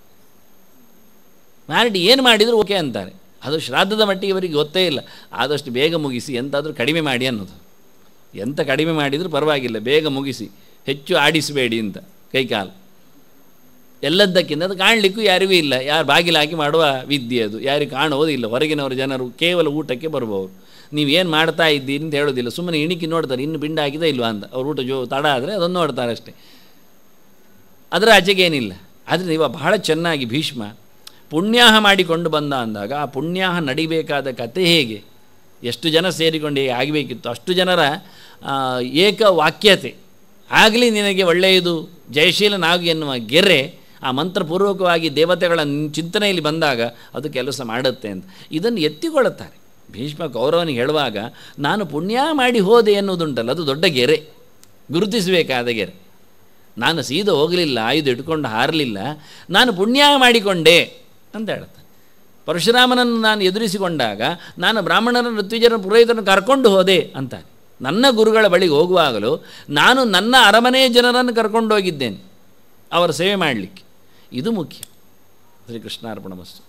ಪಾರ್ಟಿ ಏನು ಮಾಡಿದರೂ ಓಕೆ ಅಂತಾರೆ ಅದು ಶ್ರಾದ್ದದ ಮಟ್ಟಿಗೆ ಇವರಿಗೆ ಗೊತ್ತೇ ಇಲ್ಲ ಆದಷ್ಟು ಬೇಗ ಮುಗಿಸಿ ಎಂತಾದರೂ ಕಡಿಮೆ ಮಾಡಿ ಅನ್ನೋದು ಎಂತ ಕಡಿಮೆ ಮಾಡಿದರೂ ಪರವಾಗಿಲ್ಲ ಬೇಗ ಮುಗಿಸಿ ಹೆಚ್ಚು ಆಡಿಸಬೇಡಿ ಅಂತ ಕೈಕಾಲು ಎಲ್ಲದಕ್ಕಿಂತ ಅದು ಕಾಣಲಿಕ್ಕೂ ಯಾರಿಗೂ ಇಲ್ಲ ಯಾರು ಬಾಗಿಲು ಹಾಕಿ ಮಾಡುವ ವಿದ್ಯೆ ಅದು ಯಾರಿಗೆ ಕಾಣುವುದಿಲ್ಲ ಹೊರಗಿನವರು ಜನರು ಕೇವಲ ಊಟಕ್ಕೆ ಬರುವವರು ನೀವೇನು ಮಾಡ್ತಾ ಇದ್ದೀರಿ ಅಂತ ಹೇಳೋದಿಲ್ಲ ಸುಮ್ಮನೆ ಇಣಿಕಿ ನೋಡ್ತಾರೆ ಇನ್ನು ಬಿಂಡ ಹಾಕಿದೆ ಇಲ್ವಾ ಅಂತ ಅವ್ರು ಊಟ ಜೋ ತಡ ಆದರೆ ಅದನ್ನು ನೋಡ್ತಾರೆ ಅಷ್ಟೇ ಅದರ ಆಚೆಗೆ ಏನಿಲ್ಲ ಆದರೆ ಇವ ಬಹಳ ಚೆನ್ನಾಗಿ ಭೀಷ್ಮ ಪುಣ್ಯಾಹ ಮಾಡಿಕೊಂಡು ಬಂದ ಅಂದಾಗ ಆ ಪುಣ್ಯಾಹ ನಡಿಬೇಕಾದ ಕತೆ ಹೇಗೆ ಎಷ್ಟು ಜನ ಸೇರಿಕೊಂಡು ಹೇಗೆ ಆಗಬೇಕಿತ್ತು ಅಷ್ಟು ಜನರ ಆ, ಏಕ ವಾಕ್ಯತೆ ಆಗಲಿ ನಿನಗೆ ಒಳ್ಳೆಯದು ಜಯಶೀಲನಾಗು ಎನ್ನುವ ಗೆರೆ ಆ ಮಂತ್ರಪೂರ್ವಕವಾಗಿ ದೇವತೆಗಳ ಚಿಂತನೆಯಲ್ಲಿ ಬಂದಾಗ ಅದು ಕೆಲಸ ಮಾಡುತ್ತೆ ಅಂತ ಇದನ್ನು ಎತ್ತಿಕೊಳ್ಳುತ್ತಾರೆ ಭೀಷ್ಮ ಕೌರವನಿಗೆ ಹೇಳುವಾಗ ನಾನು ಪುಣ್ಯ ಮಾಡಿ ಹೋದೆ ಎನ್ನುವುದುಂಟಲ್ಲ ಅದು ದೊಡ್ಡ ಗೆರೆ ಗುರುತಿಸಬೇಕಾದ ಗೆರೆ ನಾನು ಸೀದಾ ಹೋಗಲಿಲ್ಲ ಆಯುಧ ಇಟ್ಕೊಂಡು ಹಾರಲಿಲ್ಲ ನಾನು ಪುಣ್ಯ ಮಾಡಿಕೊಂಡೆ ಅಂತ ಹೇಳ್ತಾನೆ ಪರಶುರಾಮನನ್ನು ನಾನು ಎದುರಿಸಿಕೊಂಡಾಗ ನಾನು ಬ್ರಾಹ್ಮಣರ ಋತ್ವಿಜರ ಪುರೋಹಿತರನ್ನು ಕರ್ಕೊಂಡು ಹೋದೆ ಅಂತ ನನ್ನ ಗುರುಗಳ ಬಳಿಗೆ ಹೋಗುವಾಗಲೂ ನಾನು ನನ್ನ ಅರಮನೆಯ ಜನರನ್ನು ಕರ್ಕೊಂಡು ಹೋಗಿದ್ದೇನೆ ಅವರ ಸೇವೆ ಮಾಡಲಿಕ್ಕೆ ಇದು ಮುಖ್ಯ ಶ್ರೀಕೃಷ್ಣಾರ್ಪಣ ವಸ್ತು